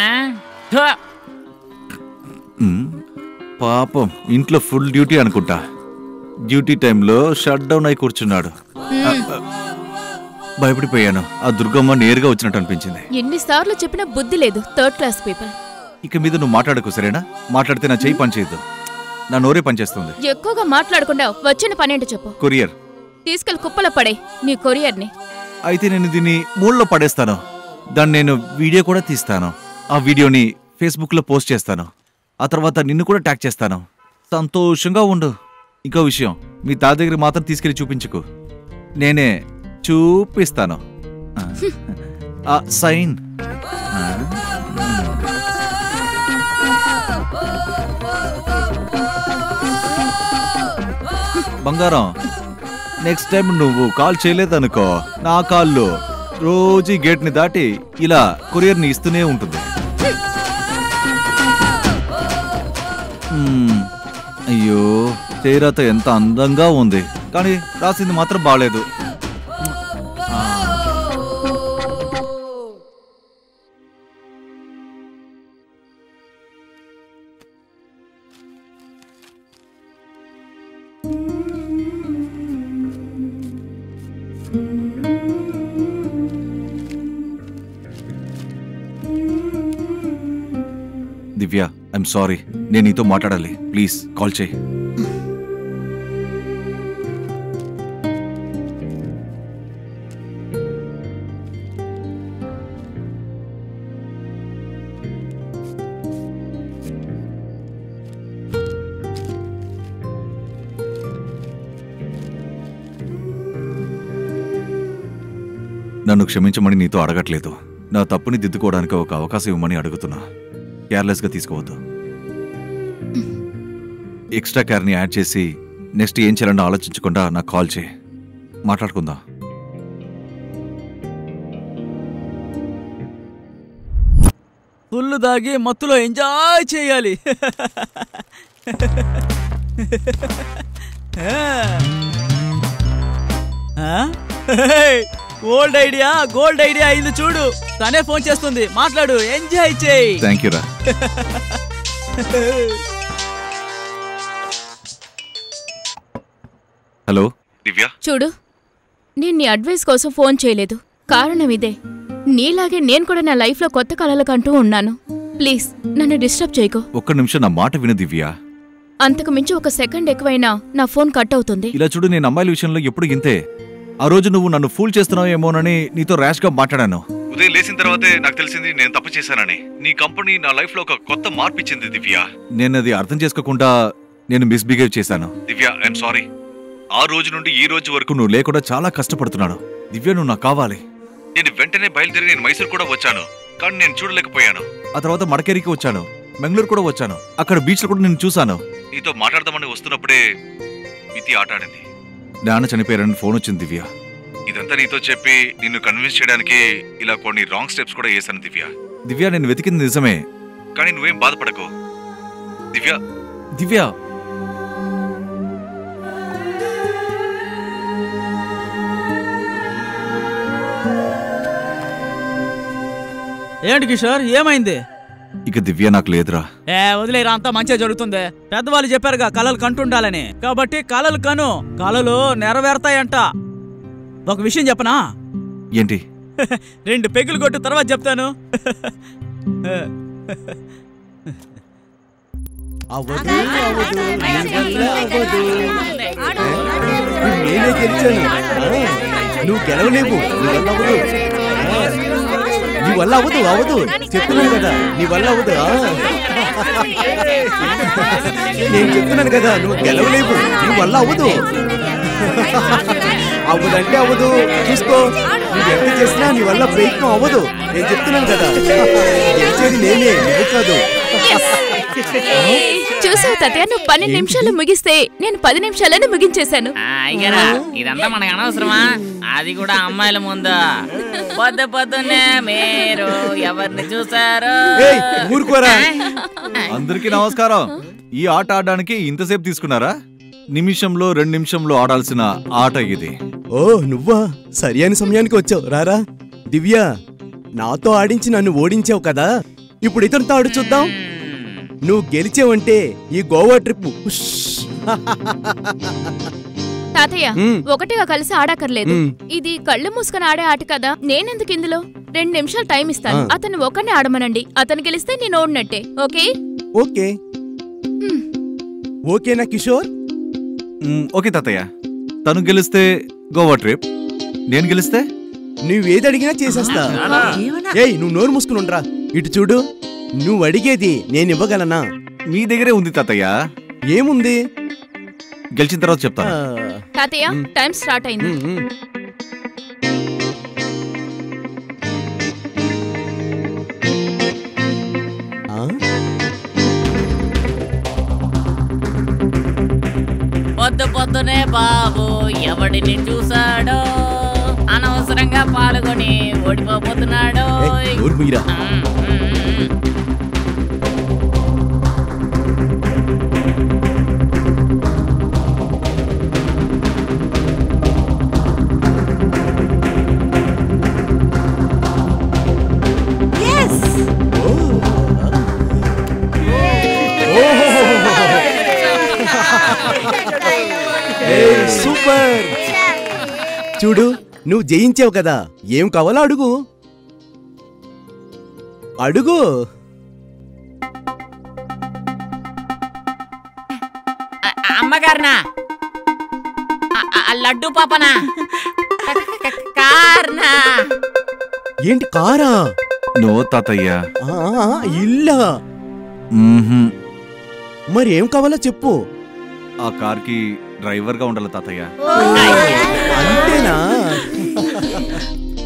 ఉమ్, పాపం ఇంట్లో ఫుల్ డ్యూటీ అనుకుంటా డ్యూటీ టైంలో షట్ డౌన్ అయి కూర్చున్నాడు ఆ, ఆ, భయపడిపోయాను ఆ దుర్గమ్మ నేరుగా వచ్చినట్టు అనిపించింది ఎన్నిసార్లు చెప్పినా బుద్ధి లేదు థర్డ్ క్లాస్ పీపుల్ ఇక మీద నువ్వు మాట్లాడకు సరేనా మాట్లాడితే నా చెయ్యి పనిచేయద్దు నా నోరే పనిచేస్తుంది ఎక్కువగా మాట్లాడకుండా వచ్చిన పనేంటో చెప్పు కొరియర్ తీసుకెళ్లి కుప్పలో పడే నీ కొరియర్ని అయితే నేను దీన్ని మూలలో పడేస్తాను దాన్ని నేను వీడియో కూడా తీస్తాను ఆ వీడియోని ఫేస్బుక్లో పోస్ట్ చేస్తాను ఆ తర్వాత నిన్ను కూడా ట్యాగ్ చేస్తాను సంతోషంగా ఉండు ఇంకో విషయం మీ తాత దగ్గర మాత్రం తీసుకెళ్లి చూపించుకు నేనే చూపిస్తాను ఆ. ఆ, సైన్ ఆ. బంగారం నెక్స్ట్ టైం నువ్వు కాల్ చేయలేదనుకో నా కాల్లో రోజు ఈ గేట్ని దాటి ఇలా కొరియర్ని ఇస్తూనే ఉంటుంది మ్మ్. అయ్యో చీరత ఎంత అందంగా ఉంది కానీ రాసింది మాత్రం బాగాలేదు దివ్య ఐఎమ్ సారీ నేను నీతో మాట్లాడాలి ప్లీజ్ కాల్ చేయి నన్ను క్షమించమని నీతో అడగట్లేదు నా తప్పుని దిద్దుకోవడానికి ఒక అవకాశం ఇవ్వమని అడుగుతున్నా కేర్లెస్గా తీసుకోవద్దు ఎక్స్ట్రా కేర్ని యాడ్ చేసి నెక్స్ట్ ఏం చేయాలని ఆలోచించకుండా నాకు కాల్ చేయి మాట్లాడుకుందాం ఫుల్ దాగి మత్తులో ఎంజాయ్ చేయాలి ఓల్డ్ ఐడియా గోల్డ్ ఐడియా అయింది చూడు తనే ఫోన్ చేస్తుంది మాట్లాడు ఎంజాయ్ చేయి థ్యాంక్ యూ రా హలో దివ్య చూడు నేను నీ అడ్వైస్ కోసం ఫోన్ చేయలేదు కారణం ఇదే నీలాగే నేను కూడా నా లైఫ్లో కొత్త కలలు కంటూ ఉన్నాను ప్లీజ్ నన్ను డిస్టర్బ్ చేయకు ఒక్క నిమిషం నా మాట విను దివ్య అంతకు మించి ఒక సెకండ్ ఎక్కువైనా నా ఫోన్ కట్ అవుతుంది ఇలా చూడు నేను అమ్మాయిల విషయంలో ఎప్పుడు ఇంతే ఆ రోజు నువ్వు నన్ను ఫూల్ చేస్తున్నావేమోనని నీతో ర్యాష్ గా మాట్లాడాను ఉదయం లేచిన తర్వాతే నాకు తెలిసింది నేను తప్పు చేశానని నీ కంపెనీ నా లైఫ్ లో ఒక కొత్త మార్పు ఇచ్చింది దివ్య నేను అది అర్థం చేసుకోకుండా నేను మిస్బిహేవ్ చేశాను దివ్య ఐఎమ్ సారీ ఆ రోజు నుండి ఈ రోజు వరకు నువ్వు లేకుండా చాలా కష్టపడుతున్నాను దివ్య నువ్వు నాకు కావాలి నేను వెంటనే బయలుదేరి నేను మైసూర్ కూడా వచ్చాను కానీ నేను చూడలేకపోయాను ఆ తర్వాత మడకేరికి వచ్చాను బెంగళూరు కూడా వచ్చాను అక్కడ బీచ్ లో కూడా నేను చూశాను నీతో మాట్లాడదామని వస్తున్నప్పుడే మితి ఆటాడింది నాన్న చనిపోయారని ఫోన్ వచ్చింది దివ్య ఇదంతా నీతో చెప్పి నిన్ను కన్విన్స్ చేయడానికి ఇలా కొన్ని రాంగ్ స్టెప్స్ కూడా వేశాను దివ్య దివ్య నేను వెతికింది నిజమే కానీ నువ్వేం బాధపడకు దివ్య దివ్య ఏంటి కిషోర్ ఏమైంది ఇక దివ్య నాకు లేదురా ఏ వదిలేరా అంతా మంచిగా జరుగుతుంది పెద్దవాళ్ళు చెప్పారుగా కలలు కంటుండాలని కాబట్టి కలలు కను కలలు నెరవేరుతాయంట ఒక విషయం చెప్పనా ఏంటి రెండు పెగ్గులు కొట్టు తర్వాత చెప్తాను నేనే గెలిచాను ఆ, నువ్వు గెలవలేవు నీ వల్ల అవ్వదు ఆ, నీ వల్ల అవ్వదు అవ్వదు చెప్తున్నాను కదా నీ వల్ల అవ్వదు ఆ. నేను చెప్తున్నాను కదా నువ్వు గెలవలేవు నీ వల్ల అవ్వదు అవ్వదంటే అవ్వదు చూసుకో నువ్వు ఎంత చేసినా నీ వల్ల ప్రయత్నం అవ్వదు నేను చెప్తున్నాను కదా గెలిచేది నేనే నువ్వు కాదు చూసావు తాతయ్య నువ్వు పన్నెండు నిమిషాలు ముగిస్తే నేను పది నిమిషాలను ముగించేశాను అయ్యరా ఇదంతా మనకు అనవసరమా అది కూడా అమ్మాయిల ముందు పొద్దు పొద్దున్నే మీరు ఎవరిని చూసారు ఏయ్, ఊరుకోరా అందరికీ నమస్కారం ఈ ఆట ఆడడానికి ఇంతసేపు తీసుకున్నారా నిమిషంలో రెండు నిమిషంలో ఆడాల్సిన ఆట ఇది ఓ నువ్వా సరి అయిన సమయానికి వచ్చావు రారా దివ్య నాతో ఆడించి నన్ను ఓడించావు కదా ఇప్పుడు ఇతనితో ఆడు చూద్దాం నువ్వు గెలిచావంటే ఈ గోవా ట్రిప్ ఉష్. తాతయ్య మ్. ఒకటిగా కలిసి ఆడక్కర్లేదు మ్. ఇది కళ్ళు మూసుకొని ఆడే ఆట కదా నేనెందుకు ఇందులో రెండు నిమిషాలు టైం ఇస్తాను ఆ. అతను ఒకనే ఆడమనండి అతను గెలిస్తే నేను ఓడినట్టే ఓకే ఓకే ఓకేనా కిషోర్ మ్, ఓకే తాతయ్య తను గెలిస్తే గోవా ట్రిప్ నేను గెలిస్తే నువ్వేది అడిగినా చేసేస్తా ఏయ్ నువ్వు నోరు మూసుకుని ఉండరా ఇటు చూడు నువ్వు అడిగేది నేను ఇవ్వగలనా మీ దగ్గరే ఉంది తాతయ్య ఏముంది గెలిచిన తర్వాత చెప్తాను తాతయ్య టైం స్టార్ట్ అయింది పొద్దు పొద్దునే బాబు ఎవడిని చూసాడో అనవసరంగా పాల్గొని ఓడిపోతున్నాడో నోరు మీరా ఏయ్, సూపర్ చూడు నువ్వు జయించావు కదా ఏం కావాలో అడుగు అడుగు అమ్మగారినా ఆ- ఆ లడ్డు పాపనా క- క- కార్నా ఏంటి కారా నో తాతయ్య ఆ, ఆ, ఇల్లా మ్మ్హ్మ్. మరి ఏం కావాలో చెప్పు ఆ కార్కి డ్రైవర్గా ఉండాలి తాతయ్య అంతేనా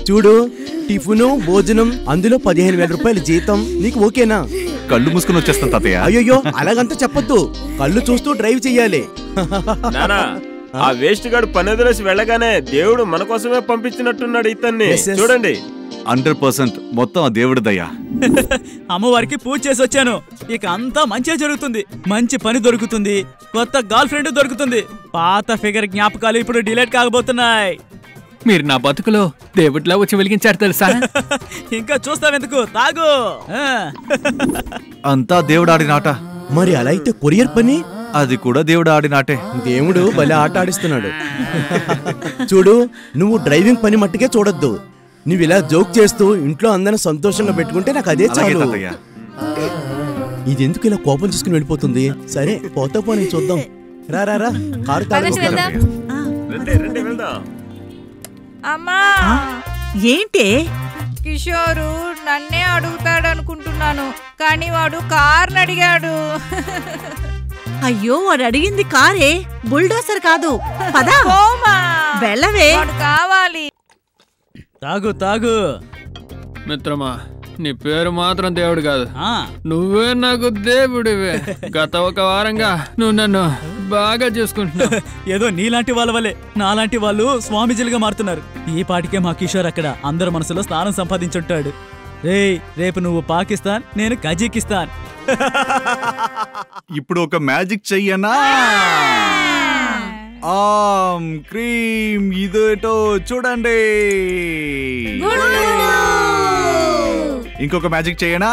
చూడు టిఫిను భోజనం అందులో పదిహేను వేల రూపాయల జీతం నీకు ఓకేనా కళ్ళు మూసుకుని వచ్చేస్తాను తాతయ్య అయ్యయ్యో అలాగంతా చెప్పొద్దు కళ్ళు చూస్తూ డ్రైవ్ చెయ్యాలి నానా ఆ వేస్ట్ గాడు పని వదిలేసి వెళ్ళగానే దేవుడు మన కోసమే పంపించినట్టున్నాడు ఇతన్ని Yes, yes. చూడండి హండ్రెడ్ పర్సెంట్ మొత్తం ఆ దేవుడి దయ్యా అమ్మవారికి పూజ చేసి వచ్చాను ఇక అంతా మంచిగా జరుగుతుంది మంచి పని దొరుకుతుంది కొత్త గర్ల్ ఫ్రెండ్ దొరుకుతుంది పాత ఫిగర్ జ్ఞాపకాలు ఇప్పుడు డిలీట్ కాబోతున్నాయి మీరు నా బతుకులో దేవుడిలా వచ్చి వెలిగించారు తెలుసా ఇంకా చూస్తావెందుకు తాగు ఆ. అంతా దేవుడు ఆడిన ఆట మరి అలా అయితే కొరియర్ పని అది కూడా దేవుడు ఆడిన ఆటే దేవుడు భలే ఆట ఆడిస్తున్నాడు చూడు నువ్వు డ్రైవింగ్ పని మట్టుకే చూడొద్దు నువ్వు ఇలా జోక్ చేస్తూ ఇంట్లో అందరిని సంతోషంగా పెట్టుకుంటే నాకు అదే అలాగే చాలు తాతయ్య ఇది ఎందుకు ఇలా కోపం చేసుకుని వెళ్ళిపోతుంది సరే పోతా పోనీ చూద్దాం రా రా రా కారు పదండి వెళ్దాం. రండి రండి వెళ్దాం అమ్మా ఏంటే కిషోరు నన్నే అడుగుతాడు అనుకుంటున్నాను కానీ వాడు కార్ని అడిగాడు అయ్యో వాడు అడిగింది కారే బుల్డోసర్ కాదు పదా పోమా వెళ్ళవే వాడు కావాలి తాగు తాగు మిత్రమా నీ పేరు మాత్రం దేవుడు కాదు ఆ నువ్వే నాకు దేవుడివే గత ఒక వారంగా నువ్వు నన్ను బాగా చూసుకుంటున్నావు ఏదో నీలాంటి వాళ్ళ వల్లే నాలాంటి వాళ్ళు స్వామీజీలుగా మారుతున్నారు ఈ పాటికే మా కిషోర్ అక్కడ అందరి మనసులో స్థానం సంపాదించుంటాడు రేయ్ రేపు నువ్వు పాకిస్తాన్ నేను కజకిస్తాన్ ఇప్పుడు ఒక మ్యాజిక్ చెయ్యనా ఆమ్ క్రీమ్ ఇదేటో చూడండి ఇంకొక మ్యాజిక్ చెయ్యనా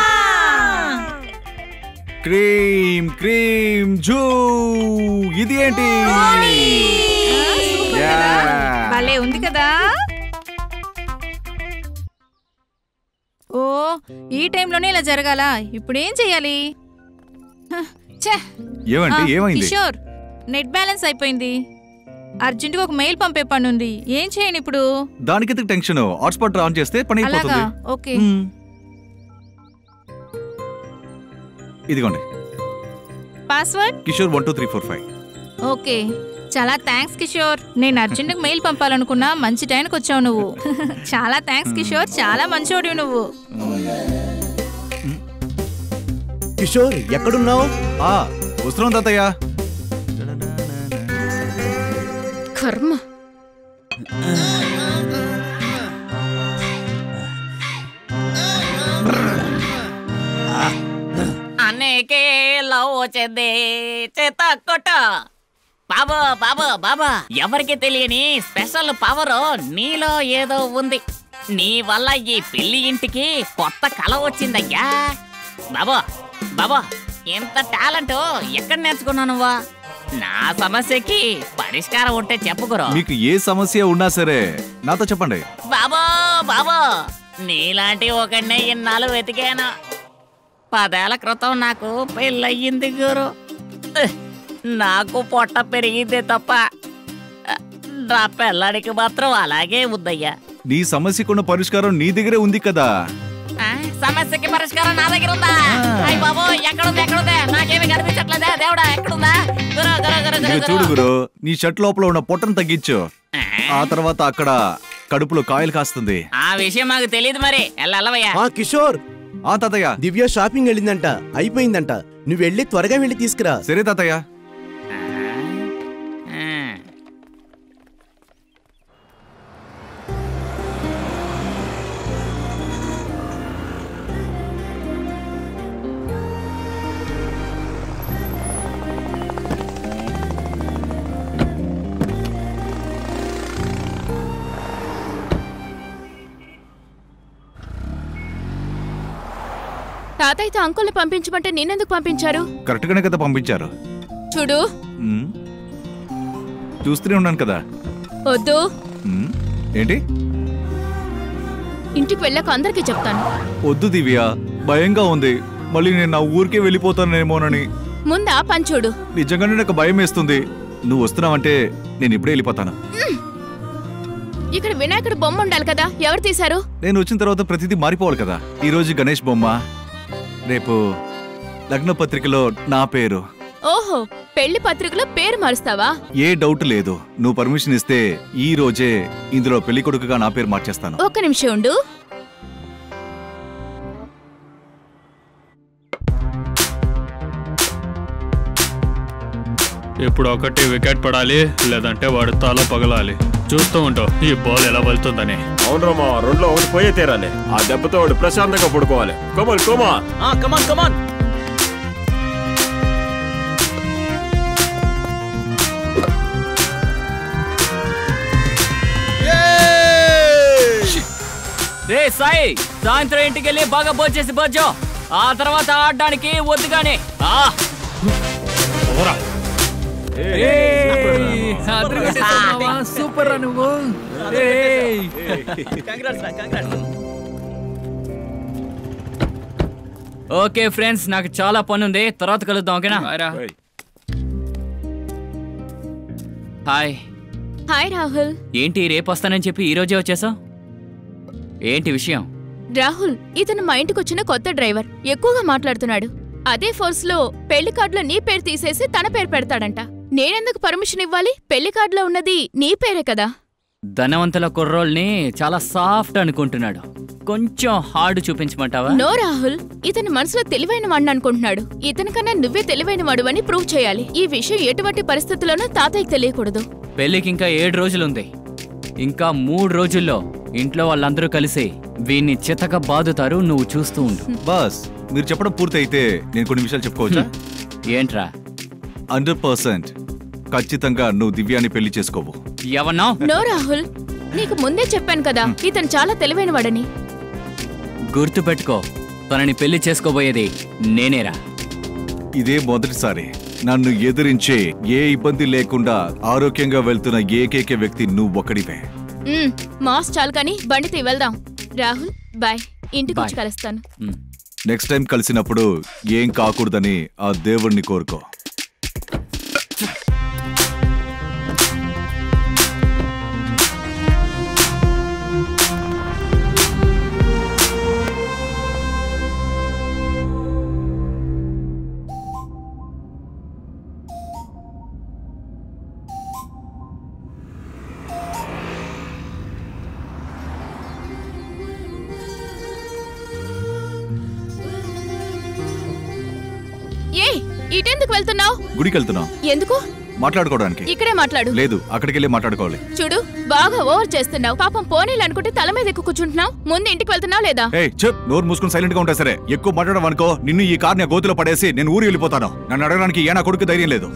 క్రీమ్ క్రీమ్ జూ ఇది ఏంటి Yeah. భలే ఉంది కదా ఓ ఈ టైంలోనే ఇలా జరగాల ఇప్పుడేం చెయ్యాలి హ, ఛే! ఏమండి ఆ, ఏమైంది కిషోర్ నెట్ బ్యాలెన్స్ అయిపోయింది అర్జెంటుగా ఒక మెయిల్ పంపే పని ఉంది ఏం చేయను ఇప్పుడు దానికి ఎందుకు టెన్షన్ హాట్స్పాట్ ఆన్ చేస్తే పని అలాగా అయిపోతుంది ఓకే మ్మ్. ఇదిగోండి password Kishore one two three four five okay చాలా థ్యాంక్స్ కిషోర్ నేను అర్జెంట్గా మెయిల్ పంపాలనుకున్నా మంచి టైంకి వచ్చావు నువ్వు చాలా థ్యాంక్స్ కిషోర్ చాలా మంచోడివి నువ్వు కిషోర్ ఎక్కడున్నావు ఆ వస్తున్నాం తాతయ్య కర్మ అనేకే లవ్ చెందే చేత కొట్ట బాబా బాబా బాబా ఎవరికి తెలియని స్పెషల్ పవర్ నీలో ఏదో ఉంది నీ వల్ల ఈ పెళ్లి ఇంటికి కొత్త కళ వచ్చిందయ్యా బాబా బాబా ఇంత టాలెంట్ ఎక్కడ నేర్చుకున్నావు నువ్వా నా సమస్యకి పరిష్కారం ఉంటే చెప్పుకురా మీకు ఏ సమస్య ఉన్నా సరే నాతో చెప్పండి బాబో బాబో నీలాంటి ఒకడినే ఇన్నాళ్ళు వెతికాను పదేళ్ల క్రితం నాకు పెళ్ళయ్యింది గురు ఉహ్, నాకు పొట్ట పెరిగిందే తప్ప అహ్, నా పిల్లాడికి మాత్రం అలాగే ఉందయ్యా నీ సమస్యకున్న పరిష్కారం నీ దగ్గరే ఉంది కదా ఆ, సమస్యకి పరిష్కారం నా దగ్గర ఉందా అయ్య బాబో ఎక్కడుంది ఎక్కడుంది నాకేమీ కనిపించట్లేదే దేవుడా ఎక్కడుందా గురు గురు గురు ఇక గురు చూడు గురు గురు నీ షర్ట్ లోపల ఉన్న పొట్టను తగ్గించు ఆ తర్వాత అక్కడ కడుపులో కాయలు కాస్తుంది ఆ విషయం మాకు తెలియదు మరి ఎల్లవయ్యా ఆ కిషోర్ ఆ తాతయ్య దివ్య షాపింగ్ వెళ్ళిందంట అయిపోయిందంట నువ్వు వెళ్ళి త్వరగా వెళ్ళి తీసుకురా సరే తాతయ్య తాతయ్యతో అంకుల్ని పంపించమంటే నేనెందుకు పంపించారు కరెక్ట్ గానే కదా పంపించారు చూడు ఉమ్. చూస్తూనే ఉన్నాను కదా వద్దు ఉమ్. ఏంటి ఇంటికి వెళ్ళాక అందరికీ చెప్తాను వద్దు దివ్య భయంగా ఉంది మళ్ళీ నేను నా ఊరికే వెళ్ళిపోతానేమోనని ముందు ఆ పని చూడు నిజంగానే నాకు భయం వేస్తుంది నువ్వు వస్తున్నావంటే నేను ఇప్పుడే వెళ్ళిపోతాను ఉమ్. ఇక్కడ వినాయకుడు బొమ్మ ఉండాలి కదా ఎవరు తీశారు నేను వచ్చిన తర్వాత ప్రతిదీ మారిపోవాలి కదా ఈ రోజు గణేష్ బొమ్మ రేపు లగ్న పత్రికలో నా పేరు ఓహో పెళ్లి పత్రికలో పేరు మారుస్తావా ఏ డౌట్ లేదు నువ్వు పర్మిషన్ ఇస్తే ఈ రోజే ఇందులో పెళ్లి కొడుకుగా నా పేరు మార్చేస్తాను ఒక్క నిమిషం ఉండు ఇప్పుడు ఒకటి వికెట్ పడాలి లేదంటే వాడు తల పగలాలి చూస్తూ ఉంటావు ఈ బాల్ ఎలా వెళ్తుందని అవునరా మా రెండులో ఒకటి పోయే తీరాలి ఆ దెబ్బతో వాడు ప్రశాంతంగా పడుకోవాలి కోమల్ కోమా కమాన్ కమాన్ రే సాయి సాయంత్రం ఇంటికి వెళ్ళి బాగా భోంచేసి బొజ్జో ఆ తర్వాత ఆడడానికి వద్దుగానే ఆ సూపర్ రా నువ్వు ఓకే ఫ్రెండ్స్ నాకు చాలా పని ఉంది తర్వాత కలుద్దాం ఓకేనా హాయ్ హాయ్ రాహుల్ ఏంటి రేపు వస్తానని చెప్పి ఈ రోజే వచ్చేసావు ఏంటి విషయం రాహుల్ ఇతను మా ఇంటికి వచ్చిన కొత్త డ్రైవర్ ఎక్కువగా మాట్లాడుతున్నాడు అదే ఫోర్స్ లో పెళ్లి కార్డులో నీ పేరు తీసేసి తన పేరు పెడతాడంట నేనెందుకు పర్మిషన్ ఇవ్వాలి పెళ్లి కార్డులో ఉన్నది నీ పేరే కదా ధనవంతుల కుర్రోల్ని చాలా సాఫ్ట్ అనుకుంటున్నాడు కొంచెం హార్డ్ చూపించమంటావా నో రాహుల్ ఇతని మనసులో తెలివైన వాడిని అనుకుంటున్నాడు ఇతనికన్నా నువ్వే తెలివైన వాడు అని ప్రూవ్ చేయాలి ఈ విషయం ఎటువంటి పరిస్థితుల్లోనూ తాతయ్యకి తెలియకూడదు పెళ్లికి ఇంకా ఏడు రోజులుంది ఇంకా మూడు రోజుల్లో ఇంట్లో వాళ్ళందరూ కలిసి వీన్ని చితక బాదుతారు నువ్వు చూస్తూ ఉండు బాస్ మీరు చెప్పడం పూర్తయితే నేను కొన్ని విషయాలు చెప్పుకోవచ్చా ఏంట్రా హండ్రెడ్ పర్సెంట్ ఖచ్చితంగా నువ్వు దివ్యాన్ని పెళ్లి చేసుకోవు ఎవన్నా నో రాహుల్ నీకు ముందే చెప్పాను కదా ఇతను చాలా తెలివైన వాడని గుర్తు పెట్టుకో తనని పెళ్లి చేసుకోబోయేది నేనేరా ఇదే మొదటిసారి నన్ను ఎదిరించే ఏ ఇబ్బంది లేకుండా ఆరోగ్యంగా వెళ్తున్న ఏకైక వ్యక్తి నువ్వు ఒక్కడివే మ్మ్, మాస్ చాలు కానీ బండితో వెళ్దాం రాహుల్ బాయ్ ఇంటికి వచ్చి Bye. కలుస్తాను నెక్స్ట్ టైం కలిసినప్పుడు ఏం కాకూడదని ఆ దేవుణ్ణి కోరుకో ఏ ఇటెందుకు వెళ్తున్నావు గుడికి వెళ్తున్నాం ఎందుకు మాట్లాడుకోవడానికి ఇక్కడే మాట్లాడు లేదు అక్కడికి వెళ్ళి మాట్లాడుకోవాలి చూడు బాగా ఓవర్ చేస్తున్నావు పాపం పోనీలు అనుకుంటే తల మీద ఎక్కువ కూర్చుంటున్నావు ముందు ఇంటికి వెళ్తున్నావు లేదా ఏ చెప్ నోరు మూసుకుని సైలెంట్ గా ఉంటా సరే ఎక్కువ మాట్లాడడం అనుకో నిన్ను ఈ కార్ని గోతిలో పడేసి నేను ఊరి వెళ్ళిపోతాను నన్ను అడగడానికి ఏ నా కొడుకు ధైర్యం లేదు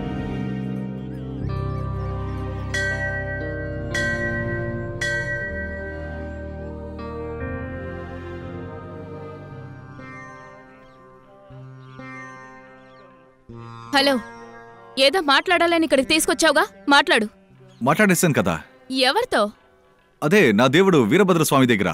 హలో ఏదో మాట్లాడాలని ఇక్కడికి తీసుకొచ్చావుగా మాట్లాడు మాట్లాడేస్తాను కదా ఎవరితో అదే నా దేవుడు వీరభద్ర స్వామి దగ్గర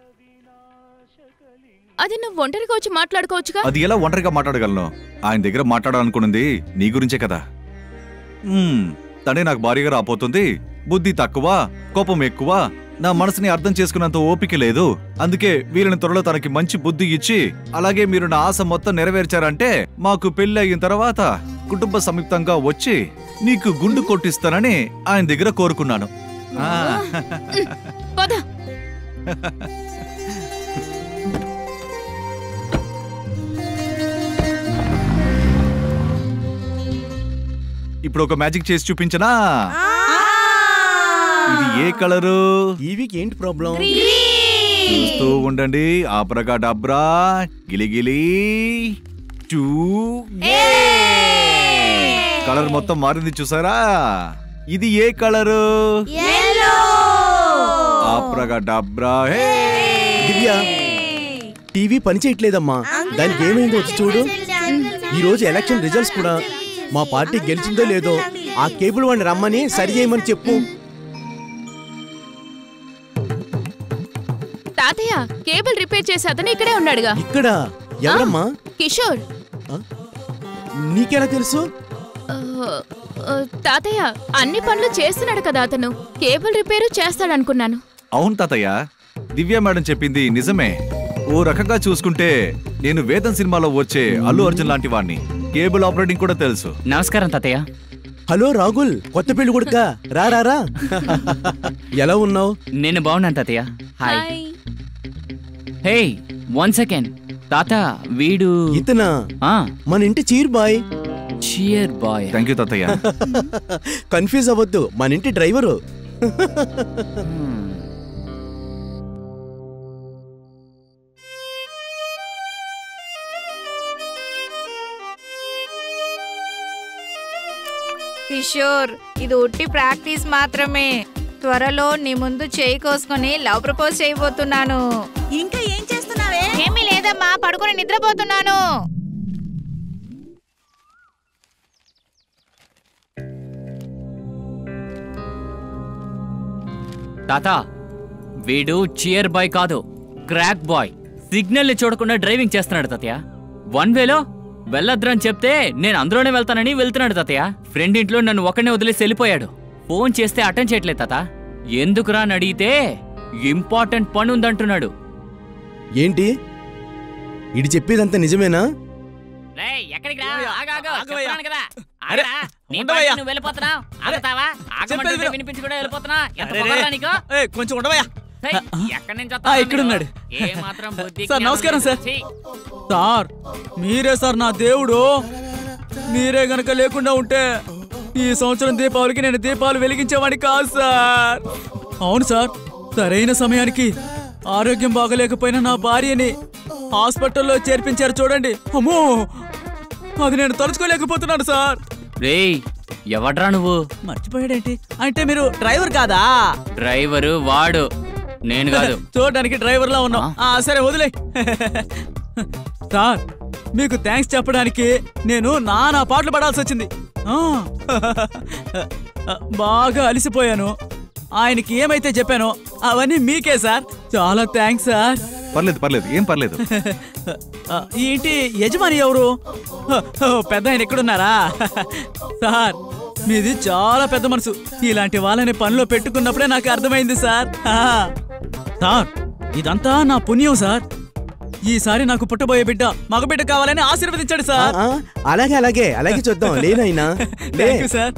అది నువ్వు ఒంటరిగా వచ్చి మాట్లాడుకోవచ్చుగా అది ఎలా ఒంటరిగా మాట్లాడగలను ఆయన దగ్గర మాట్లాడాలనుకున్నది నీ గురించే కదా మ్మ్, తనే నాకు భారీగా రాపోతుంది బుద్ధి తక్కువ కోపం ఎక్కువ నా మనసుని అర్థం చేసుకున్నంత ఓపిక లేదు అందుకే వీరిని త్వరలో తనకి మంచి బుద్ధి ఇచ్చి అలాగే మీరు నా ఆశ మొత్తం నెరవేర్చారంటే మాకు పెళ్లి అయిన తర్వాత కుటుంబ సంయుక్తంగా వచ్చి నీకు గుండు కొట్టిస్తానని ఆయన దగ్గర కోరుకున్నాను ఆ. పద ఇప్పుడు ఒక మ్యాజిక్ చేసి చూపించనా ఇది ఏ కలరు ఈవీకి ఏంటి ప్రాబ్లం చూస్తూ ఉండండి ఆపరగా డబ్రా గిలిగిలి చూ కలర్ మొత్తం మారింది చూసారా ఇది ఏ కలరు ఆప్రగా డబ్రా హే దివ్య టీవీ పని చేయట్లేదమ్మా దానికి ఏమైందో వచ్చి చూడు ఈ రోజు ఎలక్షన్ రిజల్ట్స్ కూడా మా పార్టీ గెలిచిందో లేదో ఆ కేబుల్ వాడిని రమ్మని సరి చేయమని చెప్పు తాతయ్య కేబుల్ రిపేర్ చేసే అతను ఇక్కడే ఉన్నాడుగా ఇక్కడ ఎవరమ్మా కిషోర్ నీకెలా తెలుసు ఆ, ఆ, తాతయ్య అన్ని పనులు చేస్తున్నాడు కదా అతను కేబుల్ రిపేరు చేస్తాడనుకున్నాను అవును తాతయ్య దివ్య మేడం చెప్పింది నిజమే ఓ రకంగా చూసుకుంటే నేను వేదం సినిమాలో వచ్చే అల్లు అర్జున్ లాంటి వాణ్ణి కేబుల్ ఆపరేటింగ్ కూడా తెలుసు నమస్కారం తాతయ్య హలో రాగుల్ కొత్త పెళ్లి కొడుక రా రా రా ఎలా ఉన్నావు నేను బాగున్నాను తాతయ్య హాయ్ హే వన్ సెకండ్ తాత వీడు ఇతనా ఆ మన ఇంటి cheer boy cheer boy thank you తాతయ్య కన్ఫ్యూజ్ అవ్వద్దు మన ఇంటి డ్రైవరు కిషోర్ ఇది ఉట్టి ప్రాక్టీస్ మాత్రమే త్వరలో నీ ముందు చేయి కోసుకొని లవ్ ప్రపోజ్ చేయబోతున్నాను ఇంకా ఏం చేస్తున్నావే ఏమీ లేదమ్మా పడుకొని నిద్రపోతున్నాను తాత వీడు చీర్ బాయ్ కాదు క్రాక్ బాయ్ సిగ్నల్ చూడకుండా డ్రైవింగ్ చేస్తున్నాడు తాతయ్య వన్ వేలో వెళ్ళొద్దని చెప్తే నేను అందులోనే వెళ్తానని వెళ్తున్నాడు తాతయ్య ఫ్రెండ్ ఇంట్లో నన్ను ఒకనే వదిలేసి వెళ్ళిపోయాడు ఫోన్ చేస్తే అటెండ్ చేయట్లేదు తాత ఎందుకురా అని అడిగితే ఇంపార్టెంట్ పని ఉందంటున్నాడు ఏంటి ఇడి చెప్పేదంతా నిజమేనా రేయ్, ఎక్కడికి రా ఆగు, ఆగు, చెప్తున్నాను కదా అరే, ఆగురా. నీ ఉండవయ్యా. పాటికి నువ్వు వెళ్ళిపోతున్నావు ఆగుతావా ఆగమంటుంటే విను. వినిపించి కూడా వెళ్ళిపోతున్నా ఎంత అరే, పొగరా రే. నీకు ఏయ్, కొంచెం ఉండవయ్యా రేయ్, ఎక్కడి నుంచి ఆ, వస్తావు ఇక్కడున్నాడు. ఏ మాత్రం బుద్ధి సార్ జ్ఞానం నమస్కారం లేదు. సార్ ఛీ. సార్ మీరే సార్ నా దేవుడు మీరే గనక లేకుండా ఉంటే ఈ సంవత్సరం దీపావళికి నేను దీపాలు వెలిగించేవాడిని కాదు సార్ అవును సార్ సరైన సమయానికి ఆరోగ్యం బాగలేకపోయిన నా భార్యని హాస్పిటల్లో చేర్పించారు చూడండి అమ్మో అది నేను తలుచుకోలేకపోతున్నాను సార్ రేయ్ ఎవడ్రా నువ్వు మర్చిపోయాడేంటి అంటే మీరు డ్రైవర్ కాదా డ్రైవరు వాడు నేను కాదు చూడడానికి డ్రైవర్లా ఉన్నాం ఆ, సరే వదిలే సార్ మీకు థ్యాంక్స్ చెప్పడానికి నేను నానా పాటలు పడాల్సి వచ్చింది ఆ, బాగా అలిసిపోయాను ఆయనకి ఏమైతే చెప్పానో అవన్నీ మీకే సార్ చాలా థ్యాంక్స్ సార్ పర్లేదు పర్లేదు ఏం పర్లేదు ఆ, ఈ ఇంటి యజమాని ఎవరు ఓ, పెద్ద ఆయన ఎక్కడున్నారా సార్ మీది చాలా పెద్ద మనసు ఇలాంటి వాళ్ళని పనిలో పెట్టుకున్నప్పుడే నాకు అర్థమైంది సార్ ఆ, సార్ ఇదంతా నా పుణ్యం సార్ ఈసారి నాకు పుట్టబోయే బిడ్డ మగబిడ్డ కావాలని ఆశీర్వదించాడు సార్ ఆ, అలాగే అలాగే అలాగే చూద్దాం లేనైనా లే థ్యాంక్ యూ సార్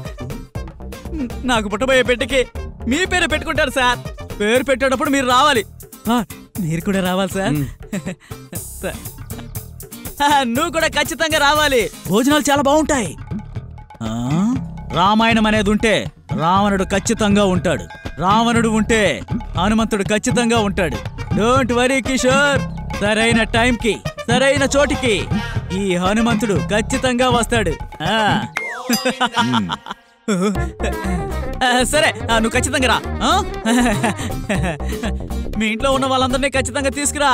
నాకు పుట్టబోయే బిడ్డకి మీ పేరు పెట్టుకుంటారు సార్ పేరు పెట్టేటప్పుడు మీరు రావాలి సార్ మీరు కూడా రావాలి సార్ సార్. ఆ, నువ్వు కూడా ఖచ్చితంగా రావాలి భోజనాలు చాలా బాగుంటాయి ఆ, రామాయణం అనేది ఉంటే రావణుడు ఖచ్చితంగా ఉంటాడు రావణుడు ఉంటే హనుమంతుడు ఖచ్చితంగా ఉంటాడు డోంట్ వరీ కిషోర్ సరైన టైంకి సరైన చోటికి ఈ హనుమంతుడు ఖచ్చితంగా వస్తాడు ఆ. ఆ, సరే ఆ, నువ్వు ఖచ్చితంగా రా ఆ? మీ ఇంట్లో ఉన్న వాళ్ళందరినీ ఖచ్చితంగా తీసుకురా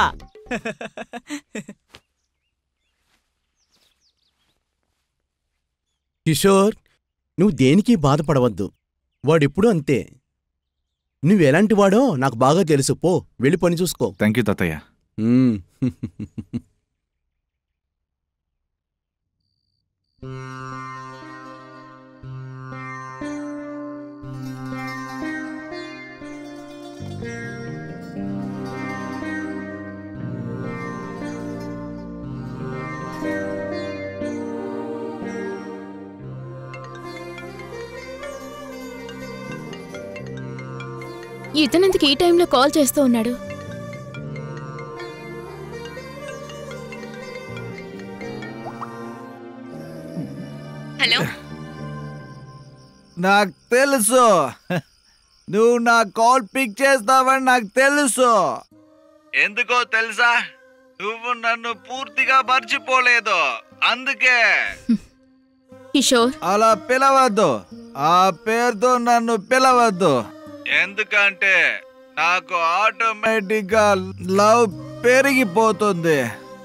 కిషోర్ నువ్వు దేనికి బాధపడవద్దు వాడెప్పుడు అంతే నువ్వెలాంటి వాడో నాకు బాగా తెలుసు పో వెళ్ళి పని చూసుకో థ్యాంక్ యూ తాతయ్య మ్మ్. ఇతనెందుకు ఈ టైంలో కాల్ చేస్తూ ఉన్నాడు హలో నాకు తెలుసు నువ్వు నా కాల్ పిక్ చేస్తావని నాకు తెలుసు ఎందుకో తెలుసా నువ్వు నన్ను పూర్తిగా మర్చిపోలేదు అందుకే కిషోర్ అలా పిలవద్దు ఆ పేరుతో నన్ను పిలవద్దు ఎందుకంటే నాకు ఆటోమేటిక్ గా లవ్ పెరిగిపోతుంది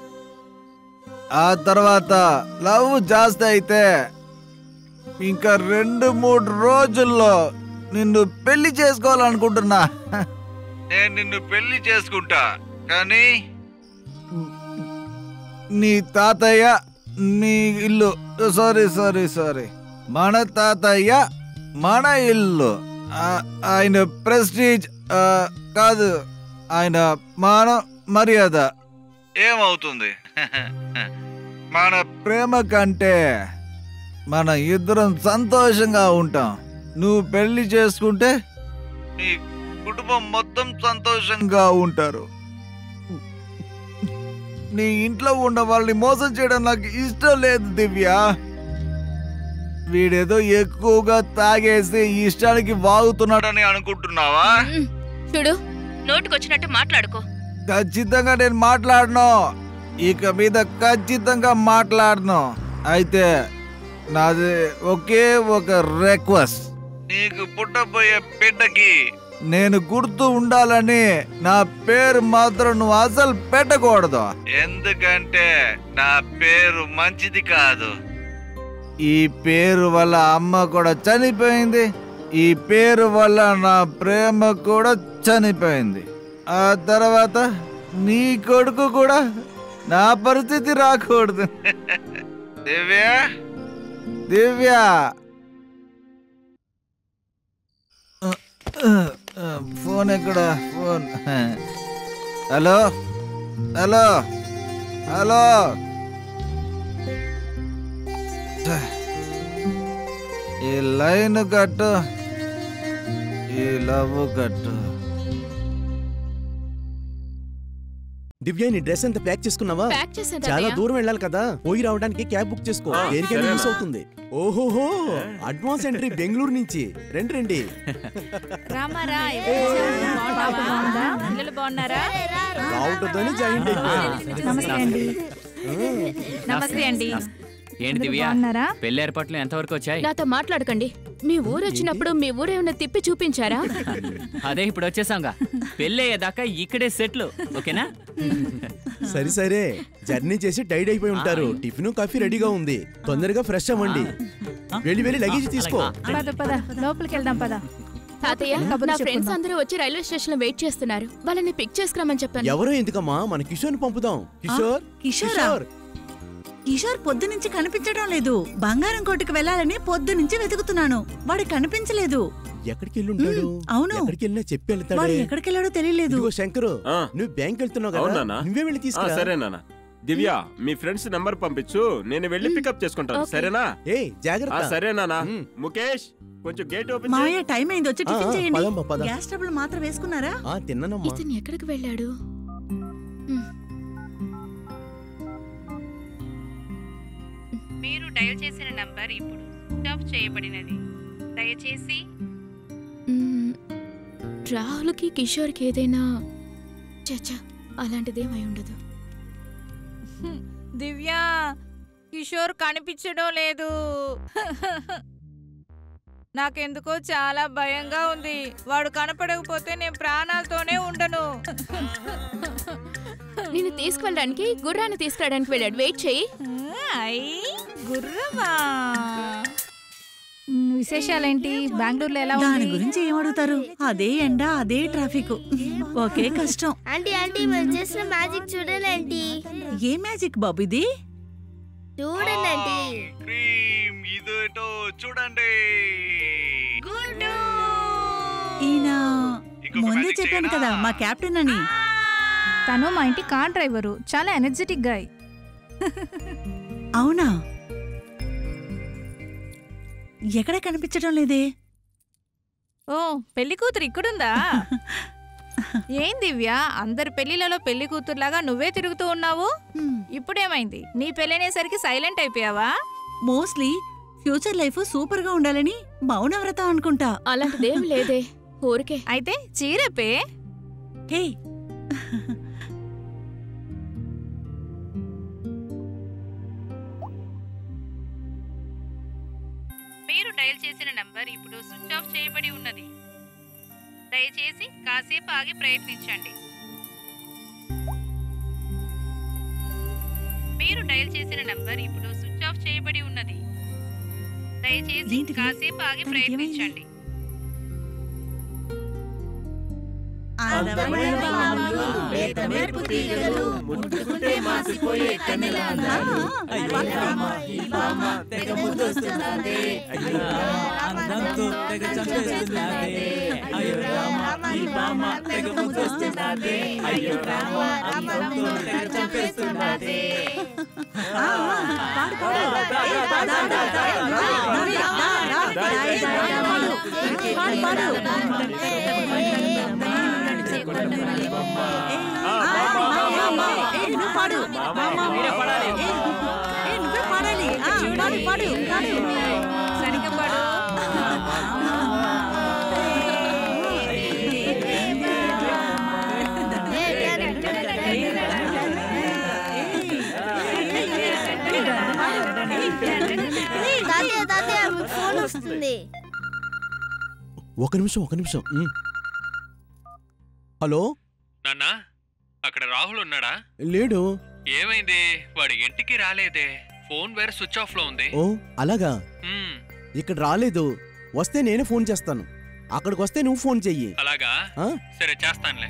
ఆ తర్వాత లవ్ జాస్తి అయితే ఇంకా రెండు మూడు రోజుల్లో నిన్ను పెళ్లి చేసుకోవాలనుకుంటున్నా నేను నిన్ను పెళ్లి చేసుకుంటా కానీ నీ తాతయ్య నీ ఇల్లు సారీ సారీ సారీ మన తాతయ్య మన ఇల్లు ఆ- ఆయన ప్రెస్టీజ్ ఆ, కాదు ఆయన మాన మర్యాద ఏమవుతుంది మన ప్రేమ కంటే మన ఇద్దరం సంతోషంగా ఉంటాం నువ్వు పెళ్లి చేసుకుంటే నీ కుటుంబం మొత్తం సంతోషంగా ఉంటారు నీ ఇంట్లో ఉన్న వాళ్ళని మోసం చేయడం నాకు ఇష్టం లేదు దివ్య వీడేదో ఎక్కువగా తాగేసి ఇష్టానికి వాగుతున్నాడని అనుకుంటున్నావా చూడు నోటికొచ్చినట్టు మాట్లాడుకో ఖచ్చితంగా నేను మాట్లాడను ఇక మీద ఖచ్చితంగా మాట్లాడను అయితే నాది ఒకే ఒక రిక్వెస్ట్ నీకు పుట్టబోయే బిడ్డకి నేను గుర్తు ఉండాలని నా పేరు మాత్రం నువ్వు అసలు పెట్టకూడదు ఎందుకంటే నా పేరు మంచిది కాదు ఈ పేరు వల్ల అమ్మ కూడా చనిపోయింది ఈ పేరు వల్ల నా ప్రేమ కూడా చనిపోయింది ఆ తర్వాత నీ కొడుకు కూడా నా పరిస్థితి రాకూడదు దివ్య దివ్య ఫోన్ ఎక్కడ ఫోన్ హలో హలో హలో ఈ లైన్ కట్టు ఈ లవ్ కట్టు దివ్య నీ డ్రెస్ అంతా ప్యాక్ చేసుకున్నావా ప్యాక్ చేశాను చాలా తాతయ్య. దూరం వెళ్ళాలి కదా పోయి రావడానికి క్యాబ్ బుక్ చేసుకో ఆ, దేనికైనా సరేనా. మిస్ అవుతుంది ఓహోహో అడ్వాన్స్ ఎంట్రీ బెంగళూరు నుంచి రండి రండి రామారా పాప బాగుందా పిల్లలు బాగున్నారా రావటంతోనే జాయింట్ నమస్తే అండి నమస్తే అండి ఏంటి అందరూ దివ్య బాగున్నారా? పెళ్లి ఏర్పాట్లు ఎంతవరకు వచ్చాయి నాతో మాట్లాడకండి మీ ఊరు వచ్చినప్పుడు మీ ఊరు ఏమైనా తిప్పి చూపించారా అదే ఇప్పుడు వచ్చేసాంగా పెళ్లి అయ్యేదాకా ఇక్కడే సెట్లు ఓకేనా సరే సరే జర్నీ చేసి టైడ్ అయిపోయి ఉంటారు టిఫిన్ కాఫీ రెడీగా ఉంది తొందరగా ఫ్రెష్ అవ్వండి వెళ్ళి వెళ్ళి లగేజ్ తీసుకో పద పద లోపలికి వెళ్దాం పద తాతయ్య కబుర్లు నా ఫ్రెండ్స్ చెప్పుకుందాం. అందరూ వచ్చి రైల్వే స్టేషన్ లో వెయిట్ చేస్తున్నారు వాళ్ళని పిక్ చేసుకురామని చెప్పాను ఎవరో ఎందుకమ్మా మన కిషోర్ పంపుదాం కిషోర్ కిషోరా? కిషోర్ పొద్దు నుంచి కనిపించడం లేదు బంగారం కోటకు వెళ్ళాలని పొద్దు నుంచి వెతుకుతున్నాను వాడు కనిపించలేదు ఎక్కడికి వెళ్ళి ఉంటాడు మ్, అవును. ఎక్కడికి వెళ్ళినా చెప్పి వాడు వెళ్తాడు ఎక్కడికి వెళ్ళాడో తెలియలేదు ఇదిగో శంకరు ఆ. నువ్వు బ్యాంక్ వెళ్తున్నావు అవునా కదా నువ్వే వెళ్ళి ఆ, తీసుకురా సరే నాన్న దివ్య మీ ఫ్రెండ్స్ నెంబర్ పంపించు నేను వెళ్ళి పికప్ చేసుకుంటాను ఓకే. సరేనా ఏ జాగ్రత్త ఆ, సరే నాన్న ముఖేష్ కొంచెం గేట్ ఓపెన్ మావయ్య టైం అయింది వచ్చి ఆ, టిఫిన్ ఆ, చేయండి పదమ్మా, పద. గ్యాస్ ట్రబుల్ మాత్రం వేసుకున్నారా ఆ తిన్నానమ్మా ఇతను ఎక్కడికి వెళ్ళాడు మీరు డయల్ చేసిన నంబర్ ఇప్పుడు స్విచ్ ఆఫ్ చేయబడినది దయచేసి మ్మ్. రాహుల్కి కిషోర్కి ఏదైనా చచ్చా అలాంటిదేమై ఉండదు దివ్య కిషోర్ కనిపించడం లేదు నాకెందుకో చాలా భయంగా ఉంది వాడు కనపడకపోతే నేను ప్రాణాలతోనే ఉండను నేను తీసుకువెళ్ళడానికి గుర్రాన్ని తీసుకురావడానికి వెళ్ళాడు వెయిట్ చెయ్యి అయ్యి గుర్రమా మ్, విశేషాలేంటి బెంగళూరులో ఎలా దాని ఉంది గురించి ఏం అడుగుతారు అదే ఎండ అదే ట్రాఫిక్ ఒకే కష్టం ఆంటీ ఆంటీ మనం చేసిన మ్యాజిక్ చూడండి ఆంటీ ఏ మ్యాజిక్ బాబు ఇది చూడండి ఆంటీ ఇదేటో చూడండి ఈయన ముందే చెప్పాను కదా మా కెప్టెన్ అని తను మా ఇంటి కార్ డ్రైవరు చాలా ఎనర్జెటిక్ గాయ్ అవునా ఎక్కడ కనిపించడం లేదే ఓ పెళ్లి కూతురు ఇక్కడుందా ఏం దివ్య అందరి పెళ్లిలలో పెళ్లి కూతురులాగా నువ్వే తిరుగుతూ ఉన్నావు ఇప్పుడేమైంది నీ పెళ్ళనేసరికి సైలెంట్ అయిపోయావా మోస్ట్లీ ఫ్యూచర్ లైఫ్ సూపర్ గా ఉండాలని మౌనవ్రతం అనుకుంటా అలాంటిదేం లేదే ఊరికే అయితే చీరపే హే మీరు డయల్ చేసిన నంబర్ ఇప్పుడు స్విచ్ ఆఫ్ చేయబడి ఉన్నది దయచేసి కాసేపు ఆగి ప్రయత్నించండి మీరు డయల్ చేసిన నంబర్ ఇప్పుడు స్విచ్ ఆఫ్ చేయబడి ఉన్నది దయచేసి కాసేపు ఆగి ప్రయత్నించండి అందమైన బామ్మలు లేత మెరుపు తీగలు ముట్టుకుంటే మాసిపోయే కన్నెల అందాలు అయ్యో రామ ఈ బామ తెగ ముద్దొస్తున్నదే అయ్యో అందంతో తెగ చంపేస్తున్నదే అయ్యో రామ ఈ బామ తెగ ముద్దొస్తున్నదే అయ్యో రామ అందంతో తెగ చంపేస్తున్నదే పాడు పాడు ఏ, పాడు, పాడు, పాడు, పాడు, పాడు, పాడు, పాడు. ఏ, నువ్వు పాడు ఏ, ఏ, నువ్వే పాడాలి ఆ, పాడు పాడు పాడు సరిగ్గా పాడు తాతయ్య తాతయ్య మీకు ఫోన్ వస్తుంది ఒక నిమిషం ఒక నిమిషం ఉమ్. హలో నాన్న అక్కడ రాహుల్ ఉన్నాడా లేడు ఏమైంది వాడి ఇంటికి రాలేదే ఫోన్ వేరే స్విచ్ ఆఫ్ లో ఉంది ఓ అలాగా మ్మ్. ఇక్కడ రాలేదు వస్తే నేనే ఫోన్ చేస్తాను అక్కడికి వస్తే నువ్వు ఫోన్ చెయ్యి అలాగా ఆ? సరే చేస్తానులే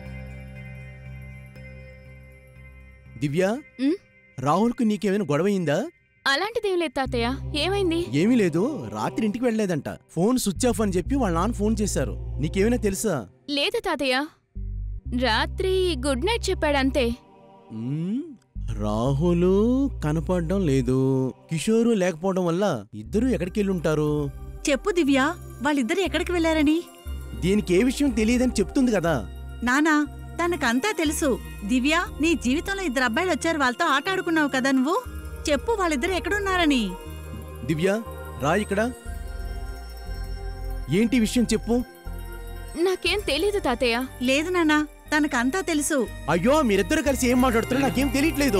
దివ్య రాహుల్కి నీకేమైనా గొడవయిందా అలాంటిదేం లేదు తాతయ్య ఏమైంది ఏమీ లేదు రాత్రి ఇంటికి వెళ్ళలేదంట ఫోన్ స్విచ్ ఆఫ్ అని చెప్పి వాళ్ళ నాన్న ఫోన్ చేశారు నీకేమైనా తెలుసా లేదు తాతయ్య రాత్రి గుడ్ నైట్ చెప్పాడంతే మ్మ్, రాహుల్ కనపడడం లేదు కిషోరు లేకపోవడం వల్ల ఇద్దరు ఎక్కడికి వెళ్ళి ఉంటారు చెప్పు దివ్య వాళ్ళిద్దరు ఎక్కడికి వెళ్ళారని దీనికి ఏ విషయం తెలియదని చెప్తుంది కదా నానా తనకంతా తెలుసు దివ్య నీ జీవితంలో ఇద్దరు అబ్బాయిలు వచ్చారు వాళ్ళతో ఆట ఆడుకున్నావు కదా నువ్వు చెప్పు వాళ్ళిద్దరు ఎక్కడున్నారని దివ్య రా ఇక్కడ ఏంటి విషయం చెప్పు నాకేం తెలీదు తాతయ్య లేదు నానా తనకంతా తెలుసు అయ్యో మీరిద్దరు కలిసి ఏం మాట్లాడుతున్నారు నాకేం తెలియట్లేదు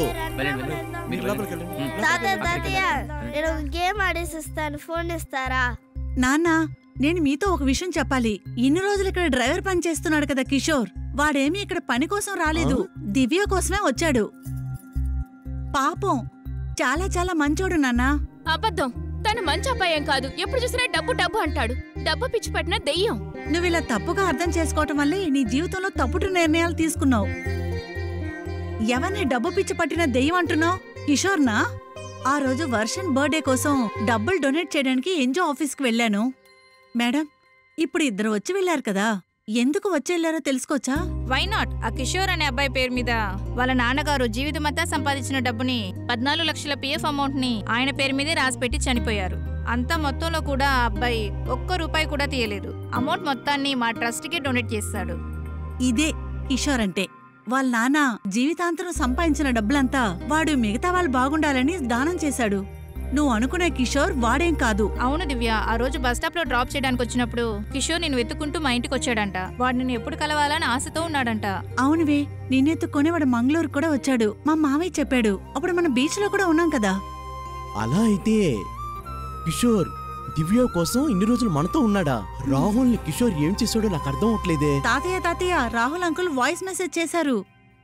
తాతయ్య తాతయ్య నేను ఒక గేమ్ ఆడేసి ఇస్తాను ఫోన్ ఇస్తారా నాన్నా నేను మీతో ఒక విషయం చెప్పాలి ఇన్ని రోజులు ఇక్కడ డ్రైవర్ పని చేస్తున్నాడు కదా కిషోర్ వాడేమీ ఇక్కడ పని కోసం రాలేదు దివ్య కోసమే వచ్చాడు పాపం చాలా చాలా మంచోడు నాన్నా అబద్ధం తను మంచి అబ్బాయేం కాదు ఎప్పుడు చూసినా డబ్బు డబ్బు అంటాడు డబ్బు పిచ్చి పట్టిన దెయ్యం నువ్వు ఇలా తప్పుగా అర్థం చేసుకోవటం వల్లే నీ జీవితంలో తప్పుడు నిర్ణయాలు తీసుకున్నావు ఎవరిని డబ్బు పిచ్చి పట్టిన దెయ్యం అంటున్నావు కిషోర్నా ఆ రోజు వర్షన్ బర్త్డే కోసం డబ్బులు డొనేట్ చేయడానికి ఎంజో ఆఫీస్కి వెళ్ళాను మేడం ఇప్పుడు ఇద్దరు వచ్చి వెళ్ళారు కదా ఎందుకు వచ్చి వెళ్ళారో తెలుసుకోవచ్చా వై నాట్ ఆ కిషోర్ అనే అబ్బాయి పేరు మీద వాళ్ళ నాన్నగారు జీవితమంతా సంపాదించిన డబ్బుని పద్నాలుగు లక్షల పిఎఫ్ అమౌంట్ ని ఆయన పేరు మీదే రాసిపెట్టి చనిపోయారు అంత మొత్తంలో కూడా ఆ అబ్బాయి ఒక్క రూపాయి కూడా తీయలేదు అమౌంట్ మొత్తాన్ని మా ట్రస్ట్ కి డొనేట్ చేస్తాడు ఇదే కిషోర్ అంటే వాళ్ళ నాన్న జీవితాంతరం సంపాదించిన డబ్బులంతా వాడు మిగతా వాళ్ళు బాగుండాలని దానం చేశాడు నువ్వు అనుకునే కిషోర్ వాడేం కాదు అవును దివ్య ఆ రోజు బస్ స్టాప్ లో డ్రాప్ చేయడానికి వచ్చినప్పుడు కిషోర్ నేను వెతుక్కుంటూ మా ఇంటికి వచ్చాడంట వాడు నిన్ను ఎప్పుడు కలవాలని ఆశతో ఉన్నాడంట అవునువే నిన్నెత్తుకొని వాడు మంగళూరు కూడా వచ్చాడు మా మావయ్య చెప్పాడు అప్పుడు మనం బీచ్ లో కూడా ఉన్నాం కదా అలా అయితే కిషోర్ దివ్య కోసం ఇన్ని రోజులు మనతో ఉన్నాడా రాహుల్ని కిషోర్ ఏం చేశాడో నాకు అర్థం అవట్లేదే తాతయ్య తాతయ్య రాహుల్ అంకుల్ వాయిస్ మెసేజ్ చేశారు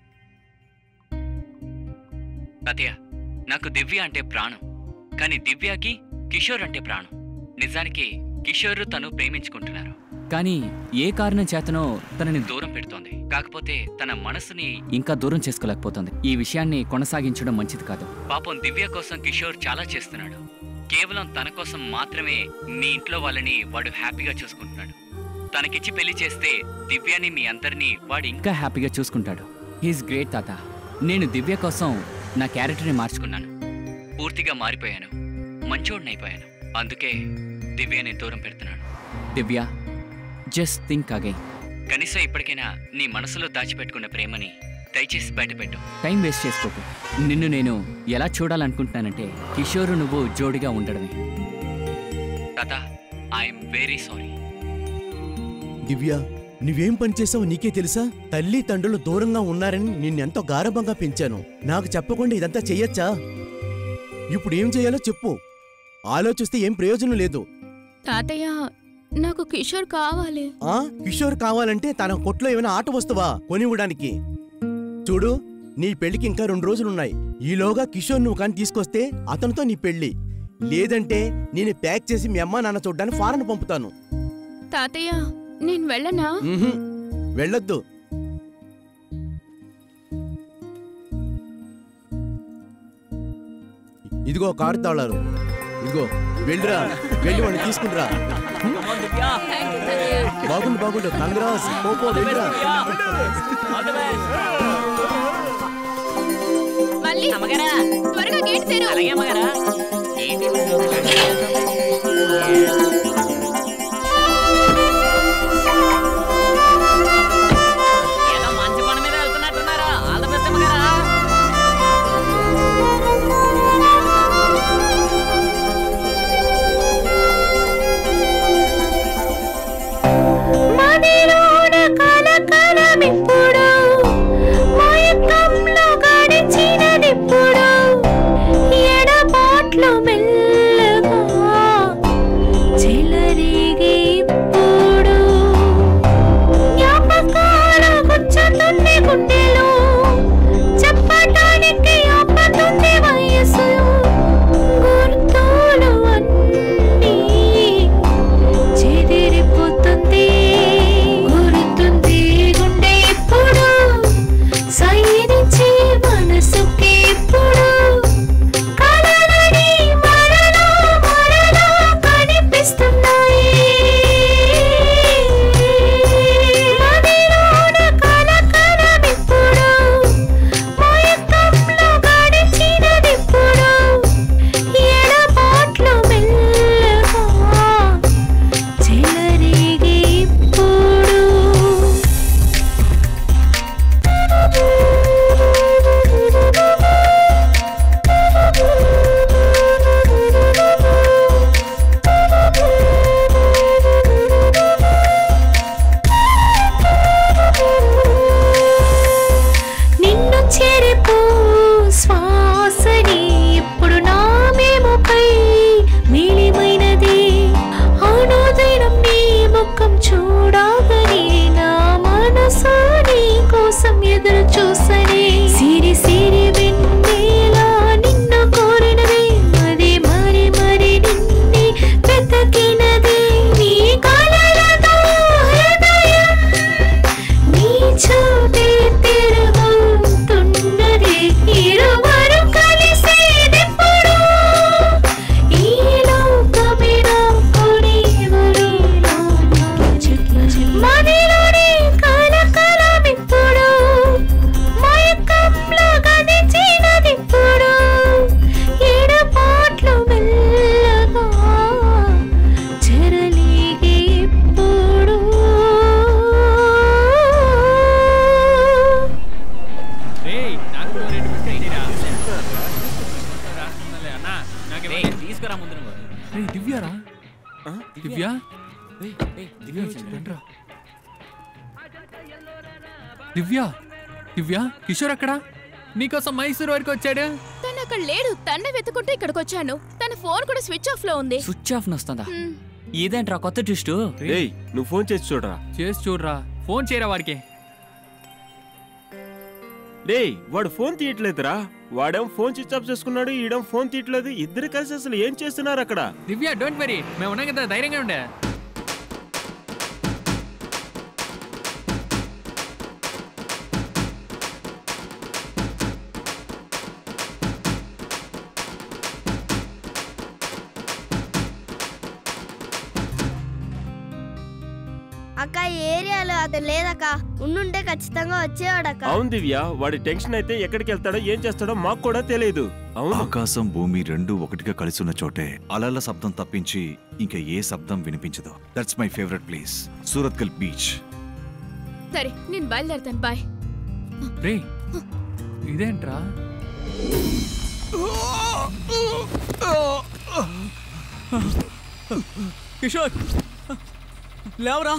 తాతయ్య నాకు దివ్య అంటే ప్రాణం కానీ దివ్యకి కిషోర్ అంటే ప్రాణం నిజానికి కిషోర్ తను ప్రేమించుకుంటున్నారు కానీ ఏ కారణం చేతనో తనని దూరం పెడుతోంది కాకపోతే తన మనసుని ఇంకా దూరం చేసుకోలేకపోతుంది ఈ విషయాన్ని కొనసాగించడం మంచిది కాదు పాపం దివ్య కోసం కిషోర్ చాలా చేస్తున్నాడు కేవలం తన కోసం మాత్రమే మీ ఇంట్లో వాళ్ళని వాడు హ్యాపీగా చూసుకుంటున్నాడు తనకిచ్చి పెళ్లి చేస్తే దివ్యని మీ అందరినీ వాడు ఇంకా హ్యాపీగా చూసుకుంటాడు హీస్ గ్రేట్ తాత నేను దివ్య కోసం నా క్యారెక్టర్ని మార్చుకున్నాను పూర్తిగా మారిపోయాను మంచోడినైపోయాను అందుకే దివ్యని దూరం పెడుతున్నాను దివ్య జస్ట్ థింక్ అగైన్ కనీసం ఇప్పటికైనా నీ మనసులో దాచిపెట్టుకున్న ప్రేమని దయచేసి బయటపెట్టు టైం వేస్ట్ చేసుకోకు నిన్ను నేను ఎలా చూడాలనుకుంటున్నానంటే కిషోరు నువ్వు జోడిగా ఉండడమే తాత ఐఎమ్ వెరీ సారీ దివ్య నువ్వేం పని చేసావో నీకే తెలుసా తల్లి తండ్రులు దూరంగా ఉన్నారని నిన్నెంతో గారభంగా పెంచాను నాకు చెప్పకుండా ఇదంతా చెయ్యొచ్చా ఇప్పుడు ఏం చేయాలో చెప్పు ఆలోచిస్తే ఏం ప్రయోజనం లేదు తాతయ్య నాకు కిషోర్ కావాలి ఆ కిషోర్ కావాలంటే తన కొట్లో ఏమైనా ఆట వస్తువా కొనివ్వడానికి చూడు నీ పెళ్లికి ఇంకా రెండు రోజులున్నాయి ఈలోగా కిషోర్ నువ్వు కానీ తీసుకొస్తే అతనితో నీ పెళ్లి లేదంటే నేను ప్యాక్ చేసి మీ అమ్మా నాన్న చూడ్డానికి ఫారెన్ పంపుతాను తాతయ్య నేను వెళ్ళనా ఉహుం, వెళ్ళొద్దు ఇదిగో కారు తాళాలు ఇదిగో వెళ్ళిరా వెళ్ళి వాడిని తీసుకుంటురా బాగుండు బాగుండు కంగ్రాస్ పోపో వెళ్ళిరా మళ్ళీ త్వరగా గేట్ తెరు అలాగే అమ్మగారా ఏదో మంచి పని మీద వెళ్తున్నట్టున్నారు ఆల్ ద బెస్ట్ అమ్మగారా మదిలోన కలకలమిప్పుడు మయకంలో గడిచినదిప్పుడు ఎడబాట్లు మెల్లగా చెలరేగే ఇప్పుడు జ్ఞాపకాలు గుచ్చుతుంది గుండెలో చెప్పటానికి ఆపతుంది వయసు గుర్తులు అన్నీ చెదిరిపోతుంది గురుతుంది గుండె ఇప్పుడు సైనించి మనసుకి ఇప్పుడు కలలని మరలా మరలా కనిపిస్తున్నాయి మదిలోన కలకలమిప్పుడు మయకంలో గడిచినదిప్పుడు ఎడబాట్లు మెల్లగా చెలరేగే ఇప్పుడు నిన్ను చెరిపో శ్వాసని ఇప్పుడు నా మేముపై మిలిమైనది అనుదినం నీ ముఖం చూడగని నా మనసు నీ కోసం ఎదురు చూసని సిరి సిరి వెన్నెలా నిన్ను కోరినది మరి మరి మరి నిన్నే వెతకినది నీ కలలతో హృదయం నీ చూపే తిరుగుతున్నది ఇరువరు కలిసేదెప్పుడు ఈ లోకమే నాకునెవరు మదిలోని కలకలమిప్పుడు మయకంలో గదిచినదిప్పుడు ఎడపాట్లు మెల్లగా చెరలిగే ఇప్పుడు రేయ్, నాకు కూడా రెండు బిస్కెట్ ఇయ్యరా. రాస్తుందిలే, అన్నా, నాకు రేయ్, తీసుకురా ముందు నువ్వు రేయ్, దివ్యారా దివ్య దివ్య రండ్రా. దివ్య దివ్య కిషోర్ అక్కడ నీకోసం మైసూర్ వరకు వచ్చాడు తను అక్కడ లేడు తన్నే వెతుకుంటూ ఇక్కడికి వచ్చాను తన ఫోన్ కూడా స్విచ్ ఆఫ్ లో ఉంది స్విచ్ ఆఫ్ వస్తుందా హ్మ్. ఇదేంట్రా కొత్త ట్విస్ట్ ఏయ్ నువ్వు ఫోన్ చేసి చూడరా చేసి చూడరా ఫోన్ చేయరా వాడికి డేయ్ వాడు ఫోన్ తీయట్లేదురా వాడేం ఫోన్ స్విచ్ ఆఫ్ చేసుకున్నాడు ఈడేం ఫోన్ తీయట్లేదు ఇద్దరు కలిసి అసలు ఏం చేస్తున్నారు అక్కడ దివ్య డోంట్ వరీ మేము ఉన్నాం కదా ధైర్యంగా ఉండే అక్క ఈ ఏరియాలో అతను లేదక్క ఉండుంటే ఖచ్చితంగా వచ్చేవాడక్క అవును దివ్య వాడి టెన్షన్ అయితే ఎక్కడికి వెళ్తాడో ఏం చేస్తాడో మాకు కూడా తెలియదు అవును ఆకాశం భూమి రెండు ఒకటిగా కలిసి ఉన్న చోటే అలల శబ్దం తప్పించి ఇంకా ఏ శబ్దం వినిపించదు that's my favourite place Surathkal beach సరే నేను బయలుదేరుతాను బాయ్ రే ఇదేంట్రా కిషోర్ లేవరా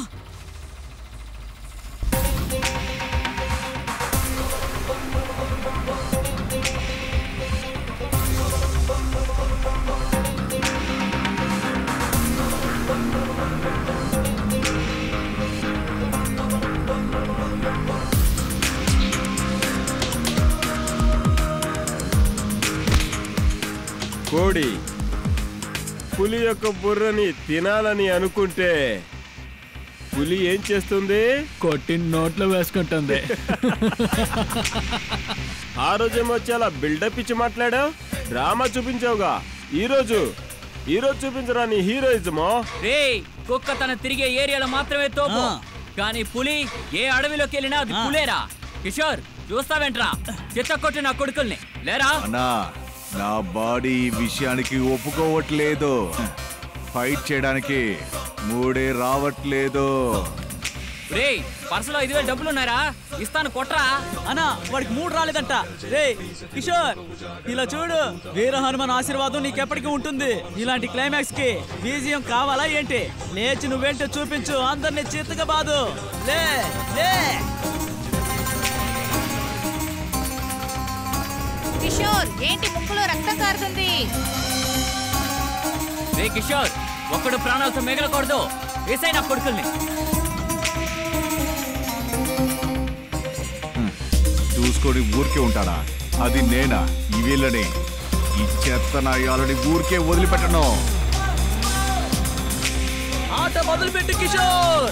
కోడి పులి యొక్క బుర్రని తినాలని అనుకుంటే పులి ఏం చేస్తుంది కొట్టి నోట్లో వేసుకుంటుంది ఆ రోజేమో వచ్చి అలా బిల్డప్ ఇచ్చి మాట్లాడావు డ్రామా చూపించావుగా ఈ రోజు ఈ రోజు చూపించరా నీ హీరోయిజమో రే కుక్క తన తిరిగే ఏరియాలో మాత్రమే తోపు కానీ పులి ఏ అడవిలోకి వెళ్ళినా అది పులేరా కిషోర్ చూస్తావేంట్రా చిత్త కొట్టి నా కొడుకుల్ని లేరా అన్నా నా బాడీ ఈ విషయానికి ఒప్పుకోవట్లేదు ఫైట్ చేయడానికి మూడే రావట్లేదు రే పర్సులో ఐదు వేలు డబ్బులు ఉన్నారా ఇస్తాను కొట్రా అన్నా వాడికి మూడు రాలేదంట రే కిషోర్ ఇలా చూడు వీర హనుమాన్ ఆశీర్వాదం నీకెప్పటికీ ఉంటుంది ఇలాంటి క్లైమాక్స్ కి బీజియం కావాలా ఏంటి లేచి నువ్వేంటో చూపించు అందరిని చిత్తగా బాదు లే లే కిషోర్ ఏంటి ముక్కులో రక్తం కారుతుంది రే కిషోర్ ఒక్కడు ప్రాణాలతో మిగలకూడదు వేసాయి నా కొడుకుల్ని చూసుకొని ఊరికే ఉంటాడా అది నేనా ఈ వీళ్ళని ఈ చెత్త నాయాలని ఊరికే వదిలిపెట్టను ఆట మొదలుపెట్టు కిషోర్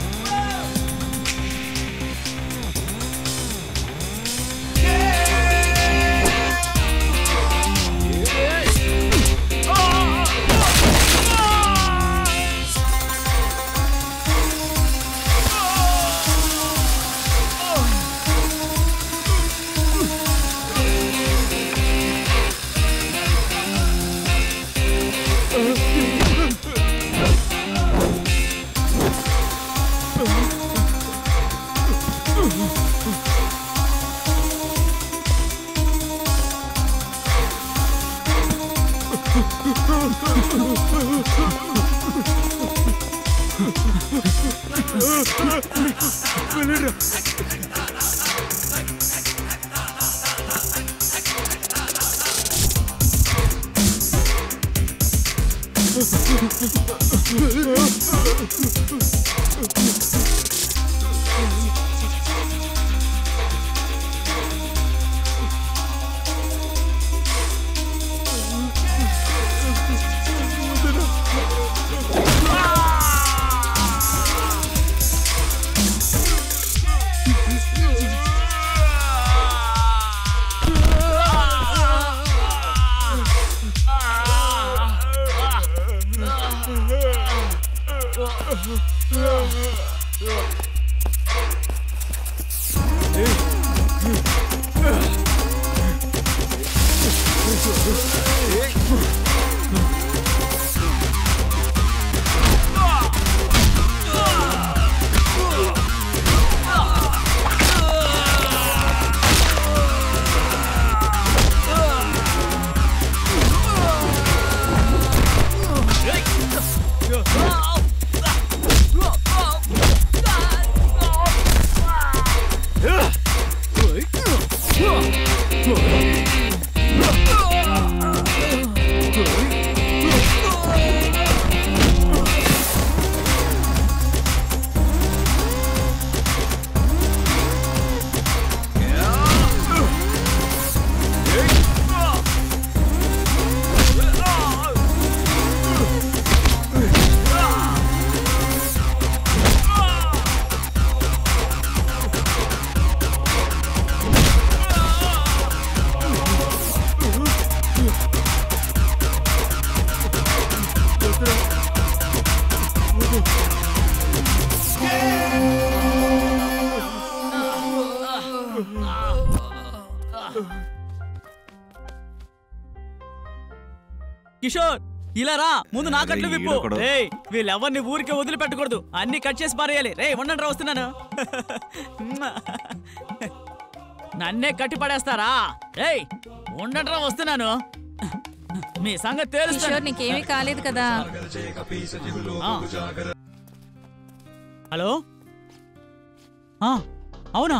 కిషోర్ ఇలా రా ముందు నా కట్లు విప్పు ఈడొకడు. రేయ్ వీళ్ళెవరిని ఊరికే వదిలిపెట్టకూడదు అన్ని కట్ చేసి పారేయాలి రే ఉండండి రా వస్తున్నాను నన్నే కట్టి పడేస్తారా రేయ్ ఉండండి రా వస్తున్నాను మీ సంగతి తెలుసు కిషోర్ నీకేమీ కాలేదు కదా హలో ఆ, అవునా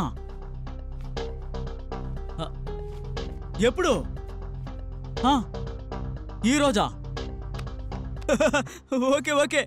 ఆ, ఎప్పుడు ఆ, ఈ రోజా ఓకే ఓకే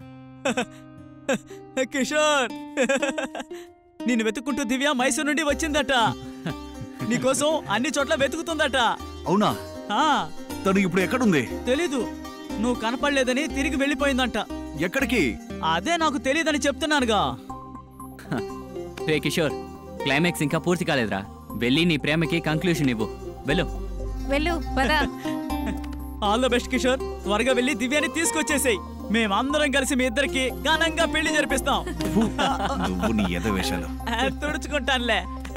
కిషోర్ నిన్ను వెతుక్కుంటూ దివ్య మైసూర్ నుండి వచ్చిందట నీకోసం అన్ని చోట్ల వెతుకుతుందట అవునా ఆ, తను ఇప్పుడు ఎక్కడుంది తెలీదు నువ్వు కనపడలేదని తిరిగి వెళ్ళిపోయిందంట ఎక్కడికి అదే నాకు తెలియదని చెప్తున్నానుగా రే కిషోర్ క్లైమాక్స్ ఇంకా పూర్తి కాలేదురా వెళ్ళి నీ ప్రేమకి కంక్లూషన్ ఇవ్వు వెళ్ళు వెళ్ళు పద ఆల్ ద బెస్ట్ కిషోర్ త్వరగా వెళ్ళి దివ్యాని తీసుకొచ్చేసేయ్ మేమందరం కలిసి మీ ఇద్దరికి ఘనంగా పెళ్లి జరిపిస్తాం నువ్వు నీ ఎద వేషాలు ఆ, తుడుచుకుంటానులే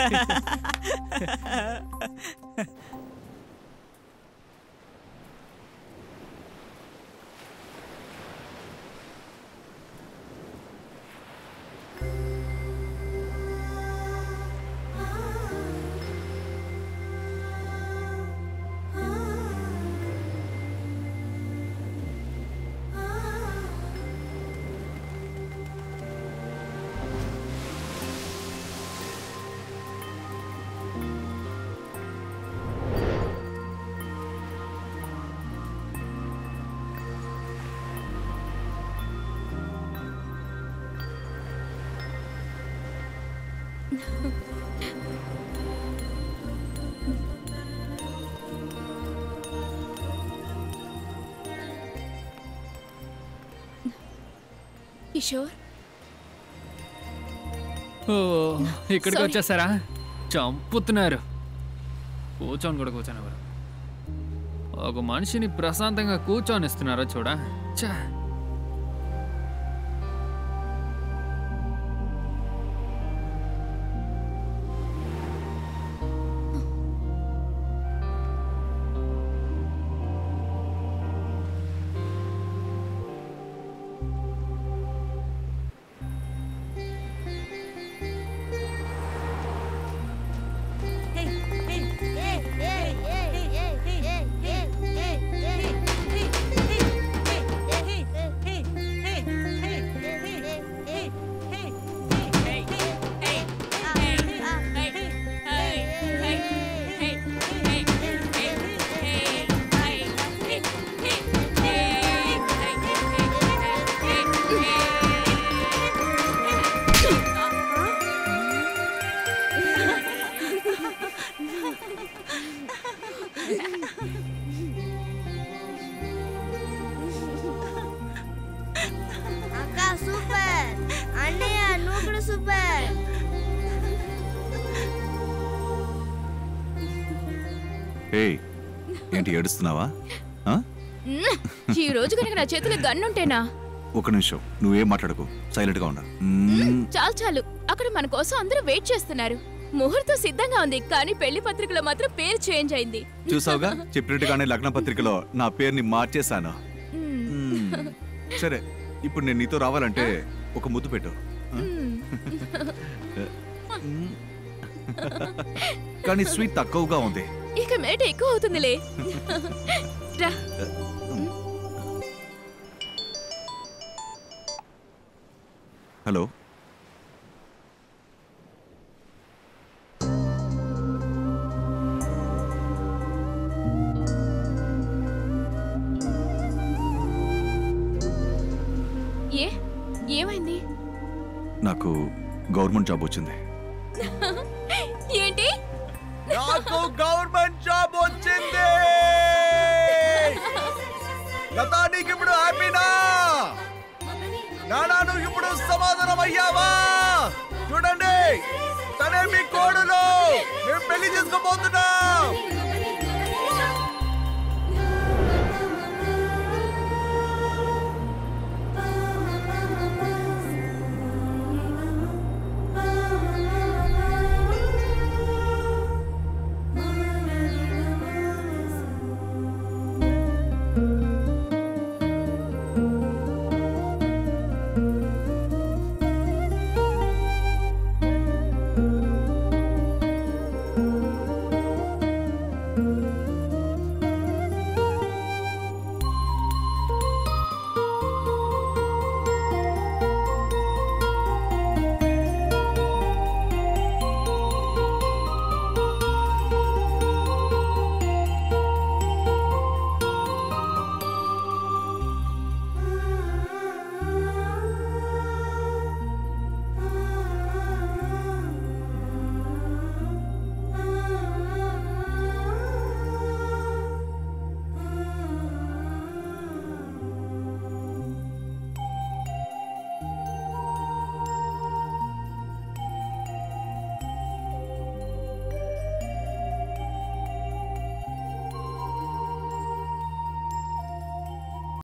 కిషోర్ ఓ ఇక్కడికి Sorry. వచ్చేసారా చంపుతున్నారు కూర్చొని కూడా కూర్చొని ఎవరు ఒక మనిషిని ప్రశాంతంగా కూర్చొని ఇస్తున్నారా చూడా ఛా అక్క సూపర్ అన్నయ్య నువ్వు కూడా సూపర్ ఏయ్ ఏంటి ఏడుస్తున్నావా ఆ? మ్మ్. ఈ రోజు కనుక నా చేతిలో గన్నుంటేనా ఒక నిమిషం నువ్వేం మాట్లాడకు సైలెంట్ గా ఉండు మ్మ్. చాలు చాలు అక్కడ మన కోసం అందరూ వెయిట్ చేస్తున్నారు ముహూర్తం సిద్ధంగా ఉంది కానీ పెళ్లి పత్రికలో మాత్రం పేరు చేంజ్ అయింది చూసావుగా చెప్పినట్టుగానే లగ్న పత్రికలో నా పేరుని మార్చేశాను మ్మ్. సరే ఇప్పుడు నేను నీతో రావాలంటే ఒక ముద్దు పెట్టు ఆ? మ్మ్. కానీ స్వీట్ తక్కువగా ఉంది ఇక మేట ఎక్కువ అవుతుందిలే రా హలో ఏ ఏమైంది నాకు గవర్నమెంట్ జాబ్ వచ్చింది ఏంటి నాకు గవర్నమెంట్ జాబ్ వచ్చింది లతా నీకు ఇప్పుడు హ్యాపీనా నానా నువ్వు ఇప్పుడు సమాధానం అయ్యావా చూడండి తనే మీ కోడలు మేము పెళ్లి చేసుకోబోతున్నాం